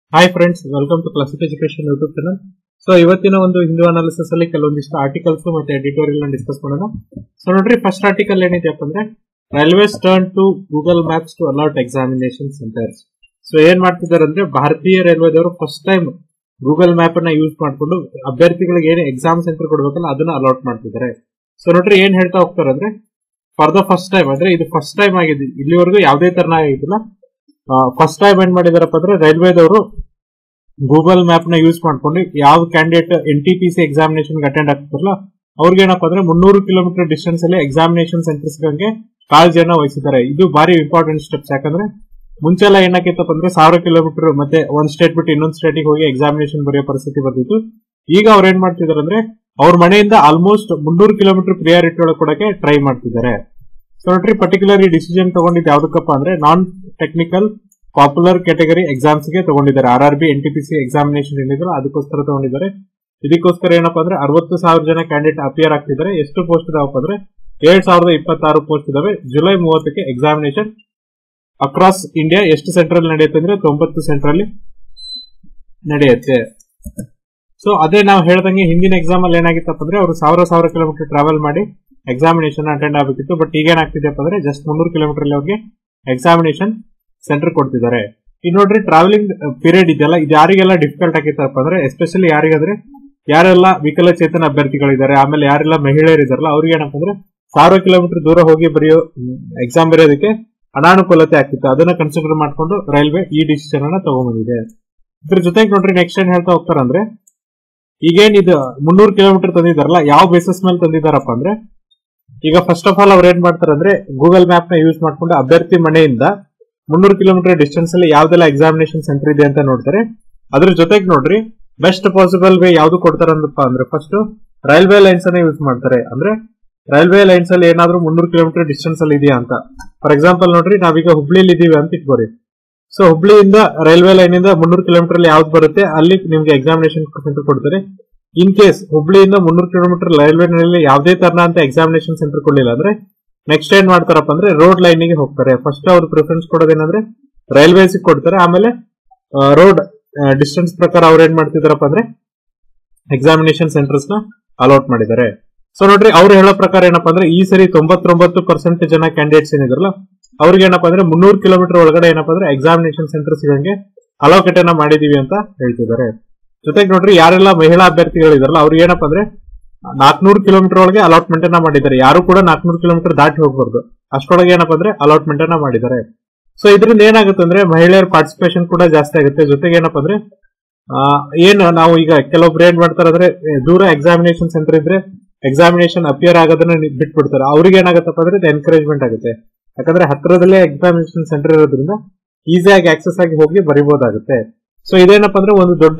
Hi friends welcome to classic education YouTube channel so ಇವತ್ತಿನ ಒಂದು Hindu analysis ಅಲ್ಲಿ ಕೆಲವೊಂದಿಷ್ಟು ಆರ್ಟಿಕಲ್ಸ್ ಮತ್ತೆ ಎಡಿಟೋರಿಯಲ್ ಡಿಸ್ಕಸ್ ಮಾಡೋಣ ಸೊ ನೋಡ್ರಿ ಫಸ್ಟ್ ಆರ್ಟಿಕಲ್ ಏನಿದೆಯಪ್ಪ ಅಂದ್ರೆ railways turn to Google maps to alert examination centres so ಏನ್ ಮಾಡ್ತಿದ್ದಾರೆ ಅಂದ್ರೆ ಭಾರತೀಯ ರೈಲ್ವೆದವರು ಫಸ್ಟ್ ಟೈಮ್ ಗೂಗಲ್ ಮ್ಯಾಪ್ ಅನ್ನ ಯೂಸ್ ಮಾಡ್ಕೊಂಡು ಅಭ್ಯರ್ಥಿಗಳಿಗೆ ಏನು ಎಕ್ಸಾಮ್ ಸೆಂಟರ್ ಕೊಡ್ಬೇಕಲ್ಲ ಅದನ್ನ ಅಲಾಟ್ ಮಾಡ್ತಿದ್ದಾರೆ ಸೊ ನೋಡ್ರಿ ಏನ್ ಹೇಳ್ತಾ ಹೋಗ್ತಾರೆ ಅಂದ್ರೆ ಫಾರ್ ದ ಫಸ್ಟ್ ಟೈಮ್ ಅಂದ್ರೆ ಇದು ಫಸ್ಟ್ ಟೈಮ್ ಆಗಿದೆ ಇಲ್ಲಿವರೆಗೂ ಯಾವುದೇ ತರನ ಆಗಿದ್ದಿಲ್ಲ ಫಸ್ಟ್ ಟೈಮ್ ಏನ್ ಮಾಡಿದಾರಪ್ಪ ಅಂದ್ರೆ ರೈಲ್ವೆದವರು ಗೂಗಲ್ ಮ್ಯಾಪ್ ನ ಯೂಸ್ ಮಾಡ್ಕೊಂಡು ಯಾವ candidate N T P C examination attend ಆಗ್ತಾರಲ್ಲ ಅವ್ರಿಗೆ ಏನಪ್ಪ ಅಂದ್ರೆ ಮುನ್ನೂರು ಕಿಲೋಮೀಟರ್ ಡಿಸ್ಟೆನ್ಸ್ ಅಲ್ಲಿ ಎಕ್ಸಾಮಿನೇಷನ್ ಸೆಂಟರ್ಸ್ ಗೆ ಕಾಳಜಿಯನ್ನ ವಹಿಸಿದ್ದಾರೆ ಇದು ಬಾರಿ ಇಂಪಾರ್ಟೆಂಟ್ ಸ್ಟೆಪ್ಸ್ ಯಾಕಂದ್ರೆ ಮುಂಚೆಲ್ಲ ಏನಾಗಿತ್ತಪ್ಪ ಅಂದ್ರೆ ಸಾವಿರ ಕಿಲೋಮೀಟರ್ ಮತ್ತೆ ಒಂದ್ ಸ್ಟೇಟ್ ಬಿಟ್ಟು ಇನ್ನೊಂದ್ ಸ್ಟೇಟಿಗೆ ಹೋಗಿ ಎಕ್ಸಾಮಿನೇಷನ್ ಬರೆಯೋ ಪರಿಸ್ಥಿತಿ ಬಂದಿತ್ತು ಈಗ ಅವ್ರು ಏನ್ ಮಾಡ್ತಿದಾರೆ ಅಂದ್ರೆ ಅವ್ರ ಮನೆಯಿಂದ ಆಲ್ಮೋಸ್ಟ್ ಮುನ್ನೂರು ಕಿಲೋಮೀಟರ್ ಪ್ರಿಯಾರಿಟಿ ಒಳಗೆ ಕೊಡಕ್ಕೆ ಟ್ರೈ ಮಾಡ್ತಿದ್ದಾರೆ ಸೊ ನೋಡ್ರಿ ಪರ್ಟಿಕ್ಯುಲರ್ ಡಿಸಿಷನ್ ತಗೊಂಡಿದ್ದು ಯಾವ್ದಕ್ಕಪ್ಪ ಅಂದ್ರೆ non technical popular category exams ಗೆ ತಗೊಂಡಿದ್ದಾರೆ R R B N T P C examination ಏನಿದ್ರು ಅದಕ್ಕೋಸ್ಕರ ತಗೊಂಡಿದ್ದಾರೆ ಇದಕ್ಕೋಸ್ಕರ ಏನಪ್ಪಾ ಅಂದ್ರೆ ಅರವತ್ತು ಸಾವಿರ ಜನ ಕ್ಯಾಂಡಿಡೇಟ್ ಅಪಿಯರ್ ಆಗ್ತಿದ್ದಾರೆ ಎಷ್ಟು ಪೋಸ್ಟ್ ಇದಾವಪ್ಪ ಅಂದ್ರೆ ಎರಡ್ ಸಾವಿರದ ಇಪ್ಪತ್ತಾರು ಪೋಸ್ಟ್ ಇದಾವೆ ಜುಲೈ ಮೂವತ್ತಕ್ಕೆ ಎಕ್ಸಾಮಿನೇಷನ್ ಅಕ್ರಾಸ್ ಇಂಡಿಯಾ ಎಷ್ಟು ಸೆಂಟ್ರಲ್ ನಡೆಯುತ್ತೆ ಅಂದ್ರೆ ತೊಂಬತ್ತು ಸೆಂಟ್ರಲ್ಲಿ ನಡೆಯುತ್ತೆ ಸೊ ಅದೇ ನಾವು ಹೇಳ್ದಂಗೆ ಹಿಂದಿನ ಎಕ್ಸಾಮ್ ಅಲ್ಲಿ ಏನಾಗಿತ್ತಪ್ಪ ಅಂದ್ರೆ ಅವರು ಸಾವಿರ ಸಾವಿರ ಕಿಲೋಮೀಟರ್ ಟ್ರಾವೆಲ್ ಮಾಡಿ ಎಕ್ಸಾಮಿನೇಷನ್ ಅಟೆಂಡ್ ಆಗಬೇಕಿತ್ತು ಬಟ್ ಈಗ ಏನಾಗ್ತಿದೆಯಪ್ಪ ಅಂದ್ರೆ ಜಸ್ಟ್ ಮುನ್ನೂರು ಕಿಲೋಮೀಟರ್ ಅಲ್ಲಿ ಅವ್ರಿಗೆ ಎಕ್ಸಾಮಿನೇಷನ್ ಸೆಂಟರ್ ಕೊಡ್ತಿದ್ದಾರೆ ಈಗ ನೋಡ್ರಿ ಟ್ರಾವೆಲಿಂಗ್ ಪೀರಿಯಡ್ ಇದೆಯಲ್ಲ ಇದು ಯಾರಿಗೆಲ್ಲ ಡಿಫಿಕಲ್ಟ್ ಆಗಿತ್ತಪ್ಪ ಅಂದ್ರೆ ಎಸ್ಪೆಷಲಿ ಯಾರಿಗಂದ್ರೆ ಯಾರೆಲ್ಲ ವಿಕಲಚೇತನ ಅಭ್ಯರ್ಥಿಗಳಿದ್ದಾರೆ ಆಮೇಲೆ ಯಾರೆಲ್ಲ ಮಹಿಳೆಯರು ಇದಾರಲ್ಲ ಅವ್ರಿಗೆ ಏನಪ್ಪ ಅಂದ್ರೆ ಸಾವಿರ ಕಿಲೋಮೀಟರ್ ದೂರ ಹೋಗಿ ಬರೆಯೋ ಎಕ್ಸಾಮ್ ಬರೆಯೋದಕ್ಕೆ ಅನಾನುಕೂಲತೆ ಆಗ್ತಿತ್ತು ಅದನ್ನ ಕನ್ಸಿಡರ್ ಮಾಡ್ಕೊಂಡು ರೈಲ್ವೆ ಈ ಡಿಸಿಷನ್ ಅನ್ನ ತಗೊಂಡ್ಬಂದಿದೆ ಇದ್ರ ಜೊತೆಗೆ ನೋಡ್ರಿ ನೆಕ್ಸ್ಟ್ ಏನ್ ಹೇಳ್ತಾ ಹೋಗ್ತಾರಂದ್ರೆ ಈಗೇನ್ ಇದು ಮುನ್ನೂರು ಕಿಲೋಮೀಟರ್ ತಂದಿದಾರಲ್ಲ ಯಾವ ಬೇಸಿಸ್ ಮೇಲೆ ತಂದಿದಾರಪ್ಪ ಅಂದ್ರೆ ಈಗ ಫಸ್ಟ್ ಆಫ್ ಆಲ್ ಅವ್ರು ಏನ್ ಮಾಡ್ತಾರೆ ಅಂದ್ರೆ ಗೂಗಲ್ ಮ್ಯಾಪ್ ನ ಯೂಸ್ ಮಾಡ್ಕೊಂಡು ಅಭ್ಯರ್ಥಿ ಮನೆಯಿಂದ ಮುನ್ನೂರು ಕಿಲೋಮೀಟರ್ ಡಿಸ್ಟೆನ್ಸ್ ಅಲ್ಲಿ ಯಾವ್ದೆಲ್ಲ ಎಕ್ಸಾಮಿನೇಷನ್ ಸೆಂಟರ್ ಇದೆ ಅಂತ ನೋಡ್ತಾರೆ ಅದ್ರ ಜೊತೆಗೆ ನೋಡ್ರಿ ಬೆಸ್ಟ್ ಪಾಸಿಬಲ್ ವೇ ಯಾವ್ದು ಕೊಡ್ತಾರಪ್ಪ ಅಂದ್ರೆ ಫಸ್ಟ್ ರೈಲ್ವೆ ಲೈನ್ಸ್ ಅನ್ನ ಯೂಸ್ ಮಾಡ್ತಾರೆ ಅಂದ್ರೆ ರೈಲ್ವೆ ಲೈನ್ಸ್ ಅಲ್ಲಿ ಏನಾದ್ರೂ ಮುನ್ನೂರು ಕಿಲೋಮೀಟರ್ ಡಿಸ್ಟೆನ್ಸ್ ಅಲ್ಲಿ ಇದೆಯಾ ಅಂತ ಫಾರ್ ಎಕ್ಸಾಂಪಲ್ ನೋಡ್ರಿ ನಾವೀಗ ಹುಬ್ಳಿಲಿ ಇದೀವಿ ಅಂತ ಇಟ್ಕೋರಿ ಸೊ ಹುಬ್ಳಿಯಿಂದ ರೈಲ್ವೆ ಲೈನ್ ಇಂದ ಮುನ್ನೂರು ಕಿಲೋಮೀಟರ್ ಅಲ್ಲಿ ಯಾವ್ದು ಬರುತ್ತೆ ಅಲ್ಲಿ ನಿಮ್ಗೆ ಎಕ್ಸಾಮಿನೇಷನ್ ಸೆಂಟರ್ ಕೊಡ್ತಾರೆ ಇನ್ ಕೇಸ್ ಹುಬ್ಳಿಯಿಂದ ಮುನ್ನೂರು ಕಿಲೋಮೀಟರ್ ರೈಲ್ವೆ ನಲ್ಲಿ ಯಾವುದೇ ತರನ ಅಂತ ಎಕ್ಸಾಮಿನೇಷನ್ ಸೆಂಟರ್ ಕೊಡ್ಲಿಲ್ಲ ಅಂದ್ರೆ ನೆಕ್ಸ್ಟ್ ಏನ್ ಮಾಡ್ತಾರಪ್ಪ ಅಂದ್ರೆ ರೋಡ್ ಲೈನ್ ಗೆ ಹೋಗ್ತಾರೆ ಫಸ್ಟ್ ಅವ್ರು ಪ್ರಿಫರೆನ್ಸ್ ಕೊಡೋದೇನಂದ್ರೆ ರೈಲ್ವೇಸ್ ಕೊಡ್ತಾರೆ ಆಮೇಲೆ ರೋಡ್ ಡಿಸ್ಟೆನ್ಸ್ ಪ್ರಕಾರ ಅವ್ರು ಏನ್ ಮಾಡ್ತಿದಾರಪ್ಪ ಅಂದ್ರೆ ಎಕ್ಸಾಮಿನೇಷನ್ ಸೆಂಟರ್ಸ್ ನ ಅಲೌಟ್ ಮಾಡಿದ್ದಾರೆ ಸೊ ನೋಡ್ರಿ ಅವ್ರು ಹೇಳೋ ಪ್ರಕಾರ ಏನಪ್ಪಾ ಅಂದ್ರೆ ಈ ಸರಿ ತೊಂಬತ್ತೊಂಬತ್ತು ಪರ್ಸೆಂಟ್ ಜನ ಕ್ಯಾಂಡಿಡೇಟ್ಸ್ ಏನಿದ್ರಲ್ಲ ಅವ್ರಿಗೆ ಏನಪ್ಪಾ ಅಂದ್ರೆ ಮುನ್ನೂರು ಕಿಲೋಮೀಟರ್ ಒಳಗಡೆ ಏನಪ್ಪಾ ಅಂದ್ರೆ ಎಕ್ಸಾಮಿನೇಷನ್ ಸೆಂಟರ್ ಸಿಗಂಗೆ ಅಲೋಕೇಟ್ ಅನ್ನ ಮಾಡಿದೀವಿ ಅಂತ ಹೇಳ್ತಿದ್ದಾರೆ ಜೊತೆಗೆ ನೋಡ್ರಿ ಯಾರೆಲ್ಲ ಮಹಿಳಾ ಅಭ್ಯರ್ಥಿಗಳಿದಾರಲ್ಲ ಅವ್ರಿಗೆ ಏನಪ್ಪಾ ಅಂದ್ರೆ ನಾಲ್ಕನೂರು ಕಿಲೋಮೀಟರ್ ಒಳಗೆ ಅಲಾಟ್ಮೆಂಟ್ ಅನ್ನ ಮಾಡಿದ್ದಾರೆ ಯಾರು ಕೂಡ ನಾಲ್ಕನೂರು ಕಿಲೋಮೀಟರ್ ದಾಟಿ ಹೋಗ್ಬಾರ್ದು ಅಷ್ಟೊಳಗೆ ಏನಪ್ಪಾ ಅಂದ್ರೆ ಅಲಾಟ್ಮೆಂಟ್ ಅನ್ನ ಮಾಡಿದ್ದಾರೆ ಸೊ ಇದರಿಂದ ಏನಾಗುತ್ತೆ ಅಂದ್ರೆ ಮಹಿಳೆಯರ ಪಾರ್ಟಿಸಿಪೇಷನ್ ಕೂಡ ಜಾಸ್ತಿ ಆಗುತ್ತೆ ಜೊತೆಗೆ ಏನಪ್ಪಾ ಅಂದ್ರೆ ಏನು ನಾವು ಈಗ ಕೆಲವೊಬ್ರು ಏನ್ ಮಾಡ್ತಾರೆ ಅಂದ್ರೆ ದೂರ ಎಕ್ಸಾಮಿನೇಷನ್ ಸೆಂಟರ್ ಇದ್ರೆ ಎಕ್ಸಾಮಿನೇಷನ್ ಅಪಿಯರ್ ಆಗೋದನ್ನ ಬಿಟ್ಬಿಡ್ತಾರೆ ಅವ್ರಿಗೆ ಏನಾಗುತ್ತಪ್ಪ ಅಂದ್ರೆ ಎನ್ಕರೇಜ್ಮೆಂಟ್ ಆಗುತ್ತೆ ಯಾಕಂದ್ರೆ ಹತ್ತಿರದಲ್ಲೇ ಎಕ್ಸಾಮಿನೇಷನ್ ಸೆಂಟರ್ ಇರೋದ್ರಿಂದ ಈಸಿಯಾಗಿ ಆಕ್ಸೆಸ್ ಆಗಿ ಹೋಗಿ ಬರಿಬಹುದಾಗುತ್ತೆ ಸೊ ಇದೇನಪ್ಪ ಅಂದ್ರೆ ಒಂದು ದೊಡ್ಡ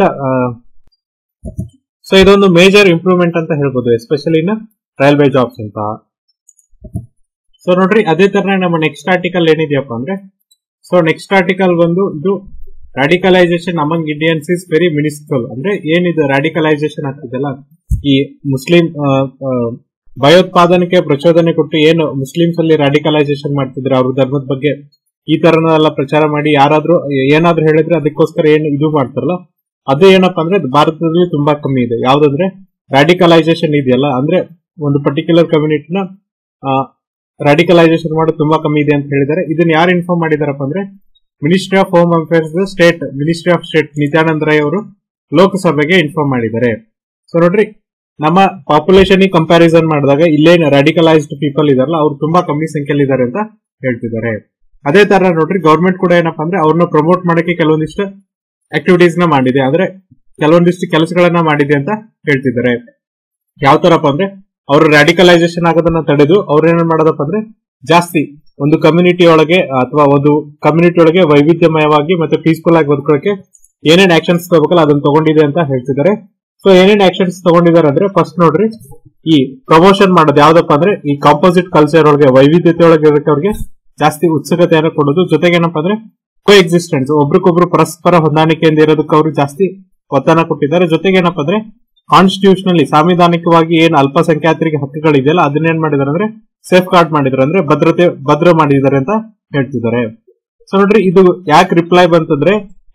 ಸೊ ಇದೊಂದು ಮೇಜರ್ ಇಂಪ್ರೂವ್ಮೆಂಟ್ ಅಂತ ಹೇಳ್ಬೋದು ಎಸ್ಪೆಷಲಿ ಇನ್ ರೈಲ್ವೆ ಜಾಬ್ಸ್ ಅಂತ ಸೊ ನೋಡ್ರಿ ಅದೇ ತರ ನಮ್ಮ ನೆಕ್ಸ್ಟ್ ಆರ್ಟಿಕಲ್ ಏನಿದೆಯಪ್ಪ ಅಂದ್ರೆ ಸೊ ನೆಕ್ಸ್ಟ್ ಆರ್ಟಿಕಲ್ ಬಂದು ಇದು radicalisation among Indians is very minuscule ಅಂದ್ರೆ ಏನಿದೆ ರಾಡಿಕಲೈಸೇಷನ್ ಆಗ್ತಿದೆಲ್ಲ ಈ ಮುಸ್ಲಿಂ ಭಯೋತ್ಪಾದನೆಗೆ ಪ್ರಚೋದನೆ ಕೊಟ್ಟು ಏನು ಮುಸ್ಲಿಮ್ಸ್ ಅಲ್ಲಿ ರಾಡಿಕಲೈಸೇಷನ್ ಮಾಡ್ತಿದ್ರೆ ಅವ್ರ ಧರ್ಮದ ಬಗ್ಗೆ ಈ ತರನೆಲ್ಲ ಪ್ರಚಾರ ಮಾಡಿ ಯಾರಾದ್ರೂ ಏನಾದ್ರೂ ಹೇಳಿದ್ರೆ ಅದಕ್ಕೋಸ್ಕರ ಏನು ಇದು ಮಾಡ್ತಾರಲ್ಲ ಅದು ಏನಪ್ಪಾ ಅಂದ್ರೆ ಭಾರತದಲ್ಲಿ ತುಂಬಾ ಕಮ್ಮಿ ಇದೆ ಯಾವ್ದಂದ್ರೆ ರಾಡಿಕಲೈಸೇಷನ್ ಇದೆಯಲ್ಲ ಅಂದ್ರೆ ಒಂದು ಪರ್ಟಿಕ್ಯುಲರ್ ಕಮ್ಯುನಿಟಿನ ರಾಡಿಕಲೈಸೇಷನ್ ಮಾಡೋದು ತುಂಬಾ ಕಮ್ಮಿ ಇದೆ ಅಂತ ಹೇಳಿದ್ದಾರೆ ಇದನ್ನ ಯಾರು ಇನ್ಫಾರ್ಮ್ ಮಾಡಿದಾರಪ್ಪ ಅಂದ್ರೆ ministry of home affairs state ministry of state Nityanand Rai ಅವರು ಲೋಕಸಭೆಗೆ ಇನ್ಫಾರ್ಮ್ ಮಾಡಿದ್ದಾರೆ ಸೊ ನೋಡ್ರಿ ನಮ್ಮ ಪಾಪ್ಯುಲೇಷನ್ ಕಂಪ್ಯಾರಿಸನ್ ಮಾಡಿದಾಗ ಇಲ್ಲೇನ್ ರಾಡಿಕಲೈಸ್ಡ್ ಪೀಪಲ್ ಇದಾರಲ್ಲ ಅವ್ರು ತುಂಬಾ ಕಮ್ಮಿ ಸಂಖ್ಯೆಯಲ್ಲಿ ಇದ್ದಾರೆ ಅಂತ ಹೇಳ್ತಿದ್ದಾರೆ ಅದೇ ತರ ನೋಡ್ರಿ ಗೌರ್ಮೆಂಟ್ ಕೂಡ ಏನಪ್ಪಾ ಅಂದ್ರೆ ಅವ್ರನ್ನ ಪ್ರಮೋಟ್ ಮಾಡಕ್ಕೆ ಕೆಲವೊಂದಿಷ್ಟು ಆಕ್ಟಿವಿಟೀಸ್ ನ ಮಾಡಿದೆ ಅಂದ್ರೆ ಕೆಲವೊಂದಿಷ್ಟು ಕೆಲಸಗಳನ್ನ ಮಾಡಿದೆ ಅಂತ ಹೇಳ್ತಿದ್ದಾರೆ ಯಾವ ತರಪ್ಪ ಅಂದ್ರೆ ಅವರು ರಾಡಿಕಲೈಸೇಷನ್ ಆಗೋದನ್ನ ತಡೆದು ಅವ್ರು ಏನ್ ಮಾಡೋದಪ್ಪ ಅಂದ್ರೆ ಜಾಸ್ತಿ ಒಂದು ಕಮ್ಯುನಿಟಿ ಒಳಗೆ ಅಥವಾ ಒಂದು ಕಮ್ಯುನಿಟಿ ಒಳಗೆ ವೈವಿಧ್ಯಮಯವಾಗಿ ಮತ್ತೆ ಪೀಸ್ಫುಲ್ ಆಗಿ ಬದುಕೋಕೆ ಏನೇನ್ ಆಕ್ಷನ್ಸ್ ತಗೋಬೇಕಲ್ಲ ಅದನ್ನ ತಗೊಂಡಿದೆ ಅಂತ ಹೇಳ್ತಿದ್ದಾರೆ ಸೊ ಏನೇನ್ ಆಕ್ಷನ್ಸ್ ತಗೊಂಡಿದ್ದಾರೆ ಅಂದ್ರೆ ಫಸ್ಟ್ ನೋಡ್ರಿ ಈ ಪ್ರಮೋಷನ್ ಮಾಡೋದು ಯಾವ್ದಪ್ಪ ಅಂದ್ರೆ ಈ ಕಾಂಪೋಸಿಟ್ ಕಲ್ಚರ್ ಒಳಗೆ ವೈವಿಧ್ಯತೆ ಒಳಗೆ ಅವ್ರಿಗೆ ಜಾಸ್ತಿ ಉತ್ಸುಕತೆಯನ್ನು ಕೊಡೋದು ಜೊತೆಗೆ ಏನಪ್ಪಾ ಅಂದ್ರೆ ಕೋ ಎಕ್ಸಿಸ್ಟೆನ್ಸ್ ಒಬ್ರಿಗೊಬ್ರು ಪರಸ್ಪರ ಹೊಂದಾಣಿಕೆಯಿಂದ ಇರೋದಕ್ಕೆ ಅವರು ಜಾಸ್ತಿ ಒತ್ತನ್ನ ಕೊಟ್ಟಿದ್ದಾರೆ ಜೊತೆಗೆ ಏನಪ್ಪಾ ಅಂದ್ರೆ ಕಾನ್ಸ್ಟಿಟ್ಯೂಷನಲ್ಲಿ ಸಾಂವಿಧಾನಿಕವಾಗಿ ಏನ್ ಅಲ್ಪಸಂಖ್ಯಾತರಿಗೆ ಹಕ್ಕುಗಳಿದೆಯಲ್ಲ ಅದನ್ನೇನ್ ಮಾಡಿದಾರೆ ಅಂದ್ರೆ ಸೇಫ್ ಗಾರ್ಡ್ ಮಾಡಿದಾರೆ ಅಂದ್ರೆ ಭದ್ರತೆ ಭದ್ರ ಮಾಡಿದ್ದಾರೆ ಅಂತ ಹೇಳ್ತಿದ್ದಾರೆ ಸೊ ನೋಡ್ರಿ ಇದು ಯಾಕೆ ರಿಪ್ಲೈ ಬಂತಂದ್ರೆ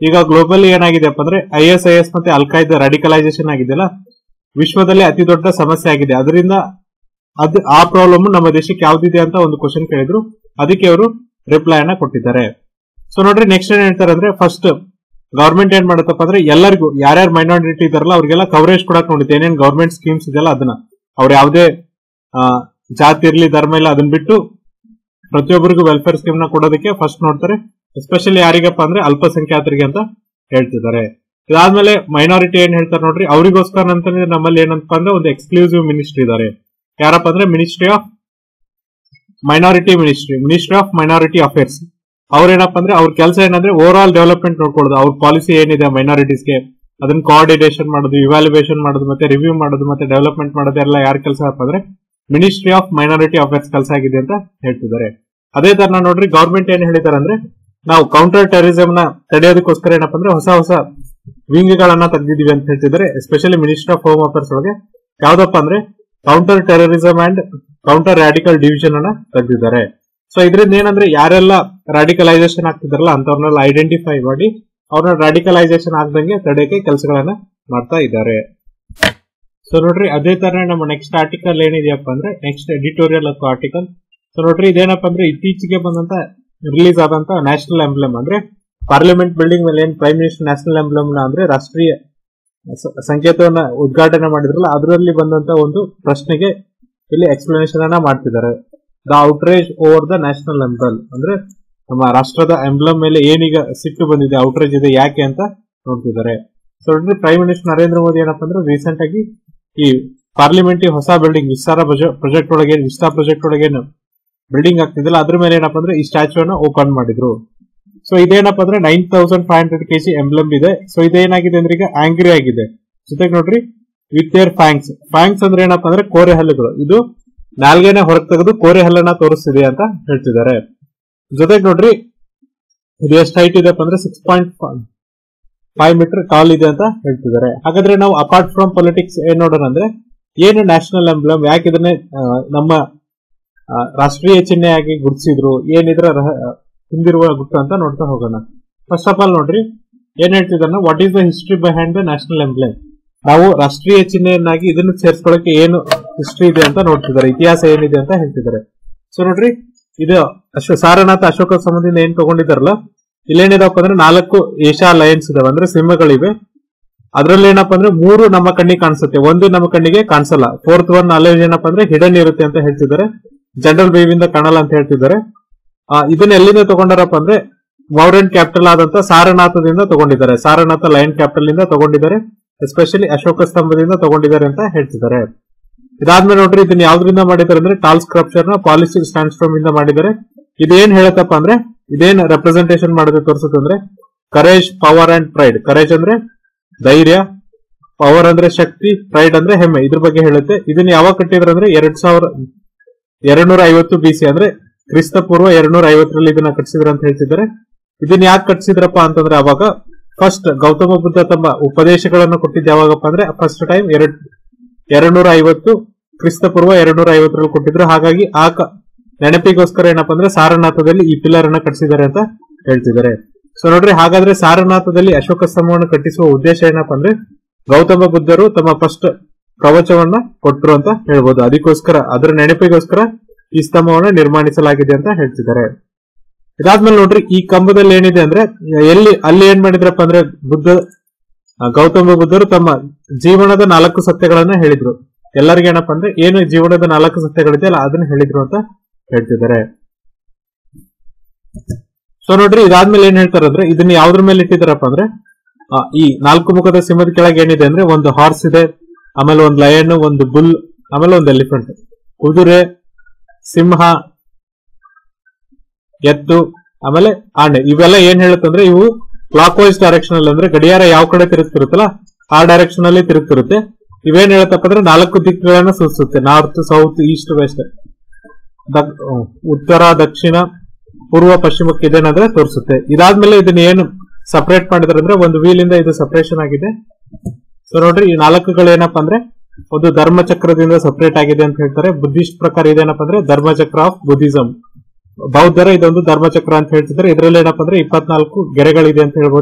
ಈಗ ಗ್ಲೋಬಲಿ ಏನಾಗಿದೆಪ್ಪ ಅಂದ್ರೆ ಐ ಎಸ್ ಐ ಎಸ್ ಮತ್ತೆ ಅಲ್ಕಾಯ್ದ ರಾಡಿಕಲೈಸೇಷನ್ ಆಗಿದೆಯಲ್ಲ ವಿಶ್ವದಲ್ಲಿ ಅತಿ ದೊಡ್ಡ ಸಮಸ್ಯೆ ಆಗಿದೆ ಅದರಿಂದ ಅದ್ ಆ ಪ್ರಾಬ್ಲಮ್ ನಮ್ಮ ದೇಶಕ್ಕೆ ಯಾವ್ದಿದೆ ಅಂತ ಒಂದು ಕ್ವಶನ್ ಕೇಳಿದ್ರು ಅದಕ್ಕೆ ಅವರು ರಿಪ್ಲೈ ಅನ್ನ ಕೊಟ್ಟಿದ್ದಾರೆ ಸೊ ನೋಡ್ರಿ ನೆಕ್ಸ್ಟ್ ಏನ್ ಹೇಳ್ತಾರೆ ಅಂದ್ರೆ ಫಸ್ಟ್ ಗವರ್ಮೆಂಟ್ ಏನ್ ಮಾಡುತ್ತಪ್ಪ ಅಂದ್ರೆ ಎಲ್ಲರಿಗೂ ಯಾರ್ಯಾರು ಮೈನಾರಿಟಿ ಇದಾರಲ್ಲ ಅವ್ರಿಗೆಲ್ಲ ಕವರೇಜ್ ಕೊಡಕ್ ನೋಡುತ್ತೆ ಏನೇನ್ ಗವರ್ಮೆಂಟ್ ಸ್ಕೀಮ್ಸ್ ಇದೆಯಲ್ಲ ಅದನ್ನ ಅವ್ರು ಯಾವುದೇ ಆ, ಜಾತಿ ಇರ್ಲಿ ಧರ್ಮ ಇಲ್ಲ ಅದನ್ನ ಬಿಟ್ಟು ಪ್ರತಿಯೊಬ್ಬರಿಗೂ ವೆಲ್ಫೇರ್ ಸ್ಕೀಮ್ ನ ಕೊಡೋದಕ್ಕೆ ಫಸ್ಟ್ ನೋಡ್ತಾರೆ ಎಸ್ಪೆಷಲಿ ಯಾರಿಗಪ್ಪ ಅಂದ್ರೆ ಅಲ್ಪಸಂಖ್ಯಾತರಿಗೆ ಅಂತ ಹೇಳ್ತಿದ್ದಾರೆ ಇದಾದ್ಮೇಲೆ ಮೈನಾರಿಟಿ ಏನ್ ಹೇಳ್ತಾರೆ ನೋಡ್ರಿ ಅವರಿಗೋಸ್ಕರ ಅಂತಂದ್ರೆ ನಮ್ಮಲ್ಲಿ ಏನಂತ ಅಂದ್ರೆ ಒಂದು ಎಕ್ಸ್ಕ್ಲೂಸಿವ್ ಮಿನಿಸ್ಟ್ರಿ ಇದಾರೆ ಯಾರಪ್ಪ ಅಂದ್ರೆ ministry of minority ministry ministry of minority affairs ಅವ್ರೇನಪ್ಪ ಅಂದ್ರೆ ಅವ್ರ ಕೆಲಸ ಏನಂದ್ರೆ ಓವರ್ ಆಲ್ ಡೆವಲಪ್ಮೆಂಟ್ ನೋಡ್ಕೊಳ್ಳೋದು ಅವ್ರ ಪಾಲಿಸಿ ಏನಿದೆ ಮೈನಾರಿಟೀಸ್ಗೆ ಅದನ್ನ ಕೋಆರ್ಡಿನೇಷನ್ ಮಾಡೋದು ಇವ್ಯಾಲ್ಯೂಯೇಷನ್ ಮಾಡೋದು ಮತ್ತೆ ರಿವ್ಯೂ ಮಾಡೋದು ಮತ್ತೆ ಡೆವಲಪ್ಮೆಂಟ್ ಮಾಡೋದು ಎಲ್ಲ ಯಾರ ಕೆಲಸ ಅಪ್ಪ ಅಂದ್ರೆ ಮಿನಿಸ್ಟ್ರಿ ಆಫ್ ಮೈನಾರಿಟಿ ಅಫೇರ್ಸ್ ಕೆಲಸ ಆಗಿದೆ ಅಂತ ಹೇಳ್ತಿದ್ದಾರೆ ಅದೇ ತರ ನೋಡ್ರಿ ಗವರ್ಮೆಂಟ್ ಏನ್ ಹೇಳಿದಾರೆ ಅಂದ್ರೆ ನಾವು ಕೌಂಟರ್ ಟೆರರಿಸಮ್ ನ ತಡೆಯೋದಕ್ಕೋಸ್ಕರ ಏನಪ್ಪ ಅಂದ್ರೆ ಹೊಸ ಹೊಸ ವಿಂಗ್ ಗಳನ್ನ ತೆಗೆದಿದೀವಿ ಅಂತ ಹೇಳ್ತಿದ್ದಾರೆ especially minister of home affairs ಒಳಗೆ ಯಾವ್ದಪ್ಪ ಅಂದ್ರೆ counter terrorism and counter radical division ಅನ್ನ ತೆಗೆದಿದ್ದಾರೆ ಸೊ ಇದರಿಂದ ಏನಂದ್ರೆ ಯಾರೆಲ್ಲ ರಾಡಿಕಲೈಸೇಷನ್ ಆಗ್ತಿದಾರಲ್ಲ ಅಂತವ್ರನ್ನೆಲ್ಲ ಐಡೆಂಟಿಫೈ ಮಾಡಿ ಅವ್ರನ್ನ ರಾಡಿಕಲೈಸೇಷನ್ ಆಗದಂಗೆ ತಡೆಯಕ್ಕೆ ಕೆಲಸಗಳನ್ನ ಮಾಡ್ತಾ ಇದ್ದಾರೆ ಸೊ ನೋಡ್ರಿ ಅದೇ ತರ ನಮ್ಮ ನೆಕ್ಸ್ಟ್ ಆರ್ಟಿಕಲ್ ಏನಿದೆಯಪ್ಪ ಅಂದ್ರೆ ನೆಕ್ಸ್ಟ್ ಎಡಿಟೋರಿಯಲ್ ಅಥವಾ ಆರ್ಟಿಕಲ್ ಸೊ ನೋಡ್ರಿ ಇದೇನಪ್ಪ ಅಂದ್ರೆ ಇತ್ತೀಚೆಗೆ ಬಂದಂತ ರಿಲೀಸ್ ಆದಂತ ನ್ಯಾಷನಲ್ ಎಂಬ್ಲಮ್ ಅಂದ್ರೆ ಪಾರ್ಲಿಮೆಂಟ್ ಬಿಲ್ಡಿಂಗ್ ಮೇಲೆ ಏನ್ ಪ್ರೈಮ್ ಮಿನಿಸ್ಟರ್ ನ್ಯಾಷನಲ್ ಎಂಬ್ಲಮ್ ನ ಅಂದ್ರೆ ರಾಷ್ಟ್ರೀಯ ಸ- ಸಂಕೇತವನ್ನ ಉದ್ಘಾಟನೆ ಮಾಡಿದ್ರಲ್ಲ ಅದರಲ್ಲಿ ಬಂದಂತ ಒಂದು ಪ್ರಶ್ನೆಗೆ ಇಲ್ಲಿ ಎಕ್ಸ್ಪ್ಲನೇಷನ್ ಅನ್ನ ಮಾಡ್ತಿದ್ದಾರೆ the outrage over the national emblem ಅಂದ್ರೆ ನಮ್ಮ ರಾಷ್ಟ್ರದ ಎಂಬ್ಲಮ್ ಮೇಲೆ ಏನೀಗ ಸಿಟ್ಟು ಬಂದಿದೆ ಔಟ್ರೇಜ್ ಇದೆ ಯಾಕೆ ಅಂತ ನೋಡ್ತಿದ್ದಾರೆ ಸೊ ನೋಡ್ರಿ ಪ್ರೈಮ್ ಮಿನಿಸ್ಟರ್ ನರೇಂದ್ರ ಮೋದಿ ಏನಪ್ಪ ಅಂದ್ರೆ ರೀಸೆಂಟ್ ಆಗಿ ಈ ಪಾರ್ಲಿಮೆಂಟ್ ಹೊಸ ಬಿಲ್ಡಿಂಗ್ ವಿಸ್ತಾರ ಪ್ರಾಜೆಕ್ಟ್ ಒಳಗೆ ಏನ್ ವಿಸ್ತಾ ಪ್ರಾಜೆಕ್ಟ್ ಒಳಗೆ ಏನು ಬಿಲ್ಡಿಂಗ್ ಆಗ್ತಿದಿಲ್ಲ ಅದ್ರ ಮೇಲೆ ಏನಪ್ಪ ಅಂದ್ರೆ ಈ ಸ್ಟ್ಯಾಚ್ಯೂ ಅನ್ನ ಓಪನ್ ಮಾಡಿದ್ರು ಸೊ ಇದೇನಪ್ಪ ಅಂದ್ರೆ nine thousand five hundred KG emblem ಇದೆ ಸೊ ಇದೇನಾಗಿದೆ ಅಂದ್ರೆ ಈಗ ಆಂಗ್ರಿ ಆಗಿದೆ ಜೊತೆಗೆ ನೋಡ್ರಿ ವಿತ್ ಏರ್ ಫ್ಯಾಂಕ್ಸ್ ಫ್ಯಾಂಕ್ಸ್ ಅಂದ್ರೆ ಏನಪ್ಪ ಅಂದ್ರೆ ಕೋರೆ ಹಲ್ಲುಗಳು ಇದು ನಾಲ್ಗೆನೆ ಹೊರಗೆ ತೆಗೆದು ಕೋರೆ ಹಲ್ಲನ್ನ ತೋರಿಸ್ತಿದೆ ಅಂತ ಹೇಳ್ತಿದ್ದಾರೆ ಜೊತೆಗೆ ನೋಡ್ರಿ ಇದು ಎಷ್ಟು ಹೈಟ್ ಇದೆ ಅಂದ್ರೆ six point five metre tall ಇದೆ ಅಂತ ಹೇಳ್ತಿದ್ದಾರೆ ಹಾಗಾದ್ರೆ ನಾವು ಅಪಾರ್ಟ್ ಫ್ರಮ್ ಪೊಲಿಟಿಕ್ಸ್ ಏನ್ ನೋಡೋಣ ಅಂದ್ರೆ ಏನು ನ್ಯಾಷನಲ್ ಎಂಬ್ಲಮ್ ಯಾಕೆ ಇದನ್ನೇ ಆ, ನಮ್ಮ ಆ, ರಾಷ್ಟ್ರೀಯ ಚಿಹ್ನೆಯಾಗಿ ಗುರುತಿಸಿದ್ರು ಏನಿದ್ರ ರಹ- ಹಿಂದಿರುವ ಗುಟ್ಟು ಅಂತ ನೋಡ್ತಾ ಹೋಗೋಣ ಫಸ್ಟ್ ಆಫ್ ಆಲ್ ನೋಡ್ರಿ ಏನ್ ಹೇಳ್ತಿದ್ದಾನೆ what is the history behind the national emblem ನಾವು ರಾಷ್ಟ್ರೀಯ ಚಿಹ್ನೆಯನ್ನಾಗಿ ಇದನ್ನು ಸೇರಿಸ್ಕೊಳ್ಳಕ್ಕೆ ಏನು ಹಿಸ್ಟ್ರಿ ಇದೆ ಅಂತ ನೋಡ್ತಿದ್ದಾರೆ ಇತಿಹಾಸ ಏನಿದೆ ಅಂತ ಹೇಳ್ತಿದ್ದಾರೆ ಸೊ ನೋಡ್ರಿ ಇದು ಅಶೋ ಸಾರನಾಥ ಅಶೋಕ ಸಂಬಂಧಿಯಿಂದ ಏನ್ ತಗೊಂಡಿದ್ದಾರಲ್ಲ ಇಲ್ಲೇನಿದಪ್ಪ ಅಂದ್ರೆ ನಾಲ್ಕು ಏಷ್ಯಾ ಲಯನ್ಸ್ ಇದಾವೆ ಅಂದ್ರೆ ಸಿಂಹಗಳಿವೆ ಅದ್ರಲ್ಲಿ ಏನಪ್ಪಾ ಅಂದ್ರೆ ಮೂರು ನಮ್ಮ ಕಣ್ಣಿಗೆ ಕಾಣಿಸುತ್ತೆ ಒಂದು ನಮ್ಮ ಕಣ್ಣಿಗೆ ಕಾಣಿಸಲ್ಲ ಫೋರ್ತ್ ಒನ್ ಅಲ್ಲೇ ಏನಪ್ಪಾ ಅಂದ್ರೆ ಹಿಡನ್ ಇರುತ್ತೆ ಅಂತ ಹೇಳ್ತಿದ್ದಾರೆ ಜನರಲ್ ಬೇವಿಂದ ಕಾಣಲ್ಲ ಅಂತ ಹೇಳ್ತಿದ್ದಾರೆ ಆ, ಇದನ್ನ ಎಲ್ಲಿಂದ ತಗೊಂಡಾರಪ್ಪ ಅಂದ್ರೆ ಮೌರ್ಯನ್ ಕ್ಯಾಪಿಟಲ್ ಆದಂತ ಸಾರನಾಥದಿಂದ ತಗೊಂಡಿದ್ದಾರೆ ಸಾರನಾಥ ಲಯನ್ ಕ್ಯಾಪಿಟಲ್ ಇಂದ ತಗೊಂಡಿದ್ದಾರೆ ಎಸ್ಪೆಷಲಿ ಅಶೋಕ ಸ್ತಂಭದಿಂದ ತಗೊಂಡಿದ್ದಾರೆ ಅಂತ ಹೇಳ್ತಿದ್ದಾರೆ ಇದಾದ್ಮೇಲೆ ನೋಡ್ರಿ ಇದನ್ನ ಯಾವ್ದ್ರಿಂದ ಮಾಡಿದ್ದಾರೆ ಅಂದ್ರೆ ಟಾಲ್ ಸ್ಕ್ರಪ್ಚರ್ ನ ಪಾಲಿಸಿ ಸ್ಟ್ಯಾಂಡ್ ಫ್ರಮ್ ಇಂದ ಮಾಡಿದ್ದಾರೆ ಇದೇನ್ ಹೇಳತ್ತಪ್ಪ ಅಂದ್ರೆ ಇದೇನ್ ರೆಪ್ರೆಸೆಂಟೇಷನ್ ಮಾಡೋದು ತೋರಿಸುತ್ತೆ ಅಂದ್ರೆ courage power and pride courage ಅಂದ್ರೆ ಧೈರ್ಯ ಪವರ್ ಅಂದ್ರೆ ಶಕ್ತಿ ಪ್ರೈಡ್ ಅಂದ್ರೆ ಹೆಮ್ಮೆ ಇದ್ರ ಬಗ್ಗೆ ಹೇಳುತ್ತೆ ಇದನ್ನ ಯಾವಾಗ ಕಟ್ಟಿದ್ರು ಅಂದ್ರೆ ಎರಡ್ ಸಾವಿರ ಎರಡ್ನೂರ ಐವತ್ತು ಬಿಸಿ ಅಂದ್ರೆ ಕ್ರಿಸ್ತ ಪೂರ್ವ ಎರಡ್ನೂರ ಐವತ್ತರಲ್ಲಿ ಇದನ್ನ ಕಟ್ಟಿಸಿದ್ರು ಅಂತ ಹೇಳ್ತಿದ್ದಾರೆ ಇದನ್ನ ಯಾಕೆ ಕಟ್ಟಿಸಿದ್ರಪ್ಪ ಅಂತಂದ್ರೆ ಅವಾಗ ಫಸ್ಟ್ ಗೌತಮ ಬುದ್ಧ ತಮ್ಮ ಉಪದೇಶಗಳನ್ನು ಕೊಟ್ಟಿದ್ದು ಯಾವಾಗಪ್ಪ ಅಂದ್ರೆ ಫಸ್ಟ್ ಟೈಮ್ ಎರಡ್ ಎರಡ್ನೂರ ಐವತ್ತು ಕ್ರಿಸ್ತ ಪೂರ್ವ ಎರಡ್ನೂರ ಐವತ್ತರಲ್ಲಿ ಕೊಟ್ಟಿದ್ರು ಹಾಗಾಗಿ ಆ ಕ- ನೆನಪಿಗೋಸ್ಕರ ಏನಪ್ಪಾ ಅಂದ್ರೆ ಸಾರನಾಥದಲ್ಲಿ ಈ ಪಿಲ್ಲರ್ ಅನ್ನ ಕಟ್ಟಿಸಿದ್ದಾರೆ ಅಂತ ಹೇಳ್ತಿದ್ದಾರೆ ಸೊ ನೋಡ್ರಿ ಹಾಗಾದ್ರೆ ಸಾರನಾಥದಲ್ಲಿ ಅಶೋಕ ಸ್ತಂಭವನ್ನು ಕಟ್ಟಿಸುವ ಉದ್ದೇಶ ಏನಪ್ಪಾ ಅಂದ್ರೆ ಗೌತಮ ಬುದ್ಧರು ತಮ್ಮ ಫಸ್ಟ್ ಪ್ರವಚವನ್ನ ಕೊಟ್ರು ಅಂತ ಹೇಳ್ಬೋದು ಅದಕ್ಕೋಸ್ಕರ ಅದರ ನೆನಪಿಗೋಸ್ಕರ ಈ ಸ್ತಂಭವನ್ನ ನಿರ್ಮಾಣಿಸಲಾಗಿದೆ ಅಂತ ಹೇಳ್ತಿದ್ದಾರೆ ಇದಾದ್ಮೇಲೆ ನೋಡ್ರಿ ಈ ಕಂಬದಲ್ಲಿ ಏನಿದೆ ಅಂದ್ರೆ ಎಲ್ಲಿ ಅಲ್ಲಿ ಏನ್ ಮಾಡಿದ್ರಪ್ಪ ಅಂದ್ರೆ ಬುದ್ಧ ಆ, ಗೌತಮ ಬುದ್ಧರು ತಮ್ಮ ಜೀವನದ ನಾಲ್ಕು ಸತ್ಯಗಳನ್ನ ಹೇಳಿದ್ರು ಎಲ್ಲರಿಗೂ ಏನಪ್ಪ ಅಂದ್ರೆ ಏನು ಜೀವನದ ನಾಲ್ಕು ಸತ್ಯಗಳಿದೆ ಅಲ್ಲ ಅದನ್ನ ಹೇಳಿದ್ರು ಅಂತ ಹೇಳ್ತಿದ್ದಾರೆ ಸೊ ನೋಡ್ರಿ ಇದಾದ್ಮೇಲೆ ಏನ್ ಹೇಳ್ತಾರೆ ಅಂದ್ರೆ ಇದನ್ನ ಯಾವ್ದ್ರ ಮೇಲೆ ಇಟ್ಟಿದಾರಪ್ಪ ಅಂದ್ರೆ ಆ, ಈ ನಾಲ್ಕು ಮುಖದ ಸಿಂಹದ ಕೆಳಗೆ ಏನಿದೆ ಅಂದ್ರೆ ಒಂದು ಹಾರ್ಸ್ ಇದೆ ಆಮೇಲೆ ಒಂದು ಲಯನ್ ಒಂದು ಬುಲ್ ಆಮೇಲೆ ಒಂದು ಎಲಿಫೆಂಟ್ ಕುದುರೆ ಸಿಂಹ ಎತ್ತು ಆಮೇಲೆ ಆನೆ ಇವೆಲ್ಲ ಏನ್ ಹೇಳುತ್ತಂದ್ರೆ ಇವು ಕ್ಲಾಕ್ ವೈಸ್ ಡೈರೆಕ್ಷನ್ ಅಲ್ಲಿ ಅಂದ್ರೆ ಗಡಿಯಾರ ಯಾವ ಕಡೆ ತಿರುಗ್ತಿರುತ್ತಲ್ಲ ಆ ಡೈರೆಕ್ಷನ್ ಅಲ್ಲಿ ತಿರುಗ್ತಿರುತ್ತೆ ಇವೇನ್ ಹೇಳುತ್ತಪ್ಪ ಅಂದ್ರೆ ನಾಲ್ಕು ದಿಕ್ಕುಗಳನ್ನ ಸೂಚಿಸುತ್ತೆ ನಾರ್ತ್ ಸೌತ್ ಈಸ್ಟ್ ವೆಸ್ಟ್ ಉತ್ತರ ದಕ್ಷಿಣ ಪೂರ್ವ ಪಶ್ಚಿಮಕ್ಕೆ ಇದೇನಂದ್ರೆ ತೋರಿಸುತ್ತೆ ಇದಾದ್ಮೇಲೆ ಇದನ್ನ ಏನು ಸಪರೇಟ್ ಮಾಡಿದ್ರೆ ಅಂದ್ರೆ ಒಂದು ವೀಲ್ ಇಂದ ಇದು ಸಪರೇಷನ್ ಆಗಿದೆ ಸೊ ನೋಡ್ರಿ ಈ ನಾಲ್ಕುಗಳು ಏನಪ್ಪಾ ಅಂದ್ರೆ ಒಂದು ಧರ್ಮಚಕ್ರದಿಂದ ಸಪರೇಟ್ ಆಗಿದೆ ಅಂತ ಹೇಳ್ತಾರೆ ಬುದ್ಧಿಸ್ಟ್ ಪ್ರಕಾರ ಇದೇನಪ್ಪ ಅಂದ್ರೆ ಧರ್ಮಚಕ್ರ ಆಫ್ ಬುದ್ಧಿಸಂ ಬೌದ್ಧರ ಇದೊಂದು ಧರ್ಮಚಕ್ರ ಅಂತ ಹೇಳ್ತಿದ್ದಾರೆ ಇದರಲ್ಲಿ ಏನಪ್ಪಾ ಅಂದ್ರೆ ಇಪ್ಪತ್ನಾಲ್ಕು ಗೆರೆಗಳಿದೆ ಅಂತ ಹೇಳ್ಬೋದು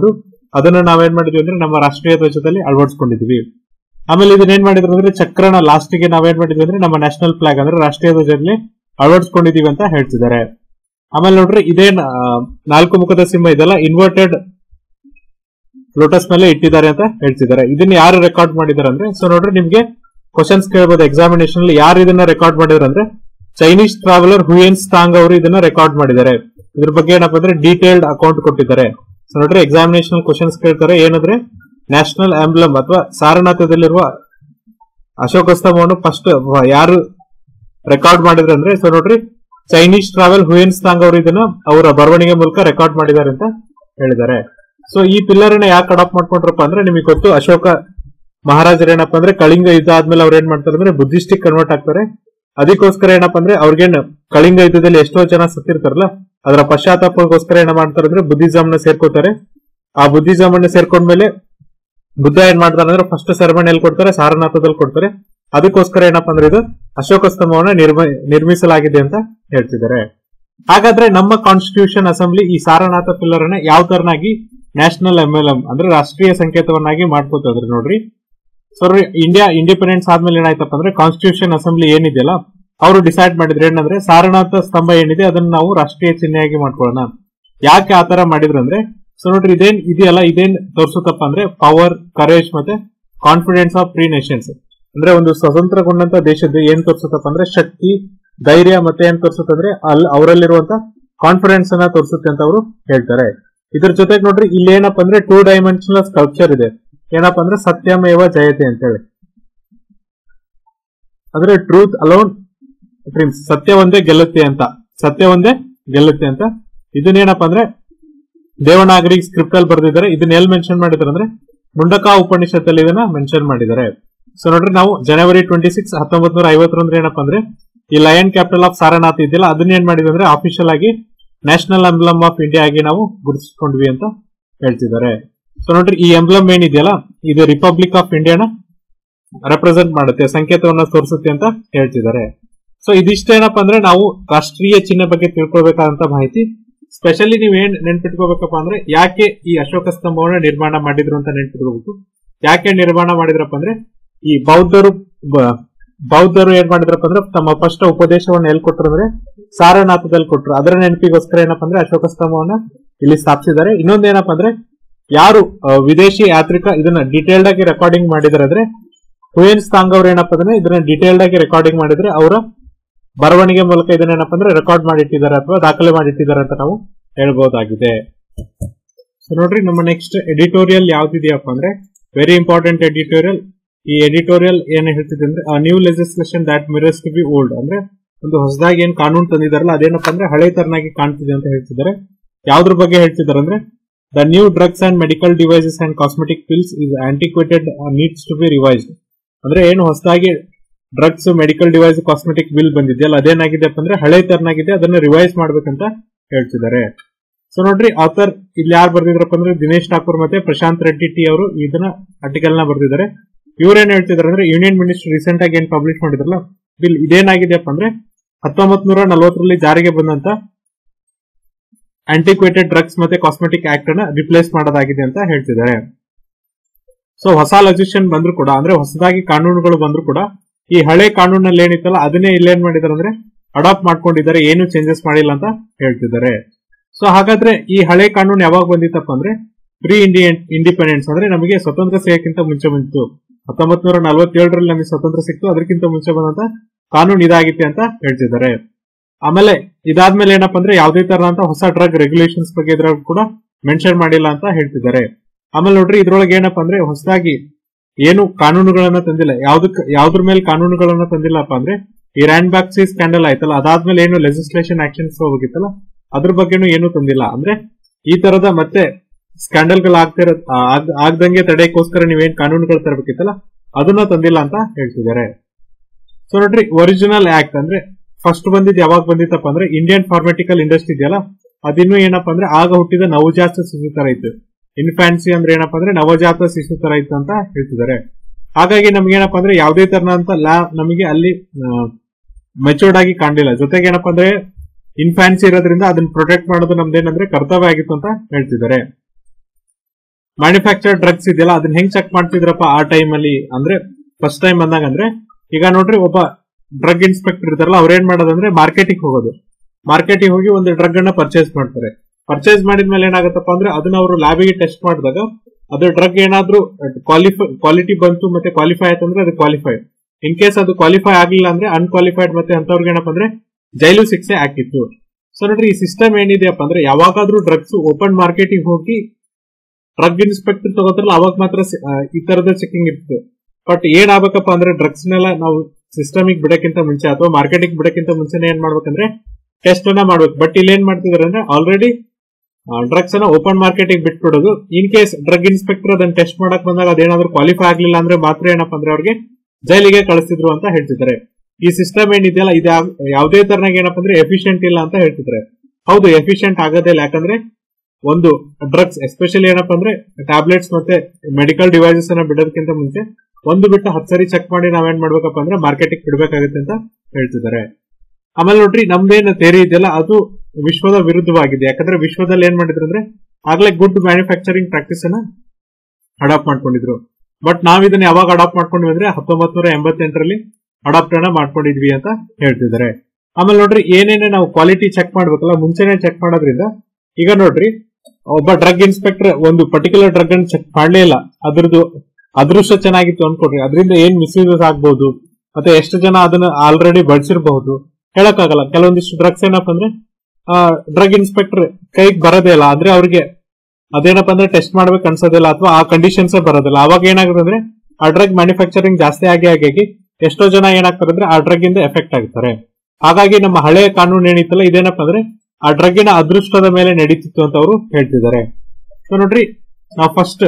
ಅದನ್ನ ನಾವೇನ್ ಮಾಡಿದ್ವಿ ಅಂದ್ರೆ ನಮ್ಮ ರಾಷ್ಟ್ರೀಯ ಧ್ವಜದಲ್ಲಿ ಅಳವಡಿಸ್ಕೊಂಡಿದ್ವಿ ಆಮೇಲೆ ಇದನ್ನ ಏನ್ ಮಾಡಿದ್ರು ಅಂದ್ರೆ ಚಕ್ರನ ಲಾಸ್ಟ್ ಗೆ ನಾವೇನ್ ಮಾಡಿದ್ವಿ ಅಂದ್ರೆ ನಮ್ಮ ನ್ಯಾಷನಲ್ ಫ್ಲಾಗ್ ಅಂದ್ರೆ ರಾಷ್ಟ್ರೀಯ ಧ್ವಜದಲ್ಲಿ ಅಳವಡಿಸ್ಕೊಂಡಿದೀವಿ ಅಂತ ಹೇಳ್ತಿದ್ದಾರೆ ಆಮೇಲೆ ನೋಡ್ರಿ ಇದೇನ್ ಆ, ನಾಲ್ಕು ಮುಖದ ಸಿಂಹ ಇದೆಲ್ಲ ಇನ್ವರ್ಟೆಡ್ ಲೋಟಸ್ ಮೇಲೆ ಇಟ್ಟಿದ್ದಾರೆ ಅಂತ ಹೇಳ್ತಿದ್ದಾರೆ ಇದನ್ನ ಯಾರು ರೆಕಾರ್ಡ್ ಮಾಡಿದಾರೆ ಅಂದ್ರೆ ಸೊ ನೋಡ್ರಿ ನಿಮ್ಗೆ ಕ್ವಶನ್ಸ್ ಕೇಳಬಹುದು ಎಕ್ಸಾಮಿನೇಷನ್ ಅಲ್ಲಿ ಯಾರು ಇದನ್ನ ರೆಕಾರ್ಡ್ ಮಾಡಿದಾರೆ ಅಂದ್ರೆ ಚೈನೀಸ್ ಟ್ರಾವೆಲರ್ ಹುಯೆನ್ ಸ್ಟಾಂಗ್ ಅವರು ಇದನ್ನ ರೆಕಾರ್ಡ್ ಮಾಡಿದ್ದಾರೆ ಇದ್ರ ಬಗ್ಗೆ ಏನಪ್ಪಾ ಅಂದ್ರೆ ಡೀಟೇಲ್ಡ್ ಅಕೌಂಟ್ ಕೊಟ್ಟಿದ್ದಾರೆ ಸೊ ನೋಡ್ರಿ ಎಕ್ಸಾಮಿನೇಷನ್ ಕ್ವಶನ್ಸ್ ಕೇಳ್ತಾರೆ ಏನಂದ್ರೆ ನ್ಯಾಷನಲ್ ಆಂಬ್ಲಮ್ ಅಥವಾ ಸಾರನಾಥದಲ್ಲಿರುವ ಅಶೋಕ ಸ್ತಂಭವನ್ನು ಫಸ್ಟ್ ಯಾರು ರೆಕಾರ್ಡ್ ಮಾಡಿದ್ರೆ ಅಂದ್ರೆ ಸೊ ನೋಡ್ರಿ ಚೈನೀಸ್ ಟ್ರಾವೆಲ್ ಹುಯೆನ್ ಸ್ಟಾಂಗ್ ಅವರು ಇದನ್ನ ಅವರ ಬರವಣಿಗೆ ಮೂಲಕ ರೆಕಾರ್ಡ್ ಮಾಡಿದ್ದಾರೆ ಅಂತ ಹೇಳಿದ್ದಾರೆ ಸೊ ಈ ಪಿಲ್ಲರ್ ನ ಯಾಕೆ ಅಡಾಪ್ಟ್ ಮಾಡ್ಕೊಂಡ್ರಪ್ಪ ಅಂದ್ರೆ ನಿಮಗೆ ಗೊತ್ತು ಅಶೋಕ ಮಹಾರಾಜರು ಏನಪ್ಪಾ ಅಂದ್ರೆ ಕಳಿಂಗ ಯುದ್ಧ ಆದ್ಮೇಲೆ ಅವ್ರು ಏನ್ ಮಾಡ್ತಾರೆ ಅಂದ್ರೆ ಬುದ್ಧಿಸ್ಟಿಕ್ ಕನ್ವರ್ಟ್ ಆಗ್ತಾರೆ ಅದಕ್ಕೋಸ್ಕರ ಏನಪ್ಪಾ ಅಂದ್ರೆ ಅವ್ರಿಗೇನ್ ಕಳಿಂಗ ಯುದ್ಧದಲ್ಲಿ ಎಷ್ಟೋ ಜನ ಸತ್ತಿರ್ತಾರಲ್ಲ ಅದರ ಪಶ್ಚಾತ್ತಾಪಕ್ಕೋಸ್ಕರ ಏನ ಮಾಡ್ತಾರೆ ಅಂದ್ರೆ ಬುದ್ಧಿಸಂ ನ ಸೇರ್ಕೋತಾರೆ ಆ ಬುದ್ಧಿಸಂ ಅನ್ನ ಸೇರ್ಕೊಂಡ್ಮೇಲೆ ಬುದ್ಧ ಏನ್ ಮಾಡ್ತಾನೆ ಅಂದ್ರೆ ಫಸ್ಟ್ ಸೆರೆಮನಿಯಲ್ಲಿ ಕೊಡ್ತಾರೆ ಸಾರನಾಥದಲ್ಲಿ ಕೊಡ್ತಾರೆ ಅದಕ್ಕೋಸ್ಕರ ಏನಪ್ಪಾ ಅಂದ್ರೆ ಇದು ಅಶೋಕ ಸ್ತಂಭವನ್ನ ನಿರ್ಮ ನಿರ್ಮಿಸಲಾಗಿದೆ ಅಂತ ಹೇಳ್ತಿದ್ದಾರೆ ಹಾಗಾದ್ರೆ ನಮ್ಮ ಕಾನ್ಸ್ಟಿಟ್ಯೂಷನ್ ಅಸೆಂಬ್ಲಿ ಈ ಸಾರನಾಥ ಪಿಲ್ಲರ್ ಅನ್ನ ಯಾವ ತರನಾಗಿ ನ್ಯಾಷನಲ್ ಎಂ ಎಲ್ ಎಂ ಅಂದ್ರೆ ರಾಷ್ಟ್ರೀಯ ಸಂಕೇತವನ್ನಾಗಿ ಮಾಡ್ಕೋತದ್ರಿ ನೋಡ್ರಿ ಸೊ ಇಂಡಿಯಾ ಇಂಡಿಪೆಂಡೆನ್ಸ್ ಆದ್ಮೇಲೆ ಏನಾಯ್ತಪ್ಪ ಅಂದ್ರೆ ಕಾನ್ಸ್ಟಿಟ್ಯೂಷನ್ ಅಸೆಂಬ್ಲಿ ಏನಿದೆಯಲ್ಲ ಅವರು ಡಿಸೈಡ್ ಮಾಡಿದ್ರೆ ಏನಂದ್ರೆ ಸಾರನಾಥ ಸ್ತಂಭ ಏನಿದೆ ಅದನ್ನ ನಾವು ರಾಷ್ಟ್ರೀಯ ಚಿಹ್ನೆಯಾಗಿ ಮಾಡ್ಕೊಳ್ಳೋಣ ಯಾಕೆ ಆತರ ಮಾಡಿದ್ರಂದ್ರೆ ಸೊ ನೋಡ್ರಿ ಇದೇನ್ ಇದೆಯಲ್ಲ ಇದೇನ್ ತೋರಿಸುತ್ತಪ್ಪ ಅಂದ್ರೆ ಪವರ್ ಕರೇಜ್ ಮತ್ತೆ ಕಾನ್ಫಿಡೆನ್ಸ್ ಆಫ್ ಫ್ರೀ ನೇಷನ್ಸ್ ಅಂದ್ರೆ ಒಂದು ಸ್ವತಂತ್ರಗೊಂಡಂತ ದೇಶದ ಏನ್ ತೋರಿಸುತ್ತಪ್ಪ ಅಂದ್ರೆ ಶಕ್ತಿ ಧೈರ್ಯ ಮತ್ತೆ ಏನ್ ತೋರಿಸುತ್ತೆ ಅಂದ್ರೆ ಅಲ್ಲಿ ಅವರಲ್ಲಿರುವಂತ ಕಾನ್ಫಿಡೆನ್ಸ್ ಅನ್ನ ತೋರಿಸುತ್ತೆ ಅಂತ ಅವರು ಹೇಳ್ತಾರೆ ಇದ್ರ ಜೊತೆಗೆ ನೋಡ್ರಿ ಇಲ್ಲಿ ಏನಪ್ಪ ಅಂದ್ರೆ ಟೂ ಡೈಮೆನ್ಷನಲ್ ಸ್ಕಲ್ಪ್ಚರ್ ಇದೆ ಏನಪ್ಪ ಅಂದ್ರೆ ಸತ್ಯಮೇವ ಜಯತೆ ಅಂತ ಹೇಳಿ ಅಂದ್ರೆ ಟ್ರೂತ್ ಅಲೋನ್ ಡ್ರೀಮ್ಸ್ ಸತ್ಯ ಒಂದೇ ಗೆಲ್ಲುತ್ತೆ ಅಂತ ಸತ್ಯ ಒಂದೇ ಗೆಲ್ಲುತ್ತೆ ಅಂತ ಇದನ್ನೇನಪ್ಪ ಅಂದ್ರೆ ದೇವನಾಗರಿ ಸ್ಕ್ರಿಪ್ಟ್ ಅಲ್ಲಿ ಬರೆದಿದ್ದಾರೆ ಇದನ್ನ ಎಲ್ಲಿ ಮೆನ್ಷನ್ ಮಾಡಿದ್ದಾರೆ ಅಂದ್ರೆ ಮುಂಡಕ ಉಪನಿಷತ್ತಲ್ಲಿ ಇದನ್ನ ಮೆನ್ಷನ್ ಮಾಡಿದ್ದಾರೆ ಸೊ ನೋಡ್ರಿ ನಾವು ಜನವರಿ ಟ್ವೆಂಟಿ ಸಿಕ್ಸ್ ಹತ್ತೊಂಬತ್ ನೂರ ಐವತ್ತರಂದ್ರೆ ಏನಪ್ಪಾ ಅಂದ್ರೆ ಈ ಲಯನ್ ಕ್ಯಾಪಿಟಲ್ ಆಫ್ ಸಾರನಾಥ್ ಇದೆಯಲ್ಲ ಅದನ್ನ ಏನ್ ಮಾಡಿದ್ವಿ ಅಂದ್ರೆ ಅಫಿಷಿಯಲ್ ಆಗಿ ನ್ಯಾಷನಲ್ ಎಂಬ್ಲಮ್ ಆಫ್ ಇಂಡಿಯಾ ಆಗಿ ನಾವು ಗುರುತಿಸ್ಕೊಂಡ್ವಿ ಅಂತ ಹೇಳ್ತಿದ್ದಾರೆ ಸೊ ನೋಡ್ರಿ ಈ ಎಂಬ್ಲಮ್ ಏನಿದೆಯಲ್ಲ ಇದು ರಿಪಬ್ಲಿಕ್ ಆಫ್ ಇಂಡಿಯಾನ ರೆಪ್ರೆಸೆಂಟ್ ಮಾಡುತ್ತೆ ಸಂಕೇತವನ್ನ ತೋರಿಸುತ್ತೆ ಅಂತ ಹೇಳ್ತಿದ್ದಾರೆ ಸೊ ಇದಿಷ್ಟೇನಪ್ಪ ಅಂದ್ರೆ ನಾವು ರಾಷ್ಟ್ರೀಯ ಚಿಹ್ನೆ ಬಗ್ಗೆ ತಿಳ್ಕೊಳ್ಬೇಕಾದಂತ ಮಾಹಿತಿ ಸ್ಪೆಷಲಿ ನೀವ್ ಏನ್ ನೆನ್ಪಿಟ್ಕೋಬೇಕಪ್ಪ ಅಂದ್ರೆ ಯಾಕೆ ಈ ಅಶೋಕ ಸ್ತಂಭವನ್ನ ನಿರ್ಮಾಣ ಮಾಡಿದ್ರು ಅಂತ ನೆನ್ಪಿಟ್ಕೋಬೇಕು ಯಾಕೆ ನಿರ್ಮಾಣ ಮಾಡಿದ್ರಪ್ಪ ಅಂದ್ರೆ ಈ ಬೌದ್ಧರು ಬ- ಬೌದ್ಧರು ಏನ್ ಮಾಡಿದ್ರಪ್ಪ ಅಂದ್ರೆ ತಮ್ಮ ಫಸ್ಟ್ ಉಪದೇಶವನ್ನ ಎಲ್ಲಿ ಕೊಟ್ರು ಅಂದ್ರೆ ಸಾರನಾಥದಲ್ಲಿ ಕೊಟ್ರು ಅದರ ನೆನಪಿಗೋಸ್ಕರ ಏನಪ್ಪ ಅಂದ್ರೆ ಅಶೋಕ ಸ್ತಂಭವನ್ನ ಇಲ್ಲಿ ಸ್ಥಾಪಿಸಿದ್ದಾರೆ ಇನ್ನೊಂದೇನಪ್ಪ ಅಂದ್ರೆ ಯಾರು ಆ, ವಿದೇಶಿ ಯಾತ್ರಿಕ ಇದನ್ನ ಡೀಟೇಲ್ಡ್ ಆಗಿ ರೆಕಾರ್ಡಿಂಗ್ ಮಾಡಿದಾರೆ ಅಂದ್ರೆ ಹುಯೆನ್ ಸ್ತಾಂಗ್ ಅವ್ರು ಏನಪ್ಪ ಅಂದ್ರೆ ಇದನ್ನ ಡೀಟೇಲ್ಡ್ ಆಗಿ ರೆಕಾರ್ಡಿಂಗ್ ಮಾಡಿದ್ರೆ ಅವರ ಬರವಣಿಗೆ ಮೂಲಕ ಇದನ್ನ ಏನಪ್ಪ ಅಂದ್ರೆ ರೆಕಾರ್ಡ್ ಮಾಡಿಟ್ಟಿದ್ದಾರೆ ಅಥವಾ ದಾಖಲೆ ಮಾಡಿಟ್ಟಿದ್ದಾರೆ ಅಂತ ನಾವು ಹೇಳ್ಬಹುದಾಗಿದೆ ಸೊ ನೋಡ್ರಿ ನಮ್ಮ ನೆಕ್ಸ್ಟ್ ಎಡಿಟೋರಿಯಲ್ ಯಾವ್ದಿದೆಯಪ್ಪ ಅಂದ್ರೆ ವೆರಿ ಇಂಪಾರ್ಟೆಂಟ್ ಎಡಿಟೋರಿಯಲ್ ಈ ಎಡಿಟೋರಿಯಲ್ ಏನ್ ಹೇಳ್ತಿದೆ ಅಂದ್ರೆ new legislation that mirrors to be old ಅಂದ್ರೆ ಒಂದು ಹೊಸದಾಗಿ ಏನ್ ಕಾನೂನು ತಂದಿದಾರಲ್ಲ ಅದೇನಪ್ಪ ಅಂದ್ರೆ ಹಳೆ ತರನಾಗಿ ಕಾಣ್ತಿದೆ ಅಂತ ಹೇಳ್ತಿದ್ದಾರೆ ಯಾವ್ದ್ರ ಬಗ್ಗೆ ಹೇಳ್ತಿದ್ದಾರೆ ಅಂದ್ರೆ the new drugs and medical devices and cosmetic pills is antiquated needs to be revised ಅಂದ್ರೆ ಏನು ಹೊಸದಾಗಿ drugs medical device cosmetic bill ಬಂದಿದೆಯಲ್ಲ ಅದೇನಾಗಿದೆ ಅಂದ್ರೆ ಹಳೆ ತರನಾಗಿದೆ ಅದನ್ನ ರಿವೈಸ್ ಮಾಡ್ಬೇಕಂತ ಹೇಳ್ತಿದ್ದಾರೆ ಸೊ ನೋಡ್ರಿ ಆಥರ್ ಇಲ್ಲಿ ಯಾರು ಬರ್ದಿದ್ರಪ್ಪ ಅಂದ್ರೆ ದಿನೇಶ್ ಠಾಕೂರ್ ಮತ್ತೆ ಪ್ರಶಾಂತ್ ರೆಡ್ಡಿ ಟಿ ಅವರು ಇದನ್ನ ಆರ್ಟಿಕಲ್ ನ ಬರ್ದಿದ್ದಾರೆ ಇವ್ರೇನ್ ಹೇಳ್ತಿದಾರೆ ಅಂದ್ರೆ ಯೂನಿಯನ್ ಮಿನಿಸ್ಟರ್ ರೀಸೆಂಟ್ ಆಗಿ ಏನ್ ಪಬ್ಲಿಷ್ ಮಾಡಿದ್ರಲ್ಲ ಬಿಲ್ ಇದೇನಾಗಿದೆಯಪ್ಪ ಅಂದ್ರೆ ಹತ್ತೊಂಬತ್ ನೂರ ನಲವತ್ತರಲ್ಲಿ ಜಾರಿಗೆ ಬಂದಂತ ಆಂಟಿಕ್ವೇಟೆಡ್ ಡ್ರಗ್ಸ್ ಮತ್ತೆ ಕಾಸ್ಮೆಟಿಕ್ ಆಕ್ಟ್ ಅನ್ನ ರಿಪ್ಲೇಸ್ ಮಾಡೋದಾಗಿದೆ ಅಂತ ಹೇಳ್ತಿದ್ದಾರೆ ಸೊ ಹೊಸ ಲೆಜಿಸ್ಲೇಷನ್ ಬಂದ್ರು ಕೂಡ ಅಂದ್ರೆ ಹೊಸದಾಗಿ ಕಾನೂನುಗಳು ಬಂದ್ರು ಕೂಡ ಈ ಹಳೆ ಕಾನೂನಲ್ಲಿ ಏನಿತ್ತಲ್ಲ ಅದನ್ನೇ ಇಲ್ಲೇನ್ ಮಾಡಿದಾರೆ ಅಂದ್ರೆ ಅಡಾಪ್ಟ್ ಮಾಡ್ಕೊಂಡಿದ್ದಾರೆ ಏನು ಚೇಂಜಸ್ ಮಾಡಿಲ್ಲ ಅಂತ ಹೇಳ್ತಿದ್ದಾರೆ ಸೊ ಹಾಗಾದ್ರೆ ಈ ಹಳೆ ಕಾನೂನು ಯಾವಾಗ ಬಂದಿತ್ತಪ್ಪ ಅಂದ್ರೆ ಪ್ರೀ ಇಂಡಿಯನ್ ಇಂಡಿಪೆಂಡೆನ್ಸ್ ಅಂದ್ರೆ ನಮಗೆ ಸ್ವತಂತ್ರ ಸಿಗಕ್ಕಿಂತ ಮುಂಚೆ ಬಂದಿತ್ತು ಹತ್ತೊಂಬತ್ ನೂರ ನಲವತ್ತೇಳರಲ್ಲಿ ನಮಗೆ ಸ್ವತಂತ್ರ ಸಿಕ್ತು ಅದಕ್ಕಿಂತ ಮುಂಚೆ ಬಂದಂತ ಕಾನೂನು ಇದಾಗಿತ್ತೆ ಅಂತ ಹೇಳ್ತಿದ್ದಾರೆ ಆಮೇಲೆ ಇದಾದ್ಮೇಲೆ ಏನಪ್ಪಾ ಅಂದ್ರೆ ಯಾವುದೇ ತರದಂತ ಹೊಸ ಡ್ರಗ್ ರೆಗ್ಯುಲೇಷನ್ಸ್ ಬಗ್ಗೆ ಇದ್ರಾಗ ಕೂಡ ಮೆನ್ಷನ್ ಮಾಡಿಲ್ಲ ಅಂತ ಹೇಳ್ತಿದ್ದಾರೆ ಆಮೇಲೆ ನೋಡ್ರಿ ಇದ್ರೊಳಗೆ ಏನಪ್ಪಾ ಅಂದ್ರೆ ಹೊಸದಾಗಿ ಏನು ಕಾನೂನುಗಳನ್ನ ತಂದಿಲ್ಲ ಯಾವ್ದಕ್ ಯಾವ್ದ್ರ ಮೇಲೆ ಕಾನೂನುಗಳನ್ನ ತಂದಿಲ್ಲಪ್ಪ ಅಂದ್ರೆ ಈ ರ್ಯಾಂಡ್ ಬ್ಯಾಕ್ಸಿ ಸ್ಕ್ಯಾಂಡಲ್ ಆಯ್ತಲ್ಲ ಅದಾದ್ಮೇಲೆ ಏನು ಲೆಜಿಸ್ಲೇಷನ್ ಆಕ್ಷನ್ಸ್ ಹೋಗಿತ್ತಲ್ಲ ಅದ್ರ ಬಗ್ಗೆನೂ ಏನು ತಂದಿಲ್ಲ ಅಂದ್ರೆ ಈ ತರದ ಮತ್ತೆ ಸ್ಕ್ಯಾಂಡಲ್ ಗಳು ಆಗ್ತಿರ ಆಗ್- ಆಗ್ದಂಗೆ ತಡೆಯಕ್ಕೋಸ್ಕರ ನೀವೇನ್ ಕಾನೂನುಗಳು ತರಬೇಕಿತ್ತಲ್ಲ ಅದನ್ನ ತಂದಿಲ್ಲ ಅಂತ ಹೇಳ್ತಿದ್ದಾರೆ ಸೊ ನೋಡ್ರಿ ಒರಿಜಿನಲ್ ಆಕ್ಟ್ ಅಂದ್ರೆ ಫಸ್ಟ್ ಬಂದಿದ್ ಯಾವಾಗ ಬಂದಿತ್ತಪ್ಪ ಅಂದ್ರೆ ಇಂಡಿಯನ್ ಫಾರ್ಮೆಟಿಕಲ್ ಇಂಡಸ್ಟ್ರಿ ಇದೆಯಲ್ಲ ಅದಿನ್ನೂ ಏನಪ್ಪಾ ಅಂದ್ರೆ ಆಗ ಹುಟ್ಟಿದ ನವಜಾತ ಶಿಶು ತರ ಇತ್ತು ಇನ್ಫ್ಯಾನ್ಸಿ ಅಂದ್ರೆ ಏನಪ್ಪಾ ಅಂದ್ರೆ ನವಜಾತ ಶಿಶು ತರ ಇತ್ತು ಅಂತ ಹೇಳ್ತಿದ್ದಾರೆ ಹಾಗಾಗಿ ನಮ್ಗೆ ಏನಪ್ಪಾ ಅಂದ್ರೆ ಯಾವುದೇ ತರನಂತ ಲಾ ನಮಗೆ ಅಲ್ಲಿ ಮೆಚೂರ್ಡ್ ಆಗಿ ಕಾಣಲಿಲ್ಲ ಜೊತೆಗೆ ಏನಪ್ಪಾ ಅಂದ್ರೆ ಇನ್ಫ್ಯಾನ್ಸಿ ಇರೋದ್ರಿಂದ ಅದನ್ನ ಪ್ರೊಟೆಕ್ಟ್ ಮಾಡೋದು ನಮ್ದೇನಂದ್ರೆ ಕರ್ತವ್ಯ ಆಗಿತ್ತು ಅಂತ ಹೇಳ್ತಿದ್ದಾರೆ ಮ್ಯಾನುಫ್ಯಾಕ್ಚರ್ಡ್ ಡ್ರಗ್ಸ್ ಇದೆಯಲ್ಲ ಅದನ್ನ ಹೆಂಗ್ ಚೆಕ್ ಮಾಡ್ತಿದ್ರಪ್ಪ ಆ ಟೈಮ್ ಅಲ್ಲಿ ಅಂದ್ರೆ ಫಸ್ಟ್ ಟೈಮ್ ಬಂದಾಗ ಅಂದ್ರೆ ಈಗ ನೋಡ್ರಿ ಒಬ್ಬ ಡ್ರಗ್ ಇನ್ಸ್ಪೆಕ್ಟರ್ ಇರ್ತಾರಲ್ಲ ಅವ್ರ ಏನ್ ಮಾಡೋದಂದ್ರೆ ಮಾರ್ಕೆಟಿಗೆ ಹೋಗೋದು ಮಾರ್ಕೆಟಿಗೆ ಹೋಗಿ ಒಂದು ಡ್ರಗ್ ಅನ್ನ ಪರ್ಚೇಸ್ ಮಾಡ್ತಾರೆ ಪರ್ಚೇಸ್ ಮಾಡಿದ್ಮೇಲೆ ಏನಾಗುತ್ತಪ್ಪ ಅಂದ್ರೆ ಅದನ್ನ ಅವರು ಲ್ಯಾಬಿಗೆ ಟೆಸ್ಟ್ ಮಾಡಿದಾಗ ಅದು ಡ್ರಗ್ ಏನಾದ್ರೂ ಕ್ವಾಲಿಫೈ ಕ್ವಾಲಿಟಿ ಬಂತು ಮತ್ತೆ ಕ್ವಾಲಿಫೈ ಆಯ್ತು ಅಂದ್ರೆ ಅದು ಕ್ವಾಲಿಫೈ ಇನ್ ಕೇಸ್ ಅದು ಕ್ವಾಲಿಫೈ ಆಗಿಲ್ಲ ಅಂದ್ರೆ ಅನ್ಕ್ವಾಲಿಫೈಡ್ ಮತ್ತೆ ಅಂತವ್ರಿಗೆ ಏನಪ್ಪ ಅಂದ್ರೆ ಜೈಲು ಶಿಕ್ಷೆ ಹಾಕಿತ್ತು ಸೊ ನೋಡ್ರಿ ಈ ಸಿಸ್ಟಮ್ ಏನಿದೆಯಪ್ಪ ಅಂದ್ರೆ ಯಾವಾಗಾದ್ರೂ ಡ್ರಗ್ಸ್ ಓಪನ್ ಮಾರ್ಕೆಟಿಗೆ ಹೋಗಿ ಡ್ರಗ್ ಇನ್ಸ್ಪೆಕ್ಟರ್ ತಗೋತಾರಲ್ಲ ಅವಾಗ ಮಾತ್ರ ಸಿ- ಆ, ಈ ತರದ ಚೆಕಿಂಗ್ ಇರ್ತದೆ ಬಟ್ ಏನ್ ಆಗ್ಬೇಕಪ್ಪ ಅಂದ್ರೆ ಡ್ರಗ್ಸ್ ನೆಲ್ಲ ನಾವು ಸಿಸ್ಟಮಿಗೆ ಬಿಡಕ್ಕಿಂತ ಮುಂಚೆ ಅಥವಾ ಮಾರ್ಕೆಟಿಗೆ ಬಿಡಕ್ಕಿಂತ ಮುಂಚೆನೆ ಏನ್ ಮಾಡ್ಬೇಕಂದ್ರೆ ಟೆಸ್ಟ್ ಅನ್ನ ಮಾಡ್ಬೇಕು ಬಟ್ ಇಲ್ಲಿ ಏನ್ ಮಾಡ್ತಿದಾರೆ ಅಂದ್ರೆ ಆಲ್ರೆಡಿ ಡ್ರಗ್ಸ್ ಅನ್ನ ಓಪನ್ ಮಾರ್ಕೆಟಿಗೆ ಬಿಟ್ಬಿಡೋದು ಇನ್ ಕೇಸ್ ಡ್ರಗ್ ಇನ್ಸ್ಪೆಕ್ಟರ್ ಅದನ್ನ ಟೆಸ್ಟ್ ಮಾಡಕ್ ಬಂದಾಗ ಅದೇನಾದ್ರೂ ಕ್ವಾಲಿಫೈ ಆಗ್ಲಿಲ್ಲ ಅಂದ್ರೆ ಮಾತ್ರ ಏನಪ್ಪ ಅಂದ್ರೆ ಅವ್ರಿಗೆ ಜೈಲಿಗೆ ಕಳಿಸ್ತಿದ್ರು ಅಂತ ಹೇಳ್ತಿದ್ದಾರೆ ಈ ಸಿಸ್ಟಮ್ ಏನಿದೆಯಲ್ಲ ಇದು ಯಾವ್- ಯಾವುದೇ ತರನಾಗ ಏನಪ್ಪ ಅಂದ್ರೆ ಎಫಿಷಿಯಂಟ್ ಇಲ್ಲ ಅಂತ ಹೇಳ್ತಿದ್ದಾರೆ ಹೌದು ಎಫಿಷಿಯಂಟ್ ಆಗೋದೇ ಇಲ್ಲ ಯಾಕಂದ್ರೆ ಒಂದು ಡ್ರಗ್ಸ್ ಎಸ್ಪೆಷಲಿ ಏನಪ್ಪ ಅಂದ್ರೆ ಟ್ಯಾಬ್ಲೆಟ್ಸ್ ಮತ್ತೆ ಮೆಡಿಕಲ್ ಡಿವೈಸಸ್ ಅನ್ನ ಬಿಡೋದಕ್ಕಿಂತ ಮುಂಚೆ ಒಂದು ಬಿಟ್ಟು ಹತ್ತು ಸರಿ ಚೆಕ್ ಮಾಡಿ ನಾವೇನ್ ಮಾಡ್ಬೇಕಪ್ಪ ಅಂದ್ರೆ ಮಾರ್ಕೆಟಿಗೆ ಬಿಡ್ಬೇಕಾಗುತ್ತೆ ಅಂತ ಹೇಳ್ತಿದ್ದಾರೆ ಆಮೇಲೆ ನೋಡ್ರಿ ನಮ್ದೇನು ತೇರಿ ಇದೆಯಲ್ಲ ಅದು ವಿಶ್ವದ ವಿರುದ್ಧವಾಗಿದೆ ಯಾಕಂದ್ರೆ ವಿಶ್ವದಲ್ಲಿ ಏನ್ ಮಾಡಿದ್ರು ಅಂದ್ರೆ ಆಗ್ಲೇ ಗುಡ್ ಮ್ಯಾನುಫ್ಯಾಕ್ಚರಿಂಗ್ ಪ್ರಾಕ್ಟೀಸ್ ಅನ್ನ ಅಡಾಪ್ಟ್ ಮಾಡ್ಕೊಂಡಿದ್ರು ಬಟ್ ನಾವ್ ಇದನ್ನ ಯಾವಾಗ ಅಡಾಪ್ಟ್ ಮಾಡ್ಕೊಂಡ್ವಿ ಅಂದ್ರೆ ಹತ್ತೊಂಬತ್ ನೂರ ಎಂಬತ್ತೆಂಟರಲ್ಲಿ ಅಡಾಪ್ಟ್ ಅನ್ನ ಮಾಡ್ಕೊಂಡಿದ್ವಿ ಅಂತ ಹೇಳ್ತಿದ್ದಾರೆ ಆಮೇಲೆ ನೋಡ್ರಿ ಏನೇನೆ ನಾವು ಕ್ವಾಲಿಟಿ ಚೆಕ್ ಮಾಡ್ಬೇಕಲ್ಲ ಮುಂಚೆನೆ ಚೆಕ್ ಮಾಡೋದ್ರಿಂದ ಈಗ ನೋಡ್ರಿ ಒಬ್ಬ ಡ್ರಗ್ ಇನ್ಸ್ಪೆಕ್ಟರ್ ಒಂದು ಪರ್ಟಿಕ್ಯುಲರ್ ಡ್ರಗ್ ಅನ್ನು ಚೆಕ್ ಮಾಡ್ಲೇ ಇಲ್ಲ ಅದ್ರದ್ದು ಅದೃಷ್ಟ ಚೆನ್ನಾಗಿತ್ತು ಅನ್ಕೊಡ್ರಿ ಅದರಿಂದ ಏನ್ ಮಿಸ್ಯೂಸಸ್ ಆಗ್ಬಹುದು ಮತ್ತೆ ಎಷ್ಟು ಜನ ಅದನ್ನ ಆಲ್ರೆಡಿ ಬಳಸಿರಬಹುದು ಹೇಳಕ್ಕಾಗಲ್ಲ ಕೆಲವೊಂದಿಷ್ಟು ಡ್ರಗ್ಸ್ ಏನಪ್ಪ ಅಂದ್ರೆ ಡ್ರಗ್ ಇನ್ಸ್ಪೆಕ್ಟರ್ ಕೈಗೆ ಬರೋದೇ ಇಲ್ಲ ಅಂದ್ರೆ ಅವ್ರಿಗೆ ಅದೇನಪ್ಪ ಅಂದ್ರೆ ಟೆಸ್ಟ್ ಮಾಡ್ಬೇಕು ಅನ್ಸೋದಿಲ್ಲ ಅಥವಾ ಆ ಕಂಡೀಷನ್ಸ್ ಬರೋದಿಲ್ಲ ಅವಾಗ ಏನಾಗುತ್ತೆ ಅಂದ್ರೆ ಆ ಡ್ರಗ್ ಮ್ಯಾನುಫ್ಯಾಕ್ಚರಿಂಗ್ ಜಾಸ್ತಿ ಆಗಿ ಆಗಿ ಆಗಿ ಎಷ್ಟೋ ಜನ ಏನಾಗ್ತಾರೆ ಅಂದ್ರೆ ಆ ಡ್ರಗ್ ಇಂದ ಎಫೆಕ್ಟ್ ಆಗ್ತಾರೆ ಹಾಗಾಗಿ ನಮ್ಮ ಹಳೆಯ ಕಾನೂನು ಏನಿತ್ತಲ್ಲ ಇದೇನಪ್ಪ ಅಂದ್ರೆ ಆ ಡ್ರಗ್ಗಿನ ಅದೃಷ್ಟದ ಮೇಲೆ ನಡೀತಿತ್ತು ಅಂತ ಅವರು ಹೇಳ್ತಿದ್ದಾರೆ ಸೊ ನೋಡ್ರಿ ನಾವು ಫಸ್ಟ್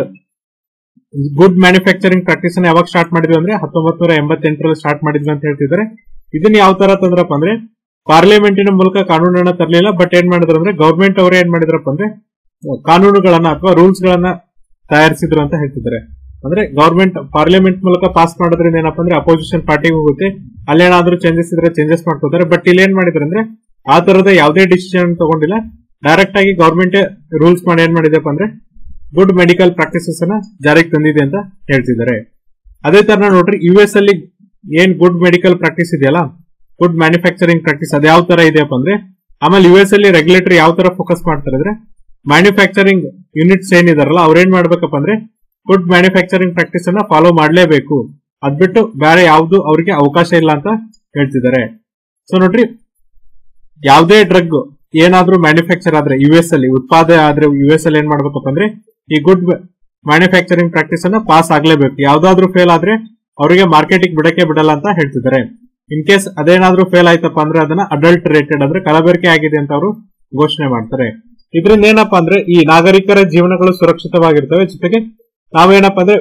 ಗುಡ್ ಮ್ಯಾನುಫ್ಯಾಕ್ಚರಿಂಗ್ ಪ್ರಾಕ್ಟೀಸ್ ಅನ್ನ ಯಾವಾಗ ಸ್ಟಾರ್ಟ್ ಮಾಡಿದ್ವಿ ಅಂದ್ರೆ ಹತ್ತೊಂಬತ್ ನೂರ ಎಂಬತ್ತೆಂಟರಲ್ಲಿ ಸ್ಟಾರ್ಟ್ ಮಾಡಿದ್ವಿ ಅಂತ ಹೇಳ್ತಿದ್ದಾರೆ ಇದನ್ನ ಯಾವ ತರ ತಂದ್ರಪ್ಪ ಅಂದ್ರೆ ಪಾರ್ಲಿಮೆಂಟಿನ ಮೂಲಕ ಕಾನೂನನ್ನ ತರಲಿಲ್ಲ ಬಟ್ ಏನ್ ಮಾಡಿದ್ರು ಅಂದ್ರೆ ಗೌರ್ಮೆಂಟ್ ಅವರು ಏನ್ ಮಾಡಿದ್ರಪ್ಪ ಅಂದ್ರೆ ಕಾನೂನುಗಳನ್ನ ಅಥವಾ ರೂಲ್ಸ್ ಗಳನ್ನ ತಯಾರಿಸಿದ್ರು ಅಂತ ಹೇಳ್ತಿದ್ದಾರೆ ಅಂದ್ರೆ ಗೌರ್ಮೆಂಟ್ ಪಾರ್ಲಿಮೆಂಟ್ ಮೂಲಕ ಪಾಸ್ ಮಾಡೋದ್ರಿಂದ ಏನಪ್ಪ ಅಂದ್ರೆ ಅಪೋಸಿಷನ್ ಪಾರ್ಟಿಗೆ ಹೋಗುತ್ತೆ ಅಲ್ಲೇನಾದ್ರೂ ಚೇಂಜಸ್ ಇದ್ರೆ ಚೇಂಜಸ್ ಮಾಡ್ಕೋತಾರೆ ಬಟ್ ಇಲ್ಲಿ ಏನ್ ಮಾಡಿದ್ರು ಅಂದ್ರೆ ಆ ತರದ ಯಾವುದೇ ಡಿಸಿಷನ್ ತಗೊಂಡಿಲ್ಲ ಡೈರೆಕ್ಟ್ ಆಗಿ ಗೌರ್ಮೆಂಟ್ ರೂಲ್ಸ್ ಮಾಡಿ ಏನ್ ಮಾಡಿದೆಪ್ಪ ಅಂದ್ರೆ ಗುಡ್ ಮೆಡಿಕಲ್ ಪ್ರಾಕ್ಟೀಸಸ್ ಅನ್ನ ಜಾರಿಗೆ ತಂದಿದೆ ಅಂತ ಹೇಳ್ತಿದ್ದಾರೆ ಅದೇ ತರ ನೋಡ್ರಿ ಯು ಎಸ್ ಅಲ್ಲಿ ಏನ್ ಗುಡ್ ಮೆಡಿಕಲ್ ಪ್ರಾಕ್ಟೀಸ್ ಇದೆಯಲ್ಲ ಗುಡ್ ಮ್ಯಾನುಫ್ಯಾಕ್ಚರಿಂಗ್ ಪ್ರಾಕ್ಟೀಸ್ ಅದು ಯಾವ ತರ ಇದೆಯಪ್ಪ ಅಂದ್ರೆ ಆಮೇಲೆ ಯು ಎಸ್ ಅಲ್ಲಿ ರೆಗ್ಯುಲೇಟರಿ ಯಾವ ತರ ಫೋಕಸ್ ಮಾಡ್ತಾರೆ ಅಂದ್ರೆ ಮ್ಯಾನುಫ್ಯಾಕ್ಚರಿಂಗ್ ಯೂನಿಟ್ಸ್ ಏನಿದಾರಲ್ಲ ಅವ್ರೇನ್ ಮಾಡ್ಬೇಕಪ್ಪ ಅಂದ್ರೆ ಗುಡ್ ಮ್ಯಾನುಫ್ಯಾಕ್ಚರಿಂಗ್ ಪ್ರಾಕ್ಟೀಸ್ ಅನ್ನ ಫಾಲೋ ಮಾಡಲೇಬೇಕು ಅದ್ಬಿಟ್ಟು ಬೇರೆ ಯಾವ್ದು ಅವ್ರಿಗೆ ಅವಕಾಶ ಇಲ್ಲ ಅಂತ ಹೇಳ್ತಿದ್ದಾರೆ ಸೊ ನೋಡ್ರಿ ಯಾವುದೇ ಡ್ರಗ್ ಏನಾದ್ರೂ ಮ್ಯಾನುಫ್ಯಾಕ್ಚರ್ ಆದ್ರೆ ಯು ಎಸ್ ಅಲ್ಲಿ ಉತ್ಪಾದನೆ ಆದ್ರೆ ಯು ಎಸ್ ಅಲ್ಲಿ ಏನ್ ಮಾಡ್ಬೇಕಪ್ಪ ಅಂದ್ರೆ ಈ ಗುಡ್ ಮ್ಯಾನುಫ್ಯಾಕ್ಚರಿಂಗ್ ಪ್ರಾಕ್ಟೀಸ್ ಅನ್ನ ಪಾಸ್ ಆಗ್ಲೇಬೇಕು ಯಾವ್ದಾದ್ರು ಫೇಲ್ ಆದ್ರೆ ಅವರಿಗೆ ಮಾರ್ಕೆಟಿಗೆ ಬಿಡಕ್ಕೆ ಬಿಡಲ್ಲ ಅಂತ ಹೇಳ್ತಿದ್ದಾರೆ ಇನ್ ಕೇಸ್ ಅದೇನಾದ್ರೂ ಫೇಲ್ ಆಯ್ತಪ್ಪ ಅಂದ್ರೆ ಅದನ್ನ ಅಡಲ್ಟ್ ರೇಟೆಡ್ ಅಂದ್ರೆ ಕಲಬೆರಕೆ ಆಗಿದೆ ಅಂತ ಅವರು ಘೋಷಣೆ ಮಾಡ್ತಾರೆ ಇದರಿಂದ ಏನಪ್ಪಾ ಅಂದ್ರೆ ಈ ನಾಗರಿಕರ ಜೀವನಗಳು ಸುರಕ್ಷಿತವಾಗಿರ್ತವೆ ಜೊತೆಗೆ ನಾವೇನಪ್ಪ ಅಂದ್ರೆ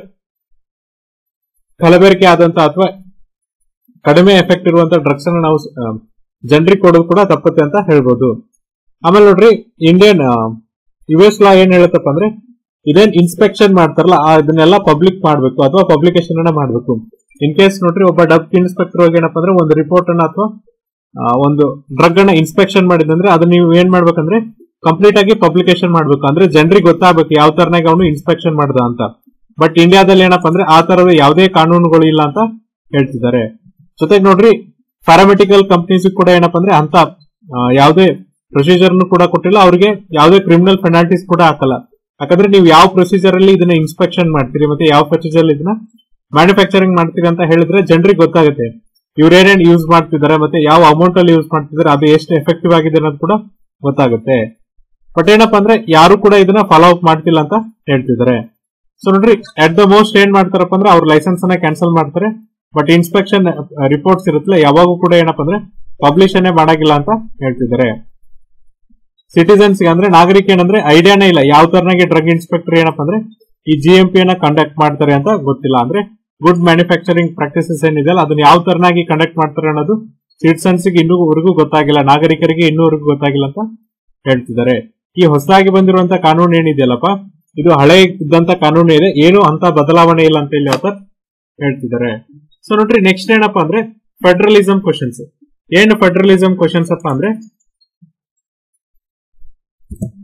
ಕಲಬೆರಕೆ ಆದಂತ ಅಥವಾ ಕಡಿಮೆ ಎಫೆಕ್ಟ್ ಇರುವಂತ ಡ್ರಗ್ಸ್ ಅನ್ನ ನಾವು ಜನರಿಗೆ ಕೊಡೋದು ಕೂಡ ತಪ್ಪುತ್ತೆ ಅಂತ ಹೇಳ್ಬೋದು ಆಮೇಲೆ ನೋಡ್ರಿ ಇಂಡಿಯನ್ ಯು ಎಸ್ ಲಾ ಏನ್ ಹೇಳುತ್ತಪ್ಪ ಅಂದ್ರೆ ಇದೇನ್ ಇನ್ಸ್ಪೆಕ್ಷನ್ ಮಾಡ್ತಾರಲ್ಲ ಆ ಇದನ್ನೆಲ್ಲ ಪಬ್ಲಿಕ್ ಮಾಡ್ಬೇಕು ಅಥವಾ ಪಬ್ಲಿಕೇಶನ್ ಅನ್ನ ಮಾಡ್ಬೇಕು ಇನ್ ಕೇಸ್ ನೋಡ್ರಿ ಒಬ್ಬ ಡಬ್ ಇನ್ಸ್ಪೆಕ್ಟರ್ ಹೋಗಿ ಏನಪ್ಪ ಅಂದ್ರೆ ಒಂದು ರಿಪೋರ್ಟ್ ಅನ್ನ ಅಥವಾ ಆ, ಒಂದು ಡ್ರಗ್ ಅನ್ನ ಇನ್ಸ್ಪೆಕ್ಷನ್ ಮಾಡಿದಂದ್ರೆ ಅದನ್ನ ನೀವು ಏನ್ ಮಾಡ್ಬೇಕಂದ್ರೆ ಕಂಪ್ಲೀಟ್ ಆಗಿ ಪಬ್ಲಿಕೇಶನ್ ಮಾಡ್ಬೇಕು ಅಂದ್ರೆ ಜನರಿಗೆ ಗೊತ್ತಾಗಬೇಕು ಯಾವ ತರನಾಗ ಅವನು ಇನ್ಸ್ಪೆಕ್ಷನ್ ಮಾಡ್ದ ಅಂತ ಬಟ್ ಇಂಡಿಯಾದಲ್ಲಿ ಏನಪ್ಪ ಅಂದ್ರೆ ಆ ತರದ ಯಾವುದೇ ಕಾನೂನುಗಳು ಇಲ್ಲ ಅಂತ ಹೇಳ್ತಿದ್ದಾರೆ ಜೊತೆಗೆ ನೋಡ್ರಿ ಪ್ಯಾರಾಮೆಡಿಕಲ್ ಕಂಪ್ನೀಸ್ ಕೂಡ ಏನಪ್ಪ ಅಂದ್ರೆ ಅಂತ ಆ, ಯಾವುದೇ ಪ್ರೊಸೀಜರ್ ಕೂಡ ಕೊಟ್ಟಿಲ್ಲ ಅವ್ರಿಗೆ ಯಾವುದೇ ಕ್ರಿಮಿನಲ್ ಪೆನಾಲ್ಟೀಸ್ ಕೂಡ ಹಾಕಲ್ಲ ಯಾಕಂದ್ರೆ ನೀವು ಯಾವ ಪ್ರೊಸೀಜರ್ ಅಲ್ಲಿ ಇದನ್ನ ಇನ್ಸ್ಪೆಕ್ಷನ್ ಮಾಡ್ತೀರಿ ಮತ್ತೆ ಯಾವ ಪ್ರೊಸೀಜರ್ ಇದನ್ನ ಮ್ಯಾನುಫ್ಯಾಕ್ಚರಿಂಗ್ ಮಾಡ್ತೀರಿ ಅಂತ ಹೇಳಿದ್ರೆ ಜನರಿಗೆ ಗೊತ್ತಾಗುತ್ತೆ ಇವ್ರೇನೇನ್ ಯೂಸ್ ಮಾಡ್ತಿದ್ದಾರೆ ಮತ್ತೆ ಯಾವ ಅಮೌಂಟ್ ಅಲ್ಲಿ ಯೂಸ್ ಮಾಡ್ತಿದ್ದಾರೆ ಅದು ಎಷ್ಟು ಎಫೆಕ್ಟಿವ್ ಆಗಿದೆ ಅನ್ನೋದು ಕೂಡ ಗೊತ್ತಾಗುತ್ತೆ ಬಟ್ ಏನಪ್ಪಾ ಅಂದ್ರೆ ಯಾರು ಕೂಡ ಇದನ್ನ ಫಾಲೋ ಅಪ್ ಮಾಡ್ತಿಲ್ಲ ಅಂತ ಹೇಳ್ತಿದ್ದಾರೆ ಸೊ ನೋಡ್ರಿ ಅಟ್ ದ ಮೋಸ್ಟ್ ಏನ್ ಮಾಡ್ತಾರಪ್ಪ ಅಂದ್ರೆ ಅವ್ರ ಲೈಸೆನ್ಸ್ ಅನ್ನ ಕ್ಯಾನ್ಸಲ್ ಮಾಡ್ತಾರೆ ಬಟ್ ಇನ್ಸ್ಪೆಕ್ಷನ್ ರಿಪೋರ್ಟ್ಸ್ ಇರುತ್ತಲ್ಲ ಯಾವಾಗೂ ಕೂಡ ಏನಪ್ಪಾ ಅಂದ್ರೆ ಪಬ್ಲಿಷನ್ನೇ ಮಾಡಾಗಿಲ್ಲ ಅಂತ ಹೇಳ್ತಿದ್ದಾರೆ ಸಿಟಿಸನ್ಸ್ ಅಂದ್ರೆ ನಾಗರಿಕ ಏನಂದ್ರೆ ಐಡಿಯಾನೇ ಇಲ್ಲ ಯಾವ ತರನಾಗಿ ಡ್ರಗ್ ಇನ್ಸ್ಪೆಕ್ಟರ್ ಏನಪ್ಪಾ ಅಂದ್ರೆ ಈ ಜಿ ಎಂ ಪಿ ಅನ್ನ ಕಂಡಕ್ಟ್ ಮಾಡ್ತಾರೆ ಅಂತ ಗೊತ್ತಿಲ್ಲ ಅಂದ್ರೆ ಗುಡ್ ಮ್ಯಾನುಫ್ಯಾಕ್ಚರಿಂಗ್ ಪ್ರಾಕ್ಟೀಸಸ್ ಏನಿದೆಯಲ್ಲ ಅದನ್ನ ಯಾವ ತರನಾಗಿ ಕಂಡಕ್ಟ್ ಮಾಡ್ತಾರೆ ಅನ್ನೋದು ಸಿಟಿಸನ್ಸ್ ಗೆ ಇನ್ನೂವರೆಗೂ ಗೊತ್ತಾಗಿಲ್ಲ ನಾಗರಿಕರಿಗೆ ಇನ್ನೂವರೆಗೂ ಗೊತ್ತಾಗಿಲ್ಲ ಅಂತ ಹೇಳ್ತಿದ್ದಾರೆ ಈ ಹೊಸದಾಗಿ ಬಂದಿರುವಂತ ಕಾನೂನು ಏನಿದೆಯಲ್ಲಪ್ಪ ಇದು ಹಳೆ ಇದ್ದಂತ ಕಾನೂನು ಇದೆ ಏನು ಅಂತ ಬದಲಾವಣೆ ಇಲ್ಲ ಅಂತ ಇಲ್ಲಿ ಅವತ್ತ ಹೇಳ್ತಿದ್ದಾರೆ ಸೊ ನೋಡ್ರಿ ನೆಕ್ಸ್ಟ್ ಏನಪ್ಪಾ ಅಂದ್ರೆ ಫೆಡರಲಿಸಂ ಕ್ವಶನ್ಸ್ ಏನು ಫೆಡರಲಿಸಂ ಕ್ವಶನ್ಸ್ ಅಪ್ಪ ಅಂದ್ರೆ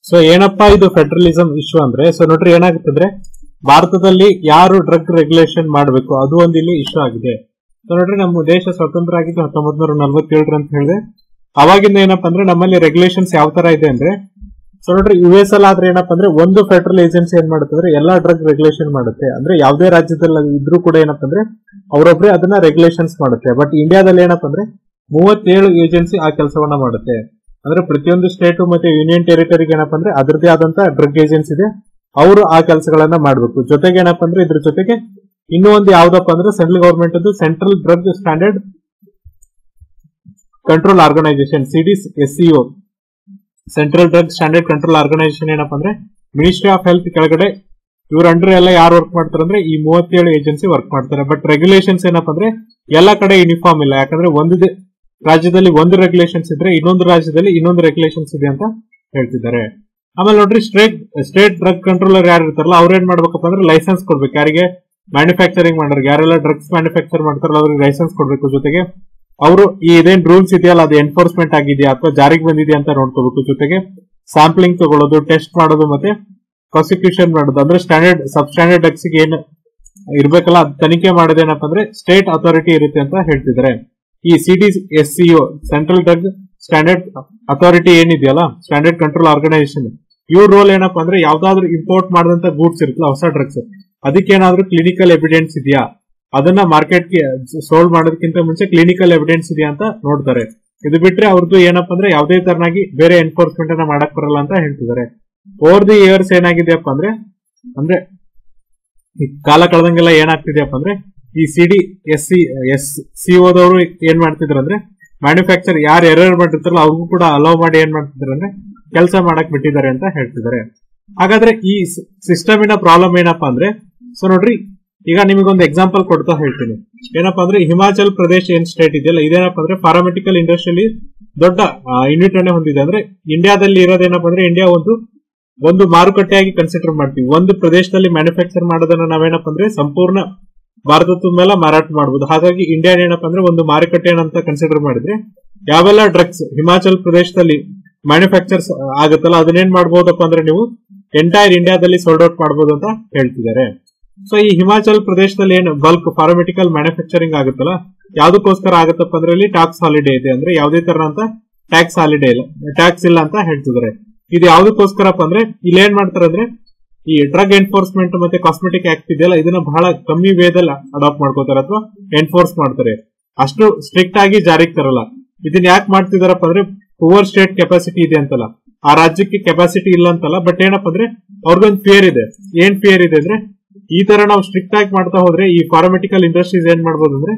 ಸೊ ಏನಪ್ಪಾ ಇದು ಫೆಡರಲಿಸಂ ಇಶ್ಯೂ ಅಂದ್ರೆ ಸೊ ನೋಡ್ರಿ ಏನಾಗುತ್ತೆ ಅಂದ್ರೆ ಭಾರತದಲ್ಲಿ ಯಾರು ಡ್ರಗ್ ರೆಗ್ಯುಲೇಷನ್ ಮಾಡಬೇಕು ಅದು ಒಂದು ಇಲ್ಲಿ ಇಶ್ಯೂ ಆಗಿದೆ ಸೊ ನೋಡ್ರಿ ನಮ್ಮ ದೇಶ ಸ್ವತಂತ್ರ ಆಗಿದ್ದು ಹತ್ತೊಂಬತ್ ನೂರ ನಲ್ವತ್ತೇಳರ ಅಂತ ಹೇಳಿದೆ ಅವಾಗಿಂದ ಏನಪ್ಪಾ ಅಂದ್ರೆ ನಮ್ಮಲ್ಲಿ ರೆಗ್ಯುಲೇಷನ್ಸ್ ಯಾವ ತರ ಇದೆ ಅಂದ್ರೆ ಸೊ ನೋಡ್ರಿ ಯು ಎಸ್ ಅಲ್ಲಿ ಆದ್ರೆ ಏನಪ್ಪಾ ಅಂದ್ರೆ ಒಂದು ಫೆಡರಲ್ ಏಜೆನ್ಸಿ ಏನ್ ಮಾಡುತ್ತೆ ಅಂದ್ರೆ ಎಲ್ಲಾ ಡ್ರಗ್ ರೆಗ್ಯುಲೇಷನ್ ಮಾಡುತ್ತೆ ಅಂದ್ರೆ ಯಾವುದೇ ರಾಜ್ಯದಲ್ಲಿ ಇದ್ರೂ ಕೂಡ ಏನಪ್ಪಾ ಅಂದ್ರೆ ಅವರೊಬ್ಬರೇ ಅದನ್ನ ರೆಗ್ಯುಲೇಷನ್ಸ್ ಮಾಡುತ್ತೆ ಬಟ್ ಇಂಡಿಯಾದಲ್ಲಿ ಏನಪ್ಪಾ ಅಂದ್ರೆ ಮೂವತ್ತೇಳು ಏಜೆನ್ಸಿ ಆ ಕೆಲಸವನ್ನ ಮಾಡುತ್ತೆ ಅಂದ್ರೆ ಪ್ರತಿಯೊಂದು ಸ್ಟೇಟ್ ಮತ್ತೆ ಯೂನಿಯನ್ ಟೆರಿಟರಿಗೆ ಏನಪ್ಪಾ ಅಂದ್ರೆ ಅದರದೇ ಆದಂತ ಡ್ರಗ್ ಏಜೆನ್ಸಿ ಇದೆ ಅವರು ಆ ಕೆಲಸಗಳನ್ನ ಮಾಡಬೇಕು ಜೊತೆಗೆ ಏನಪ್ಪಾ ಅಂದ್ರೆ ಇದ್ರ ಜೊತೆಗೆ ಇನ್ನೂ ಒಂದು ಯಾವ್ದಪ್ಪ ಅಂದ್ರೆ ಸೆಂಟ್ರಲ್ ಗವರ್ಮೆಂಟ್ ಅದು central drug standard control organisation CDS SCO central drug standard control organisation ಏನಪ್ಪಾ ಅಂದ್ರೆ ಮಿನಿಸ್ಟ್ರಿ ಆಫ್ ಹೆಲ್ತ್ ಕೆಳಗಡೆ ಇವ್ರ ಅಂಡರ್ ಎಲ್ಲ ಯಾರು ವರ್ಕ್ ಮಾಡ್ತಾರೆ ಅಂದ್ರೆ ಈ ಮೂವತ್ತೇಳು ಏಜೆನ್ಸಿ ವರ್ಕ್ ಮಾಡ್ತಾರೆ ಬಟ್ ರೆಗ್ಯುಲೇಷನ್ಸ್ ಏನಪ್ಪಾ ಅಂದ್ರೆ ಎಲ್ಲ ಕಡೆ ಯೂನಿಫಾರ್ಮ್ ಇಲ್ಲ ಯಾಕಂದ್ರೆ ಒಂದು ದೇ- ರಾಜ್ಯದಲ್ಲಿ ಒಂದು ರೆಗ್ಯುಲೇಷನ್ಸ್ ಇದ್ರೆ ಇನ್ನೊಂದು ರಾಜ್ಯದಲ್ಲಿ ಇನ್ನೊಂದು ರೆಗ್ಯುಲೇಷನ್ಸ್ ಇದೆ ಅಂತ ಹೇಳ್ತಿದ್ದಾರೆ ಆಮೇಲೆ ನೋಡ್ರಿ ಸ್ಟೇಟ್ ಸ್ಟೇಟ್ ಡ್ರಗ್ ಕಂಟ್ರೋಲರ್ ಯಾರು ಇರ್ತಾರಲ್ಲ ಅವ್ರು ಏನ್ ಮಾಡ್ಬೇಕಪ್ಪ ಅಂದ್ರೆ ಲೈಸೆನ್ಸ್ ಕೊಡ್ಬೇಕು ಯಾರಿಗೆ ಮ್ಯಾನುಫ್ಯಾಕ್ಚರಿಂಗ್ ಮಾಡೋರಿಗೆ ಯಾರೆಲ್ಲ ಡ್ರಗ್ಸ್ ಮ್ಯಾನುಫ್ಯಾಕ್ಚರ್ ಮಾಡ್ತಾರಲ್ಲ ಅವ್ರಿಗೆ ಲೈಸೆನ್ಸ್ ಕೊಡ್ಬೇಕು ಜೊತೆಗೆ ಅವರು ಈ ಇದೇನ್ ರೂಲ್ಸ್ ಇದೆಯಲ್ಲ ಅದು ಎನ್ಫೋರ್ಸ್ಮೆಂಟ್ ಆಗಿದೆಯಾ ಅಥವಾ ಜಾರಿಗೆ ಬಂದಿದೆಯಾ ಅಂತ ನೋಡ್ಕೋಬೇಕು ಜೊತೆಗೆ ಸ್ಯಾಂಪ್ಲಿಂಗ್ ತಗೊಳ್ಳೋದು ಟೆಸ್ಟ್ ಮಾಡೋದು ಮತ್ತೆ ಪ್ರಾಸಿಕ್ಯೂಷನ್ ಮಾಡೋದು ಅಂದ್ರೆ ಸ್ಟ್ಯಾಂಡರ್ಡ್ ಸಬ್ ಸ್ಟ್ಯಾಂಡರ್ಡ್ ಡ್ರಗ್ಸ್ ಏನ್ ಇರ್ಬೇಕಲ್ಲ ಅದ್ ತನಿಖೆ ಮಾಡೋದೇನಪ್ಪ ಅಂದ್ರೆ ಸ್ಟೇಟ್ ಅಥಾರಿಟಿ ಇರುತ್ತೆ ಅಂತ ಹೇಳ್ತಿದ್ದಾರೆ ಈ CD S CO central drug standard authority ಏನಿದೆಯಲ್ಲ ಸ್ಟ್ಯಾಂಡರ್ಡ್ ಕಂಟ್ರೋಲ್ ಆರ್ಗನೈಸೇಷನ್ ಇವ್ರ ರೋಲ್ ಏನಪ್ಪಾ ಅಂದ್ರೆ ಯಾವ್ದಾದ್ರು ಇಂಪೋರ್ಟ್ ಮಾಡಿದಂತ ಗೂಡ್ಸ್ ಇರುತ್ತಲ್ಲ ಹೊಸ ಡ್ರಗ್ಸ್ ಅದಕ್ಕೇನಾದ್ರೂ ಕ್ಲಿನಿಕಲ್ ಎವಿಡೆನ್ಸ್ ಇದೆಯಾ ಅದನ್ನ ಮಾರ್ಕೆಟ್ಗೆ ಸೋಲ್ಡ್ ಮಾಡೋದಕ್ಕಿಂತ ಮುಂಚೆ ಕ್ಲಿನಿಕಲ್ ಎವಿಡೆನ್ಸ್ ಇದೆಯಾ ಅಂತ ನೋಡ್ತಾರೆ ಇದು ಬಿಟ್ರೆ ಅವ್ರದ್ದು ಏನಪ್ಪಾ ಅಂದ್ರೆ ಯಾವುದೇ ತರನಾಗಿ ಬೇರೆ ಎನ್ಫೋರ್ಸ್ಮೆಂಟ್ ಅನ್ನ ಮಾಡಕ್ ಬರಲ್ಲ ಅಂತ ಹೇಳ್ತಿದ್ದಾರೆ ಓವರ್ ದಿ ಇಯರ್ಸ್ ಏನಾಗಿದೆಯಪ್ಪ ಅಂದ್ರೆ ಅಂದ್ರೆ ಈ ಕಾಲ ಕಳೆದಂಗೆಲ್ಲ ಏನಾಗ್ತಿದೆಯಪ್ಪ ಅಂದ್ರೆ ಈ CD S C S C ಓದವರು ಏನ್ ಮಾಡ್ತಿದ್ರು ಅಂದ್ರೆ ಮ್ಯಾನುಫ್ಯಾಕ್ಚರ್ ಯಾರು ಎರರ್ ಮಾಡಿರ್ತಾರಲ್ಲ ಅವ್ರಿಗೂ ಕೂಡ ಅಲೋ ಮಾಡಿ ಏನ್ ಮಾಡ್ತಿದ್ದಾರೆ ಅಂದ್ರೆ ಕೆಲಸ ಮಾಡಕ್ ಬಿಟ್ಟಿದ್ದಾರೆ ಅಂತ ಹೇಳ್ತಿದ್ದಾರೆ ಹಾಗಾದ್ರೆ ಈ ಸಿಸ್ಟಮಿನ ಪ್ರಾಬ್ಲಮ್ ಏನಪ್ಪಾ ಅಂದ್ರೆ ಸೊ ನೋಡ್ರಿ ಈಗ ನಿಮಗೊಂದು ಎಕ್ಸಾಂಪಲ್ ಕೊಡ್ತಾ ಹೇಳ್ತೀನಿ ಏನಪ್ಪಾ ಅಂದ್ರೆ ಹಿಮಾಚಲ್ ಪ್ರದೇಶ್ ಏನ್ ಸ್ಟೇಟ್ ಇದೆಯಲ್ಲ ಇದೇನಪ್ಪ ಅಂದ್ರೆ ಫಾರ್ಮೆಟಿಕಲ್ ಇಂಡಸ್ಟ್ರಿಯಲ್ಲಿ ದೊಡ್ಡ ಯೂನಿಟ್ ಅನ್ನ ಹೊಂದಿದೆ ಅಂದ್ರೆ ಇಂಡಿಯಾದಲ್ಲಿ ಇರೋದೇನಪ್ಪ ಅಂದ್ರೆ ಇಂಡಿಯಾ ಒಂದು ಒಂದು ಮಾರುಕಟ್ಟೆಯಾಗಿ ಕನ್ಸಿಡರ್ ಮಾಡ್ತೀವಿ ಒಂದು ಪ್ರದೇಶದಲ್ಲಿ ಮ್ಯಾನುಫ್ಯಾಕ್ಚರ್ ಮಾಡೋದನ್ನ ನಾವೇನಪ್ಪ ಅಂದ್ರೆ ಸಂಪೂರ್ಣ ಭಾರತದ ಮೇಲೆ ಮಾರಾಟ ಮಾಡಬಹುದು ಹಾಗಾಗಿ ಇಂಡಿಯಾ ಏನಪ್ಪ ಅಂದ್ರೆ ಒಂದು ಮಾರುಕಟ್ಟೆ ಅಂತ ಕನ್ಸಿಡರ್ ಮಾಡಿದ್ರೆ ಯಾವೆಲ್ಲ ಡ್ರಗ್ಸ್ ಹಿಮಾಚಲ್ ಪ್ರದೇಶದಲ್ಲಿ ಮ್ಯಾನುಫ್ಯಾಕ್ಚರ್ಸ್ ಆಗುತ್ತಲ್ಲ ಅದನ್ನೇನ್ ಮಾಡಬಹುದಪ್ಪ ಅಂದ್ರೆ ನೀವು ಎಂಟೈರ್ ಇಂಡಿಯಾದಲ್ಲಿ ಸೋಲ್ಡ್ ಔಟ್ ಮಾಡಬಹುದು ಅಂತ ಹೇಳ್ತಿದ್ದಾರೆ ಸೊ ಈ ಹಿಮಾಚಲ್ ಪ್ರದೇಶದಲ್ಲಿ ಏನು ಬಲ್ಕ್ ಫಾರ್ಮೆಟಿಕಲ್ ಮ್ಯಾನುಫ್ಯಾಕ್ಚರಿಂಗ್ ಆಗುತ್ತಲ್ಲ ಯಾವ್ದಕ್ಕೋಸ್ಕರ ಆಗುತ್ತಪ್ಪ ಅಂದ್ರೆ ಇಲ್ಲಿ ಟ್ಯಾಕ್ಸ್ ಹಾಲಿಡೇ ಇದೆ ಅಂದ್ರೆ ಯಾವುದೇ ತರ ಅಂತ ಟ್ಯಾಕ್ಸ್ ಹಾಲಿಡೇ ಇಲ್ಲ ಟ್ಯಾಕ್ಸ್ ಇಲ್ಲ ಅಂತ ಹೇಳ್ತಿದ್ದಾರೆ ಇದು ಯಾವ್ದಕ್ಕೋಸ್ಕರಪ್ಪ ಅಂದ್ರೆ ಇಲ್ಲಿ ಏನ್ ಮಾಡ್ತಾರೆ ಅಂದ್ರೆ ಈ ಡ್ರಗ್ ಎನ್ಫೋರ್ಸ್ಮೆಂಟ್ ಮತ್ತೆ ಕಾಸ್ಮೆಟಿಕ್ ಆಕ್ಟ್ ಇದೆಯಲ್ಲ ಇದನ್ನ ಬಹಳ ಕಮ್ಮಿ ವೇದಲ್ಲಿ ಅಡಾಪ್ಟ್ ಮಾಡ್ಕೋತಾರೆ ಅಥವಾ ಎನ್ಫೋರ್ಸ್ ಮಾಡ್ತಾರೆ ಅಷ್ಟು ಸ್ಟ್ರಿಕ್ಟ್ ಆಗಿ ಜಾರಿಗೆ ತರಲ್ಲ ಇದನ್ನ ಯಾಕೆ ಮಾಡ್ತಿದಾರಪ್ಪ ಅಂದ್ರೆ ಪುವರ್ ಸ್ಟೇಟ್ ಕೆಪಾಸಿಟಿ ಇದೆ ಅಂತಲ್ಲ ಆ ರಾಜ್ಯಕ್ಕೆ ಕೆಪಾಸಿಟಿ ಇಲ್ಲ ಅಂತಲ್ಲ ಬಟ್ ಏನಪ್ಪ ಅಂದ್ರೆ ಅವ್ರಿಗೊಂದು ಫಿಯರ್ ಇದೆ ಏನ್ ಫಿಯರ್ ಇದೆ ಅಂದ್ರೆ ಈ ತರ ನಾವು ಸ್ಟ್ರಿಕ್ಟ್ ಆಗಿ ಮಾಡ್ತಾ ಹೋದ್ರೆ ಈ ಫಾರ್ಮೆಟಿಕಲ್ ಇಂಡಸ್ಟ್ರೀಸ್ ಏನ್ ಮಾಡ್ಬೋದು ಅಂದ್ರೆ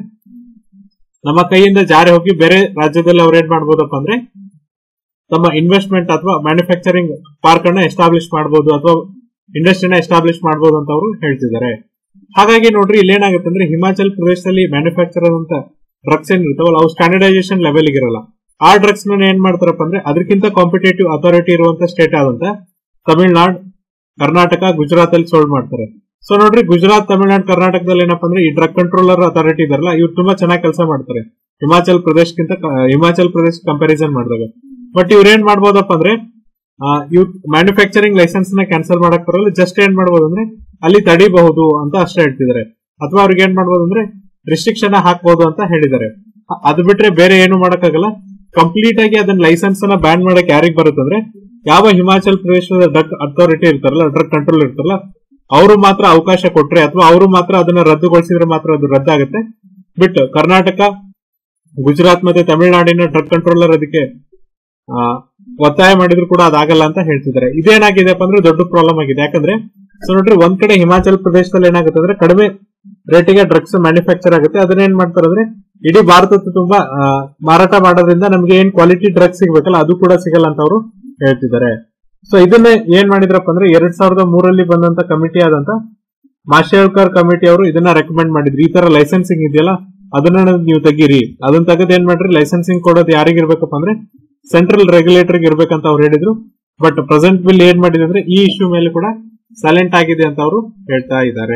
ನಮ್ಮ ಕೈಯಿಂದ ಜಾರಿ ಹೋಗಿ ಬೇರೆ ರಾಜ್ಯದಲ್ಲಿ ಅವ್ರು ಏನ್ ಮಾಡ್ಬೋದಪ್ಪ ಅಂದ್ರೆ ತಮ್ಮ ಇನ್ವೆಸ್ಟ್ಮೆಂಟ್ ಅಥವಾ ಮ್ಯಾನುಫ್ಯಾಕ್ಚರಿಂಗ್ ಪಾರ್ಕ್ ಅನ್ನ ಎಸ್ಟಾಬ್ಲಿಷ್ ಮಾಡಬಹುದು ಅಥವಾ ಇಂಡಸ್ಟ್ರಿನ ಎಸ್ಟಾಬ್ಲಿಷ್ ಮಾಡಬಹುದು ಅಂತ ಅವರು ಹೇಳ್ತಿದ್ದಾರೆ ಹಾಗಾಗಿ ನೋಡ್ರಿ ಇಲ್ಲಿ ಏನಾಗುತ್ತೆ ಅಂದ್ರೆ ಹಿಮಾಚಲ್ ಪ್ರದೇಶದಲ್ಲಿ ಮ್ಯಾನುಫ್ಯಾಕ್ಚರ್ ಆದಂತ ಡ್ರಗ್ಸ್ ಏನ್ ಇರ್ತಾವಲ್ಲ ಅವು ಸ್ಟ್ಯಾಂಡರ್ಡೈಸೇಷನ್ ಲೆವೆಲ್ ಇರಲ್ಲ ಆ ಡ್ರಗ್ಸ್ ನ ಏನ್ ಮಾಡ್ತಾರಪ್ಪ ಅಂದ್ರೆ ಅದಕ್ಕಿಂತ ಕಾಂಪಿಟೇಟಿವ್ ಅಥಾರಿಟಿ ಇರುವಂತ ಸ್ಟೇಟ್ ಆದಂತ ತಮಿಳ್ನಾಡ್ ಕರ್ನಾಟಕ ಗುಜರಾತ್ ಅಲ್ಲಿ ಸೋಲ್ಡ್ ಮಾಡ್ತಾರೆ ಸೊ ನೋಡ್ರಿ ಗುಜರಾತ್ ತಮಿಳ್ನಾಡು ಕರ್ನಾಟಕದಲ್ಲಿ ಏನಪ್ಪಾ ಅಂದ್ರೆ ಈ ಡ್ರಗ್ ಕಂಟ್ರೋಲರ್ ಅಥಾರಿಟಿ ಇದಾರಲ್ಲ ಇವ್ರು ತುಂಬಾ ಚೆನ್ನಾಗಿ ಕೆಲಸ ಮಾಡ್ತಾರೆ ಹಿಮಾಚಲ್ ಪ್ರದೇಶಕ್ಕಿಂತ ಕ- ಹಿಮಾಚಲ್ ಪ್ರದೇಶ ಕಂಪ್ಯಾರಿಸನ್ ಮಾಡಿದಾಗ ಬಟ್ ಇವ್ರು ಏನ್ ಮಾಡ್ಬೋದಪ್ಪ ಅಂದ್ರೆ ಇವ್ ಮ್ಯಾನುಫ್ಯಾಕ್ಚರಿಂಗ್ ಲೈಸೆನ್ಸ್ ನ ಕ್ಯಾನ್ಸಲ್ ಮಾಡಕ್ ಬರಲ್ಲ ಜಸ್ಟ್ ಏನ್ ಮಾಡ್ಬೋದು ಅಂದ್ರೆ ಅಲ್ಲಿ ತಡಿಬಹುದು ಅಂತ ಅಷ್ಟೇ ಹೇಳ್ತಿದ್ದಾರೆ ಅಥವಾ ಅವ್ರಿಗೆ ಏನ್ ಮಾಡ್ಬೋದು ಅಂದ್ರೆ ರಿಸ್ಟ್ರಿಕ್ಷನ್ ಹಾಕ್ಬೋದು ಅಂತ ಹೇಳಿದ್ದಾರೆ ಅ- ಅದು ಬಿಟ್ರೆ ಬೇರೆ ಏನು ಮಾಡಕ್ಕಾಗಲ್ಲ ಕಂಪ್ಲೀಟ್ ಆಗಿ ಅದನ್ನ ಲೈಸೆನ್ಸ್ ನ ಬ್ಯಾನ್ ಮಾಡಕ್ ಯಾರಿಗ್ ಬರುತ್ತಂದ್ರೆ ಯಾವ ಹಿಮಾಚಲ್ ಪ್ರದೇಶದ ಡ್ರಗ್ ಅಥಾರಿಟಿ ಇರ್ತಾರಲ್ಲ ಡ್ರಗ್ ಕಂಟ್ರೋಲ್ ಇರ್ತಾರಲ್ಲ ಅವರು ಮಾತ್ರ ಅವಕಾಶ ಕೊಟ್ರೆ ಅಥವಾ ಅವರು ಮಾತ್ರ ಅದನ್ನ ರದ್ದುಗೊಳಿಸಿದ್ರೆ ಮಾತ್ರ ಅದು ರದ್ದಾಗುತ್ತೆ ಬಿಟ್ ಕರ್ನಾಟಕ ಗುಜರಾತ್ ಮತ್ತೆ ತಮಿಳುನಾಡಿನ ಡ್ರಗ್ ಕಂಟ್ರೋಲರ್ ಅದಕ್ಕೆ ಆ, ಒತ್ತಾಯ ಮಾಡಿದ್ರು ಕೂಡ ಅದಾಗಲ್ಲ ಅಂತ ಹೇಳ್ತಿದ್ದಾರೆ ಇದೇನಾಗಿದೆಪ್ಪ ಅಂದ್ರೆ ದೊಡ್ಡ ಪ್ರಾಬ್ಲಮ್ ಆಗಿದೆ ಯಾಕಂದ್ರೆ ಸೊ ನೋಡ್ರಿ ಒಂದ್ ಕಡೆ ಹಿಮಾಚಲ್ ಪ್ರದೇಶದಲ್ಲಿ ಏನಾಗುತ್ತೆ ಅಂದ್ರೆ ಕಡಿಮೆ ರೇಟಿಗೆ ಡ್ರಗ್ಸ್ ಮ್ಯಾನುಫ್ಯಾಕ್ಚರ್ ಆಗುತ್ತೆ ಅದನ್ನ ಏನ್ ಮಾಡ್ತಾರೆ ಅಂದ್ರೆ ಇಡೀ ಭಾರತದ ತುಂಬಾ ಆ, ಮಾರಾಟ ಮಾಡೋದ್ರಿಂದ ನಮ್ಗೆ ಏನ್ ಕ್ವಾಲಿಟಿ ಡ್ರಗ್ಸ್ ಸಿಗ್ಬೇಕಲ್ಲ ಅದು ಕೂಡ ಸಿಗಲ್ಲ ಅಂತ ಅವರು ಹೇಳ್ತಿದ್ದಾರೆ ಸೊ ಇದನ್ನ ಏನ್ ಮಾಡಿದ್ರಪ್ಪ ಅಂದ್ರೆ ಎರಡ್ ಸಾವಿರದ ಮೂರಲ್ಲಿ ಬಂದಂತ ಕಮಿಟಿ ಆದಂತ ಮಾಶೇಳ್ಕರ್ ಕಮಿಟಿ ಅವರು ಇದನ್ನ ರೆಕಮೆಂಡ್ ಮಾಡಿದ್ರು ಈ ತರ ಲೈಸೆನ್ಸಿಂಗ್ ಇದೆಯಲ್ಲ ಅದನ್ನ ನೀವು ತೆಗೀರಿ ಅದನ್ನ ತೆಗೆದು ಏನ್ ಮಾಡ್ರಿ ಲೈಸೆನ್ಸಿಂಗ್ ಕೊಡೋದು ಯಾರಿಗಿರ್ಬೇಕಪ್ಪ ಅಂದ್ರೆ ಸೆಂಟ್ರಲ್ ರೆಗ್ಯುಲೇಟರ್ ಇರ್ಬೇಕಂತ ಅವ್ರು ಹೇಳಿದ್ರು ಬಟ್ ಪ್ರೆಸೆಂಟ್ ಬಿಲ್ ಏನ್ ಮಾಡಿದೆ ಅಂದ್ರೆ ಈ ಇಶ್ಯೂ ಮೇಲೆ ಕೂಡ ಸೈಲೆಂಟ್ ಆಗಿದೆ ಅಂತ ಅವರು ಹೇಳ್ತಾ ಇದ್ದಾರೆ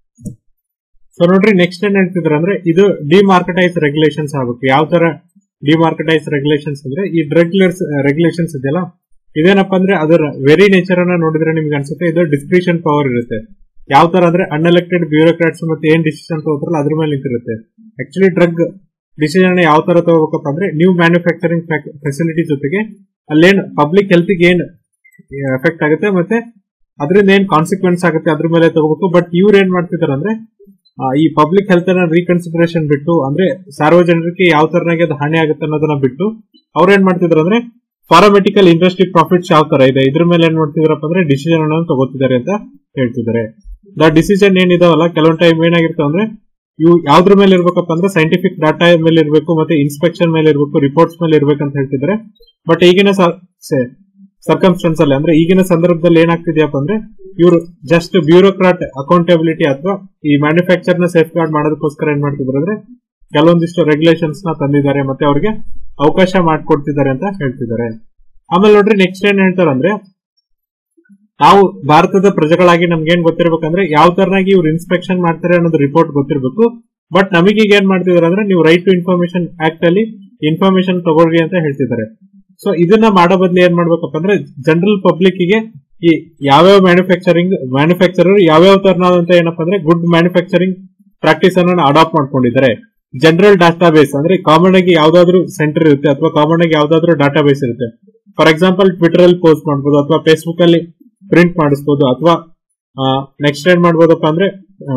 ಸೊ ನೋಡ್ರಿ ನೆಕ್ಸ್ಟ್ ಏನ್ ಹೇಳ್ತಿದ್ರೆ ಅಂದ್ರೆ ಇದು ಡಿಮಾರ್ಕೆಟೈಸ್ ರೆಗ್ಯುಲೇಷನ್ಸ್ ಆಗ್ಬೇಕು ಯಾವ ತರ ಡಿಮಾರ್ಕೆಟೈಸ್ ರೆಗ್ಯುಲೇಷನ್ಸ್ ಅಂದ್ರೆ ಈ ಡ್ರಗ್ ರೆಗ್ಯುಲೇಷನ್ಸ್ ಇದೆಯಲ್ಲ ಇದೇನಪ್ಪ ಅಂದ್ರೆ ಅದರ ವೆರಿ ನೇಚರ್ ಅನ್ನ ನೋಡಿದ್ರೆ ನಿಮ್ಗೆ ಅನ್ಸುತ್ತೆ ಇದು ಡಿಸ್ಕ್ರಿಷನ್ ಪವರ್ ಇರುತ್ತೆ ಯಾವ ತರ ಅಂದ್ರೆ ಅನ್ಎಲೆಕ್ಟೆಡ್ ಬ್ಯೂರೋಕ್ರಾಟ್ಸ್ ಮತ್ತೆ ಏನ್ ಡಿಸಿಷನ್ ತಗೋತಾರಲ್ಲ ಅದ್ರ ಮೇಲೆ ನಿಂತಿರುತ್ತೆ ಆಕ್ಚುಲಿ ಡ್ರಗ್ ಡಿಸಿಷನ್ ಯಾವ ತರ ತಗೋಬೇಕಪ್ಪ ಅಂದ್ರೆ ನ್ಯೂ ಮ್ಯಾನುಫ್ಯಾಕ್ಚರಿಂಗ್ ಫೆಸಿಲಿಟಿ ಜೊತೆಗೆ ಅಲ್ಲೇನ್ ಪಬ್ಲಿಕ್ ಹೆಲ್ತ್ ಏನ್ ಎಫೆಕ್ಟ್ ಆಗುತ್ತೆ ಮತ್ತೆ ಅದರಿಂದ ಏನ್ ಕಾನ್ಸಿಕ್ವೆನ್ಸ್ ಆಗುತ್ತೆ ಅದ್ರ ಮೇಲೆ ತಗೋಬೇಕು ಬಟ್ ಇವ್ರು ಏನ್ ಮಾಡ್ತಿದಾರೆ ಅಂದ್ರೆ ಆ, ಈ ಪಬ್ಲಿಕ್ ಹೆಲ್ತ್ ಅನ್ನ ರೀಕನ್ಸಿಡರೇಷನ್ ಬಿಟ್ಟು ಅಂದ್ರೆ ಸಾರ್ವಜನಿಕರಿಗೆ ಯಾವ ತರನಾಗಿ ಅದು ಹಾನಿ ಆಗುತ್ತೆ ಅನ್ನೋದನ್ನ ಬಿಟ್ಟು ಅವ್ರು ಏನ್ ಮಾಡ್ತಿದ್ರು ಅಂದ್ರೆ ಫಾರ್ಮೆಟಿಕಲ್ ಇಂಡಸ್ಟ್ರಿ ಪ್ರಾಫಿಟ್ಸ್ ಯಾವ ತರ ಇದೆ ಇದ್ರ ಮೇಲೆ ಏನ್ ಮಾಡ್ತಿದಾರಪ್ಪ ಅಂದ್ರೆ ಡಿಸಿಷನ್ ಅನ್ನ ತಗೋತಿದ್ದಾರೆ ಅಂತ ಹೇಳ್ತಿದ್ದಾರೆ ದ ಡಿಸಿಷನ್ ಏನಿದಾವಲ್ಲ ಕೆಲವೊಂದು ಟೈಮ್ ಏನಾಗಿರ್ತವೆ ಅಂದ್ರೆ ಇವು ಯಾವ್ದ್ರ ಮೇಲೆ ಇರ್ಬೇಕಪ್ಪ ಅಂದ್ರೆ ಸೈಂಟಿಫಿಕ್ ಡಾಟಾ ಮೇಲೆ ಇರಬೇಕು ಮತ್ತೆ ಇನ್ಸ್ಪೆಕ್ಷನ್ ಮೇಲೆ ಇರಬೇಕು ರಿಪೋರ್ಟ್ಸ್ ಮೇಲೆ ಇರ್ಬೇಕಂತ ಹೇಳ್ತಿದ್ದಾರೆ ಬಟ್ ಈಗಿನ ಸರ್ಕಮ್ಸ್ಟೆನ್ಸ್ ಅಲ್ಲಿ ಅಂದ್ರೆ ಈಗಿನ ಸಂದರ್ಭದಲ್ಲಿ ಏನಾಗ್ತಿದೆಯಪ್ಪ ಅಂದ್ರೆ ಇವರು ಜಸ್ಟ್ ಬ್ಯೂರೋಕ್ರಾಟ್ ಅಕೌಂಟಬಿಲಿಟಿ ಅಥವಾ ಈ ಮ್ಯಾನುಫ್ಯಾಕ್ಚರ್ ನ ಸೇಫ್ ಗಾರ್ಡ್ ಮಾಡೋದಕ್ಕೋಸ್ಕರ ಏನ್ ಮಾಡ್ತಿದ್ದಾರೆ ಅಂದ್ರೆ ಕೆಲವೊಂದಿಷ್ಟು ರೆಗ್ಯುಲೇಷನ್ಸ್ ನ ತಂದಿದ್ದಾರೆ ಮತ್ತೆ ಅವ್ರಿಗೆ ಅವಕಾಶ ಮಾಡ್ಕೊಡ್ತಿದ್ದಾರೆ ಅಂತ ಹೇಳ್ತಿದ್ದಾರೆ ಆಮೇಲೆ ನೋಡ್ರಿ ನೆಕ್ಸ್ಟ್ ಏನ್ ಹೇಳ್ತಾರೆ ಅಂದ್ರೆ ನಾವು ಭಾರತದ ಪ್ರಜೆಗಳಾಗಿ ನಮ್ಗೆ ಏನ್ ಗೊತ್ತಿರ್ಬೇಕಂದ್ರೆ ಯಾವ ತರನಾಗಿ ಇವ್ರು ಇನ್ಸ್ಪೆಕ್ಷನ್ ಮಾಡ್ತಾರೆ ಅನ್ನೋದು ರಿಪೋರ್ಟ್ ಗೊತ್ತಿರ್ಬೇಕು ಬಟ್ ನಮಗೀಗ ಏನ್ ಮಾಡ್ತಿದಾರೆ ಅಂದ್ರೆ ನೀವು ರೈಟ್ ಟು ಇನ್ಫಾರ್ಮೇಶನ್ ಆಕ್ಟ್ ಅಲ್ಲಿ ಇನ್ಫಾರ್ಮೇಶನ್ ತಗೊಳ್ರಿ ಅಂತ ಹೇಳ್ತಿದ್ದಾರೆ ಸೊ ಇದನ್ನ ಮಾಡೋ ಬದ್ಲು ಏನ್ ಮಾಡ್ಬೇಕಪ್ಪ ಅಂದ್ರೆ ಜನರಲ್ ಪಬ್ಲಿಕ್ ಗೆ ಈ ಯಾವ್ಯಾವ ಮ್ಯಾನುಫ್ಯಾಕ್ಚರಿಂಗ್ ಮ್ಯಾನುಫ್ಯಾಕ್ಚರರ್ ಯಾವ್ಯಾವ ತರನಾದಂತ ಏನಪ್ಪಾ ಅಂದ್ರೆ ಗುಡ್ ಮ್ಯಾನುಫ್ಯಾಕ್ಚರಿಂಗ್ ಪ್ರಾಕ್ಟೀಸ್ ಅನ್ನ ಅಡಾಪ್ಟ್ ಮಾಡ್ಕೊಂಡಿದ್ದಾರೆ ಜನರಲ್ ಡಾಟಾ ಬೇಸ್ ಅಂದ್ರೆ ಕಾಮನ್ ಆಗಿ ಯಾವ್ದಾದ್ರು ಸೆಂಟರ್ ಇರುತ್ತೆ ಅಥವಾ ಕಾಮನ್ ಆಗಿ ಯಾವ್ದಾದ್ರು ಡಾಟಾ ಬೇಸ್ ಇರುತ್ತೆ ಫಾರ್ ಎಕ್ಸಾಂಪಲ್ ಟ್ವಿಟರ್ ಅಲ್ಲಿ ಪೋಸ್ಟ್ ಮಾಡಬಹುದು ಅಥವಾ ಫೇಸ್ಬುಕ್ ಅಲ್ಲಿ ಪ್ರಿಂಟ್ ಮಾಡಿಸ್ಬೋದು ಅಥವಾ ನೆಕ್ಸ್ಟ್ ಏನ್ ಮಾಡ್ಬೋದಪ್ಪ ಅಂದ್ರೆ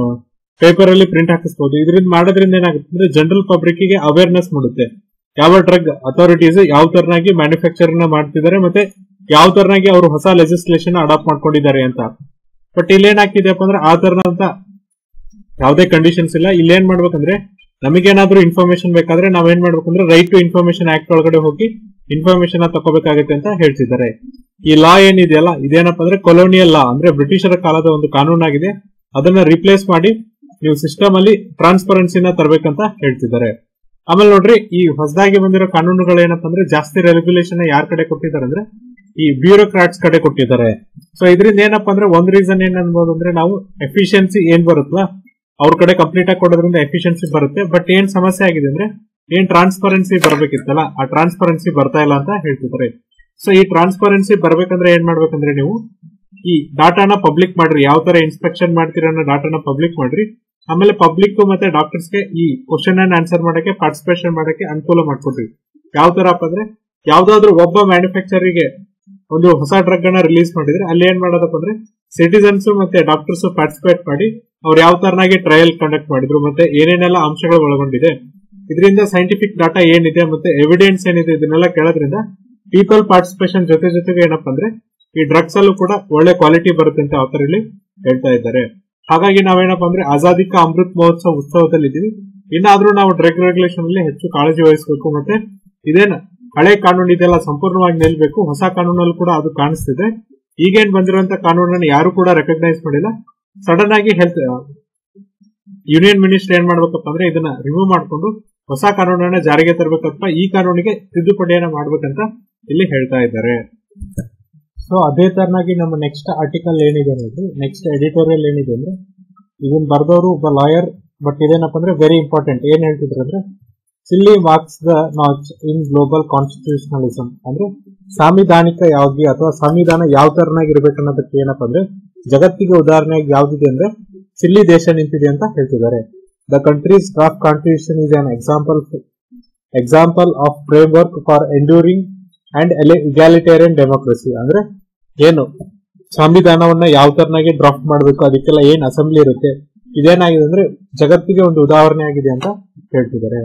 ಪೇಪರ್ ಅಲ್ಲಿ ಪ್ರಿಂಟ್ ಹಾಕಿಸ್ಬೋದು ಇದರಿಂದ ಮಾಡೋದ್ರಿಂದ ಏನಾಗುತ್ತೆ ಅಂದ್ರೆ ಜನರಲ್ ಪಬ್ಲಿಕ್ ಗೆ ಅವೇರ್ನೆಸ್ ಮಾಡುತ್ತೆ ಯಾವ ಡ್ರಗ್ ಅಥಾರಿಟೀಸ್ ಯಾವ ತರನಾಗಿ ಮ್ಯಾನುಫ್ಯಾಕ್ಚರ್ ನ ಮಾಡ್ತಿದ್ದಾರೆ ಮತ್ತೆ ಯಾವ ತರನಾಗಿ ಅವರು ಹೊಸ ಲೆಜಿಸ್ಲೇಷನ್ ಅಡಾಪ್ಟ್ ಮಾಡ್ಕೊಂಡಿದ್ದಾರೆ ಅಂತ ಬಟ್ ಇಲ್ಲೇನಾಗ್ತಿದೆಯಪ್ಪ ಅಂದ್ರೆ ಆ ತರನಂತ ಯಾವುದೇ ಕಂಡೀಷನ್ಸ್ ಇಲ್ಲ ಇಲ್ಲೇನ್ ಮಾಡ್ಬೇಕಂದ್ರೆ ನಮಗೇನಾದ್ರೂ ಇನ್ಫಾರ್ಮೇಶನ್ ಬೇಕಾದ್ರೆ ನಾವೇನ್ ಮಾಡ್ಬೇಕಂದ್ರೆ ರೈಟ್ ಟು ಇನ್ಫಾರ್ಮೇಶನ್ ಆಕ್ಟ್ ಒಳಗಡೆ ಹೋಗಿ ಇನ್ಫಾರ್ಮೇಶನ್ ತಗೋಬೇಕಾಗುತ್ತೆ ಅಂತ ಹೇಳ್ತಿದ್ದಾರೆ ಈ ಲಾ ಏನಿದೆಯಲ್ಲ ಇದೇನಪ್ಪ ಅಂದ್ರೆ ಕೊಲೋನಿಯಲ್ ಲಾ ಅಂದ್ರೆ ಬ್ರಿಟಿಷರ ಕಾಲದ ಒಂದು ಕಾನೂನಾಗಿದೆ ಅದನ್ನ ರಿಪ್ಲೇಸ್ ಮಾಡಿ ನೀವು ಸಿಸ್ಟಮ್ ಅಲ್ಲಿ ಟ್ರಾನ್ಸ್ಪರೆನ್ಸಿನ ತರಬೇಕಂತ ಹೇಳ್ತಿದ್ದಾರೆ ಆಮೇಲೆ ನೋಡ್ರಿ ಈ ಹೊಸದಾಗಿ ಬಂದಿರೋ ಕಾನೂನುಗಳು ಏನಪ್ಪ ಅಂದ್ರೆ ಜಾಸ್ತಿ ರೆಗ್ಯುಲೇಷನ್ ಯಾರ ಕಡೆ ಕೊಟ್ಟಿದ್ದಾರೆ ಅಂದ್ರೆ ಈ ಬ್ಯೂರೋಕ್ರಾಟ್ಸ್ ಕಡೆ ಕೊಟ್ಟಿದ್ದಾರೆ ಸೊ ಇದರಿಂದ ಏನಪ್ಪಾ ಅಂದ್ರೆ ಒಂದ್ ರೀಸನ್ ಏನ್ ಅನ್ಬೋದು ಅಂದ್ರೆ ನಾವು ಎಫಿಷಿಯನ್ಸಿ ಏನ್ ಬರುತ್ತಲ್ಲ ಅವ್ರ ಕಡೆ ಕಂಪ್ಲೀಟ್ ಆಗಿ ಕೊಡೋದ್ರಿಂದ ಎಫಿಷಿಯನ್ಸಿ ಬರುತ್ತೆ ಬಟ್ ಏನ್ ಸಮಸ್ಯೆ ಆಗಿದೆ ಅಂದ್ರೆ ಏನ್ ಟ್ರಾನ್ಸ್ಪರೆನ್ಸಿ ಬರ್ಬೇಕಿತ್ತಲ್ಲ ಆ ಟ್ರಾನ್ಸ್ಪರೆನ್ಸಿ ಬರ್ತಾ ಇಲ್ಲ ಅಂತ ಹೇಳ್ತಿದ್ದಾರೆ ಸೊ ಈ ಟ್ರಾನ್ಸ್ಪರೆನ್ಸಿ ಬರ್ಬೇಕಂದ್ರೆ ಏನ್ ಮಾಡ್ಬೇಕಂದ್ರೆ ನೀವು ಈ ಡಾಟಾನ ಪಬ್ಲಿಕ್ ಮಾಡ್ರಿ ಯಾವ ತರ ಇನ್ಸ್ಪೆಕ್ಷನ್ ಮಾಡ್ತೀರ ಅನ್ನೋ ಡಾಟಾನ ಪಬ್ಲಿಕ್ ಮಾಡ್ರಿ ಆಮೇಲೆ ಪಬ್ಲಿಕ್ ಮತ್ತೆ ಡಾಕ್ಟರ್ಸ್ಗೆ ಈ ಕ್ವಶನ್ ಅನ್ನ ಆನ್ಸರ್ ಮಾಡಕ್ಕೆ ಪಾರ್ಟಿಸಿಪೇಷನ್ ಮಾಡಕ್ಕೆ ಅನುಕೂಲ ಮಾಡ್ಕೊಡ್ರಿ ಯಾವ ತರಪ್ಪ ಅಂದ್ರೆ ಯಾವ್ದಾದ್ರು ಒಬ್ಬ ಮ್ಯಾನುಫ್ಯಾಕ್ಚರಿಗೆ ಒಂದು ಹೊಸ ಡ್ರಗ್ ಅನ್ನ ರಿಲೀಸ್ ಮಾಡಿದ್ರೆ ಅಲ್ಲಿ ಏನ್ ಮಾಡೋದಪ್ಪ ಅಂದ್ರೆ ಸಿಟಿಸನ್ಸ್ ಮತ್ತೆ ಡಾಕ್ಟರ್ಸ್ ಪಾರ್ಟಿಸಿಪೇಟ್ ಮಾಡಿ ಅವ್ರು ಯಾವ ತರನಾಗಿ ಟ್ರಯಲ್ ಕಂಡಕ್ಟ್ ಮಾಡಿದ್ರು ಮತ್ತೆ ಏನೇನೆಲ್ಲ ಅಂಶಗಳು ಒಳಗೊಂಡಿದೆ ಇದರಿಂದ ಸೈಂಟಿಫಿಕ್ ಡಾಟಾ ಏನಿದೆ ಮತ್ತೆ ಎವಿಡೆನ್ಸ್ ಏನಿದೆ ಇದನ್ನೆಲ್ಲ ಕೇಳೋದ್ರಿಂದ ಪೀಪಲ್ ಪಾರ್ಟಿಸಿಪೇಷನ್ ಜೊತೆ ಜೊತೆಗೆ ಏನಪ್ಪಾ ಅಂದ್ರೆ ಈ ಡ್ರಗ್ಸ್ ಅಲ್ಲೂ ಕೂಡ ಒಳ್ಳೆ ಕ್ವಾಲಿಟಿ ಬರುತ್ತೆ ಅಂತ ಅವತರ ಇಲ್ಲಿ ಹೇಳ್ತಾ ಇದ್ದಾರೆ ಹಾಗಾಗಿ ನಾವೇನಪ್ಪ ಅಂದ್ರೆ ಆಜಾದಿ ಕಾ ಅಮೃತ್ ಮಹೋತ್ಸವ ಉತ್ಸವದಲ್ಲಿ ಇದೀವಿ ಇನ್ನಾದ್ರೂ ನಾವು ಡ್ರಗ್ ರೆಗ್ಯುಲೇಷನ್ ಅಲ್ಲಿ ಹೆಚ್ಚು ಕಾಳಜಿ ವಹಿಸಬೇಕು ಮತ್ತೆ ಇದೇನು ಹಳೆ ಕಾನೂನು ಇದೆಲ್ಲ ಸಂಪೂರ್ಣವಾಗಿ ನಿಲ್ಬೇಕು ಹೊಸ ಕಾನೂನಲ್ಲಿ ಕೂಡ ಅದು ಕಾಣಿಸ್ತಿದೆ ಈಗೇನ್ ಬಂದಿರುವಂತ ಕಾನೂನನ್ನು ಯಾರು ಕೂಡ ರೆಕಗ್ನೈಸ್ ಮಾಡಿಲ್ಲ ಸಡನ್ ಆಗಿ ಹೆಲ್ತ್ ಯೂನಿಯನ್ ಮಿನಿಸ್ಟರ್ ಏನ್ ಮಾಡ್ಬೇಕಪ್ಪ ಅಂದ್ರೆ ಇದನ್ನ ರಿಮೂವ್ ಮಾಡ್ಕೊಂಡು ಹೊಸ ಕಾನೂನನ್ನ ಜಾರಿಗೆ ತರಬೇಕಪ್ಪ ಈ ಕಾನೂನಿಗೆ ತಿದ್ದುಪಡಿಯನ್ನ ಮಾಡ್ಬೇಕಂತ ಇಲ್ಲಿ ಹೇಳ್ತಾ ಇದ್ದಾರೆ ಸೊ ಅದೇ ತರನಾಗಿ ನಮ್ಮ ನೆಕ್ಸ್ಟ್ ಆರ್ಟಿಕಲ್ ಏನಿದೆ ಅಂದ್ರೆ ನೆಕ್ಸ್ಟ್ ಎಡಿಟೋರಿಯಲ್ ಏನಿದೆ ಅಂದ್ರೆ ಇದನ್ನ ಬರ್ದವರು ಒಬ್ಬ ಲಾಯರ್ ಬಟ್ ಇದೇನಪ್ಪ ಅಂದ್ರೆ ವೆರಿ ಇಂಪಾರ್ಟೆಂಟ್ ಏನ್ ಹೇಳ್ತಿದ್ರು ಅಂದ್ರೆ Chile marks the notch in global constitutionalism ಅಂದ್ರೆ ಸಾಂವಿಧಾನಿಕ ಯಾವ್ದು ಅಥವಾ ಸಂವಿಧಾನ ಯಾವ ತರನಾಗಿ ಇರ್ಬೇಕನ್ನೋದಕ್ಕೆ ಏನಪ್ಪ ಅಂದ್ರೆ ಜಗತ್ತಿಗೆ ಉದಾಹರಣೆಯಾಗಿ ಯಾವ್ದಿದೆ ಅಂದ್ರೆ ಚಿಲ್ಲಿ ದೇಶ ನಿಂತಿದೆ ಅಂತ ಹೇಳ್ತಿದ್ದಾರೆ the countries draft constitution is an example example of framework for enduring and egalitarian democracy ಅಂದ್ರೆ ಏನು ಸಂವಿಧಾನವನ್ನ ಯಾವ ತರನಾಗಿ ಡ್ರಾಫ್ಟ್ ಮಾಡಬೇಕು ಅದಕ್ಕೆಲ್ಲ ಏನ್ ಅಸೆಂಬ್ಲಿ ಇರುತ್ತೆ ಇದೇನಾಗಿದೆ ಅಂದ್ರೆ ಜಗತ್ತಿಗೆ ಒಂದು ಉದಾಹರಣೆ ಆಗಿದೆ ಅಂತ ಹೇಳ್ತಿದ್ದಾರೆ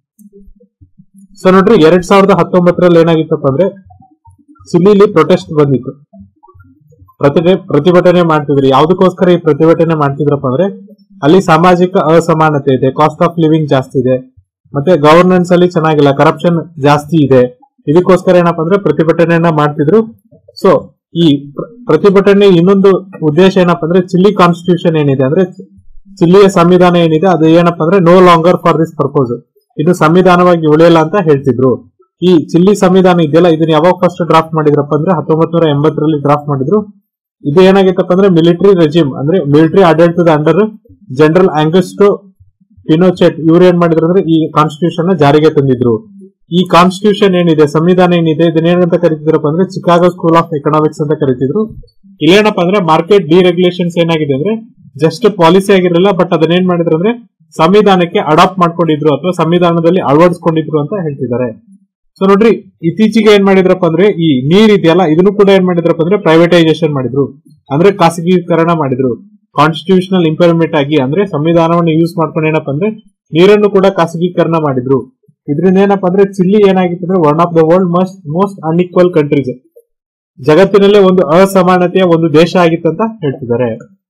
ಸೊ ನೋಡ್ರಿ ಎರಡ್ ಸಾವಿರದ ಹತ್ತೊಂಬತ್ತರಲ್ಲಿ ಏನಾಗಿತ್ತಪ್ಪ ಅಂದ್ರೆ ಸಿಲ್ಲಿಲಿ ಪ್ರೊಟೆಸ್ಟ್ ಬಂದಿತ್ತು ಪ್ರತಿಭೆ ಪ್ರತಿಭಟನೆ ಮಾಡ್ತಿದ್ರು ಯಾವ್ದಕ್ಕೋಸ್ಕರ ಈ ಪ್ರತಿಭಟನೆ ಮಾಡ್ತಿದ್ರಪ್ಪ ಅಂದ್ರೆ ಅಲ್ಲಿ ಸಾಮಾಜಿಕ ಅಸಮಾನತೆ ಇದೆ ಕಾಸ್ಟ್ ಆಫ್ ಲಿವಿಂಗ್ ಜಾಸ್ತಿ ಇದೆ ಮತ್ತೆ ಗವರ್ನೆನ್ಸ್ ಅಲ್ಲಿ ಚೆನ್ನಾಗಿಲ್ಲ ಕರಪ್ಷನ್ ಜಾಸ್ತಿ ಇದೆ ಇದಕ್ಕೋಸ್ಕರ ಏನಪ್ಪಾ ಅಂದ್ರೆ ಪ್ರತಿಭಟನೆಯನ್ನ ಮಾಡ್ತಿದ್ರು ಸೊ ಈ ಪ್ರ- ಪ್ರತಿಭಟನೆ ಇನ್ನೊಂದು ಉದ್ದೇಶ ಏನಪ್ಪಾ ಅಂದ್ರೆ ಚಿಲ್ಲಿ ಕಾನ್ಸ್ಟಿಟ್ಯೂಷನ್ ಏನಿದೆ ಅಂದ್ರೆ ಚಿಲ್ಲಿಯ ಸಂವಿಧಾನ ಏನಿದೆ ಅದು ಏನಪ್ಪಾ ಅಂದ್ರೆ no longer for this purpose ಇದು ಸಂವಿಧಾನವಾಗಿ ಉಳಿಯಲ್ಲ ಅಂತ ಹೇಳ್ತಿದ್ರು ಈ ಚಿಲ್ಲಿ ಸಂವಿಧಾನ ಇದೆಯಲ್ಲ ಇದನ್ನ ಯಾವಾಗ ಫಸ್ಟ್ ಡ್ರಾಫ್ಟ್ ಮಾಡಿದ್ರಪ್ಪ ಅಂದ್ರೆ ಹತ್ತೊಂಬತ್ ನೂರ ಎಂಬತ್ತರಲ್ಲಿ ಡ್ರಾಫ್ಟ್ ಮಾಡಿದ್ರು ಇದು ಏನಾಗಿತ್ತಪ್ಪ ಅಂದ್ರೆ ಮಿಲಿಟರಿ ರೆಜಿಮ್ ಅಂದ್ರೆ ಮಿಲಿಟರಿ ಆಡಳಿತದ ಅಂಡರ್ ಜನರಲ್ ಆಂಗಸ್ಟೋ ಪಿನೋಚೆಟ್ ಇವ್ರು ಏನ್ ಮಾಡಿದ್ರು ಅಂದ್ರೆ ಈ ಕಾನ್ಸ್ಟಿಟ್ಯೂಷನ್ ನ ಜಾರಿಗೆ ತಂದಿದ್ರು ಈ ಕಾನ್ಸ್ಟಿಟ್ಯೂಷನ್ ಏನಿದೆ ಸಂವಿಧಾನ ಏನಿದೆ ಇದನ್ನ ಏನಂತ ಕರಿತಿದ್ರಪ್ಪ ಅಂದ್ರೆ ಚಿಕಾಗೋ ಸ್ಕೂಲ್ ಆಫ್ ಎಕನಾಮಿಕ್ಸ್ ಅಂತ ಕರಿತಿದ್ರು ಇಲ್ಲೇನಪ್ಪ ಅಂದ್ರೆ ಮಾರ್ಕೆಟ್ ಡಿರೆಗ್ಯುಲೇಷನ್ಸ್ ಏನಾಗಿದೆ ಅಂದ್ರೆ ಜಸ್ಟ್ ಪಾಲಿಸಿ ಆಗಿರಲಿಲ್ಲ ಬಟ್ ಅದನ್ನ ಏನ್ ಮಾಡಿದ್ರು ಅಂದ್ರೆ ಸಂವಿಧಾನಕ್ಕೆ ಅಡಾಪ್ಟ್ ಮಾಡ್ಕೊಂಡಿದ್ರು ಅಥವಾ ಸಂವಿಧಾನದಲ್ಲಿ ಅಳವಡಿಸ್ಕೊಂಡಿದ್ರು ಅಂತ ಹೇಳ್ತಿದ್ದಾರೆ ಸೊ ನೋಡ್ರಿ ಇತ್ತೀಚೆಗೆ ಏನ್ ಮಾಡಿದ್ರಪ್ಪ ಅಂದ್ರೆ ಈ ನೀರ್ ಇದೆಯಲ್ಲ ಇದನ್ನು ಕೂಡ ಏನ್ ಮಾಡಿದ್ರಪ್ಪ ಅಂದ್ರೆ ಪ್ರೈವೇಟೈಸೇಷನ್ ಮಾಡಿದ್ರು ಅಂದ್ರೆ ಖಾಸಗೀಕರಣ ಮಾಡಿದ್ರು ಕಾನ್ಸ್ಟಿಟ್ಯೂಷನಲ್ ಇಂಪಲಿಮೆಂಟ್ ಆಗಿ ಅಂದ್ರೆ ಸಂವಿಧಾನವನ್ನು ಯೂಸ್ ಮಾಡ್ಕೊಂಡು ಏನಪ್ಪ ಅಂದ್ರೆ ನೀರನ್ನು ಕೂಡ ಖಾಸಗೀಕರಣ ಮಾಡಿದ್ರು ಇದರಿಂದ ಏನಪ್ಪ ಅಂದ್ರೆ ಚಿಲ್ಲಿ ಏನಾಗಿತ್ತು ಅಂದ್ರೆ one of the world must most unequal countries ಜಗತ್ತಿನಲ್ಲೇ ಒಂದು ಅಸಮಾನತೆಯ ಒಂದು ದೇಶ ಆಗಿತ್ತು ಅಂತ ಹೇಳ್ತಿದ್ದಾರೆ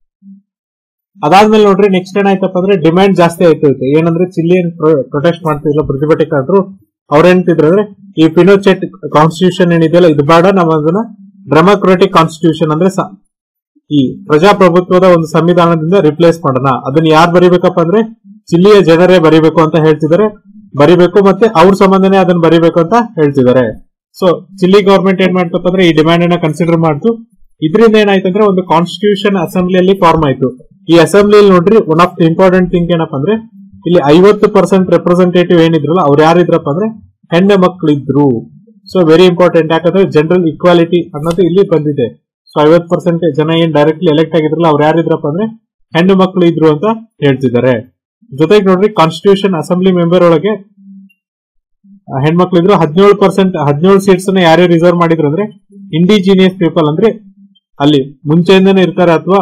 ಅದಾದ್ಮೇಲೆ ನೋಡ್ರಿ ನೆಕ್ಸ್ಟ್ ಏನಾಯ್ತಪ್ಪ ಅಂದ್ರೆ ಡಿಮ್ಯಾಂಡ್ ಜಾಸ್ತಿ ಆಯ್ತು ಇದಕ್ಕೆ. ಏನಂದ್ರೆ ಚಿಲ್ಲಿ ಏನ್ ಪ್ರೊಟೆಸ್ಟ್ ಮಾಡ್ತಿಲ್ಲ ಪ್ರತಿಭಟನೆಕಾರರು ಅವ್ರ ಏನ್ತಿದ್ರು ಅಂದ್ರೆ ಈ ಫಿನೋಚೆಟ್ ಕಾನ್ಸ್ಟಿಟ್ಯೂಷನ್ ಏನಿದೆಯಲ್ಲ ಇದು ಬೇಡ ನಾವು ಅದನ್ನ ಡೆಮೋಕ್ರೆಟಿಕ್ ಕಾನ್ಸ್ಟಿಟ್ಯೂಷನ್ ಅಂದ್ರೆ ಸ- ಈ ಪ್ರಜಾಪ್ರಭುತ್ವದ ಒಂದು ಸಂವಿಧಾನದಿಂದ ರಿಪ್ಲೇಸ್ ಮಾಡೋಣ ಅದನ್ನ ಯಾರು ಬರಿಬೇಕಪ್ಪ ಅಂದ್ರೆ ಚಿಲ್ಲಿಯ ಜನರೇ ಬರಿಬೇಕು ಅಂತ ಹೇಳ್ತಿದ್ದಾರೆ ಬರಿಬೇಕು ಮತ್ತೆ ಅವ್ರ ಸಂಬಂಧನೇ ಅದನ್ನ ಬರಿಬೇಕು ಅಂತ ಹೇಳ್ತಿದ್ದಾರೆ ಸೊ ಚಿಲ್ಲಿ ಗವರ್ಮೆಂಟ್ ಏನ್ ಮಾಡ್ತಪ್ಪ ಅಂದ್ರೆ ಈ ಡಿಮ್ಯಾಂಡ್ ಅನ್ನ ಕನ್ಸಿಡರ್ ಮಾಡ್ತು ಇದರಿಂದ ಏನಾಯ್ತು ಅಂದ್ರೆ ಒಂದು ಕಾನ್ಸ್ಟಿಟ್ಯೂಷನ್ ಅಸೆಂಬ್ಲಿಯಲ್ಲಿ ಫಾರ್ಮ್ ಆಯ್ತು ಈ ಅಸೆಂಬ್ಲಿಯಲ್ಲಿ ನೋಡ್ರಿ one of the important thing ಏನಪ್ಪ ಅಂದ್ರೆ ಇಲ್ಲಿ ಐವತ್ತು ಪರ್ಸೆಂಟ್ ರೆಪ್ರೆಸೆಂಟೇಟಿವ್ ಏನಿದ್ರಲ್ಲ ಅವ್ರು ಯಾರಿದ್ರಪ್ಪ ಅಂದ್ರೆ ಹೆಣ್ಣು ಮಕ್ಕಳಿದ್ರು ಸೊ ವೆರಿ ಇಂಪಾರ್ಟೆಂಟ್ ಯಾಕಂದ್ರೆ ಜನರಲ್ ಇಕ್ವಾಲಿಟಿ ಅನ್ನೋದು ಇಲ್ಲಿ ಬಂದಿದೆ ಸೊ ಐವತ್ತು ಪರ್ಸೆಂಟ್ ಜನ ಏನ್ ಡೈರೆಕ್ಟ್ಲಿ ಎಲೆಕ್ಟ್ ಆಗಿದ್ರಲ್ಲ ಅವ್ರು ಯಾರಿದ್ರಪ್ಪ ಅಂದ್ರೆ ಹೆಣ್ಣು ಮಕ್ಕಳು ಇದ್ರು ಅಂತ ಹೇಳ್ತಿದ್ದಾರೆ ಜೊತೆಗೆ ನೋಡ್ರಿ ಕಾನ್ಸ್ಟಿಟ್ಯೂಷನ್ ಅಸೆಂಬ್ಲಿ ಮೆಂಬರ್ ಒಳಗೆ ಆ, ಹೆಣ್ಮಕ್ಳು ಇದ್ರು ಹದಿನೇಳು ಪರ್ಸೆಂಟ್ ಹದಿನೇಳು ಸೀಟ್ಸ್ ಅನ್ನ ಯಾರ್ಯಾರು ರಿಸರ್ವ್ ಮಾಡಿದ್ರು ಅಂದ್ರೆ ಇಂಡಿಜಿನಿಯಸ್ ಪೀಪಲ್ ಅಂದ್ರೆ ಅಲ್ಲಿ ಮುಂಚೆಯಿಂದನೇ ಇರ್ತಾರೆ ಅಥವಾ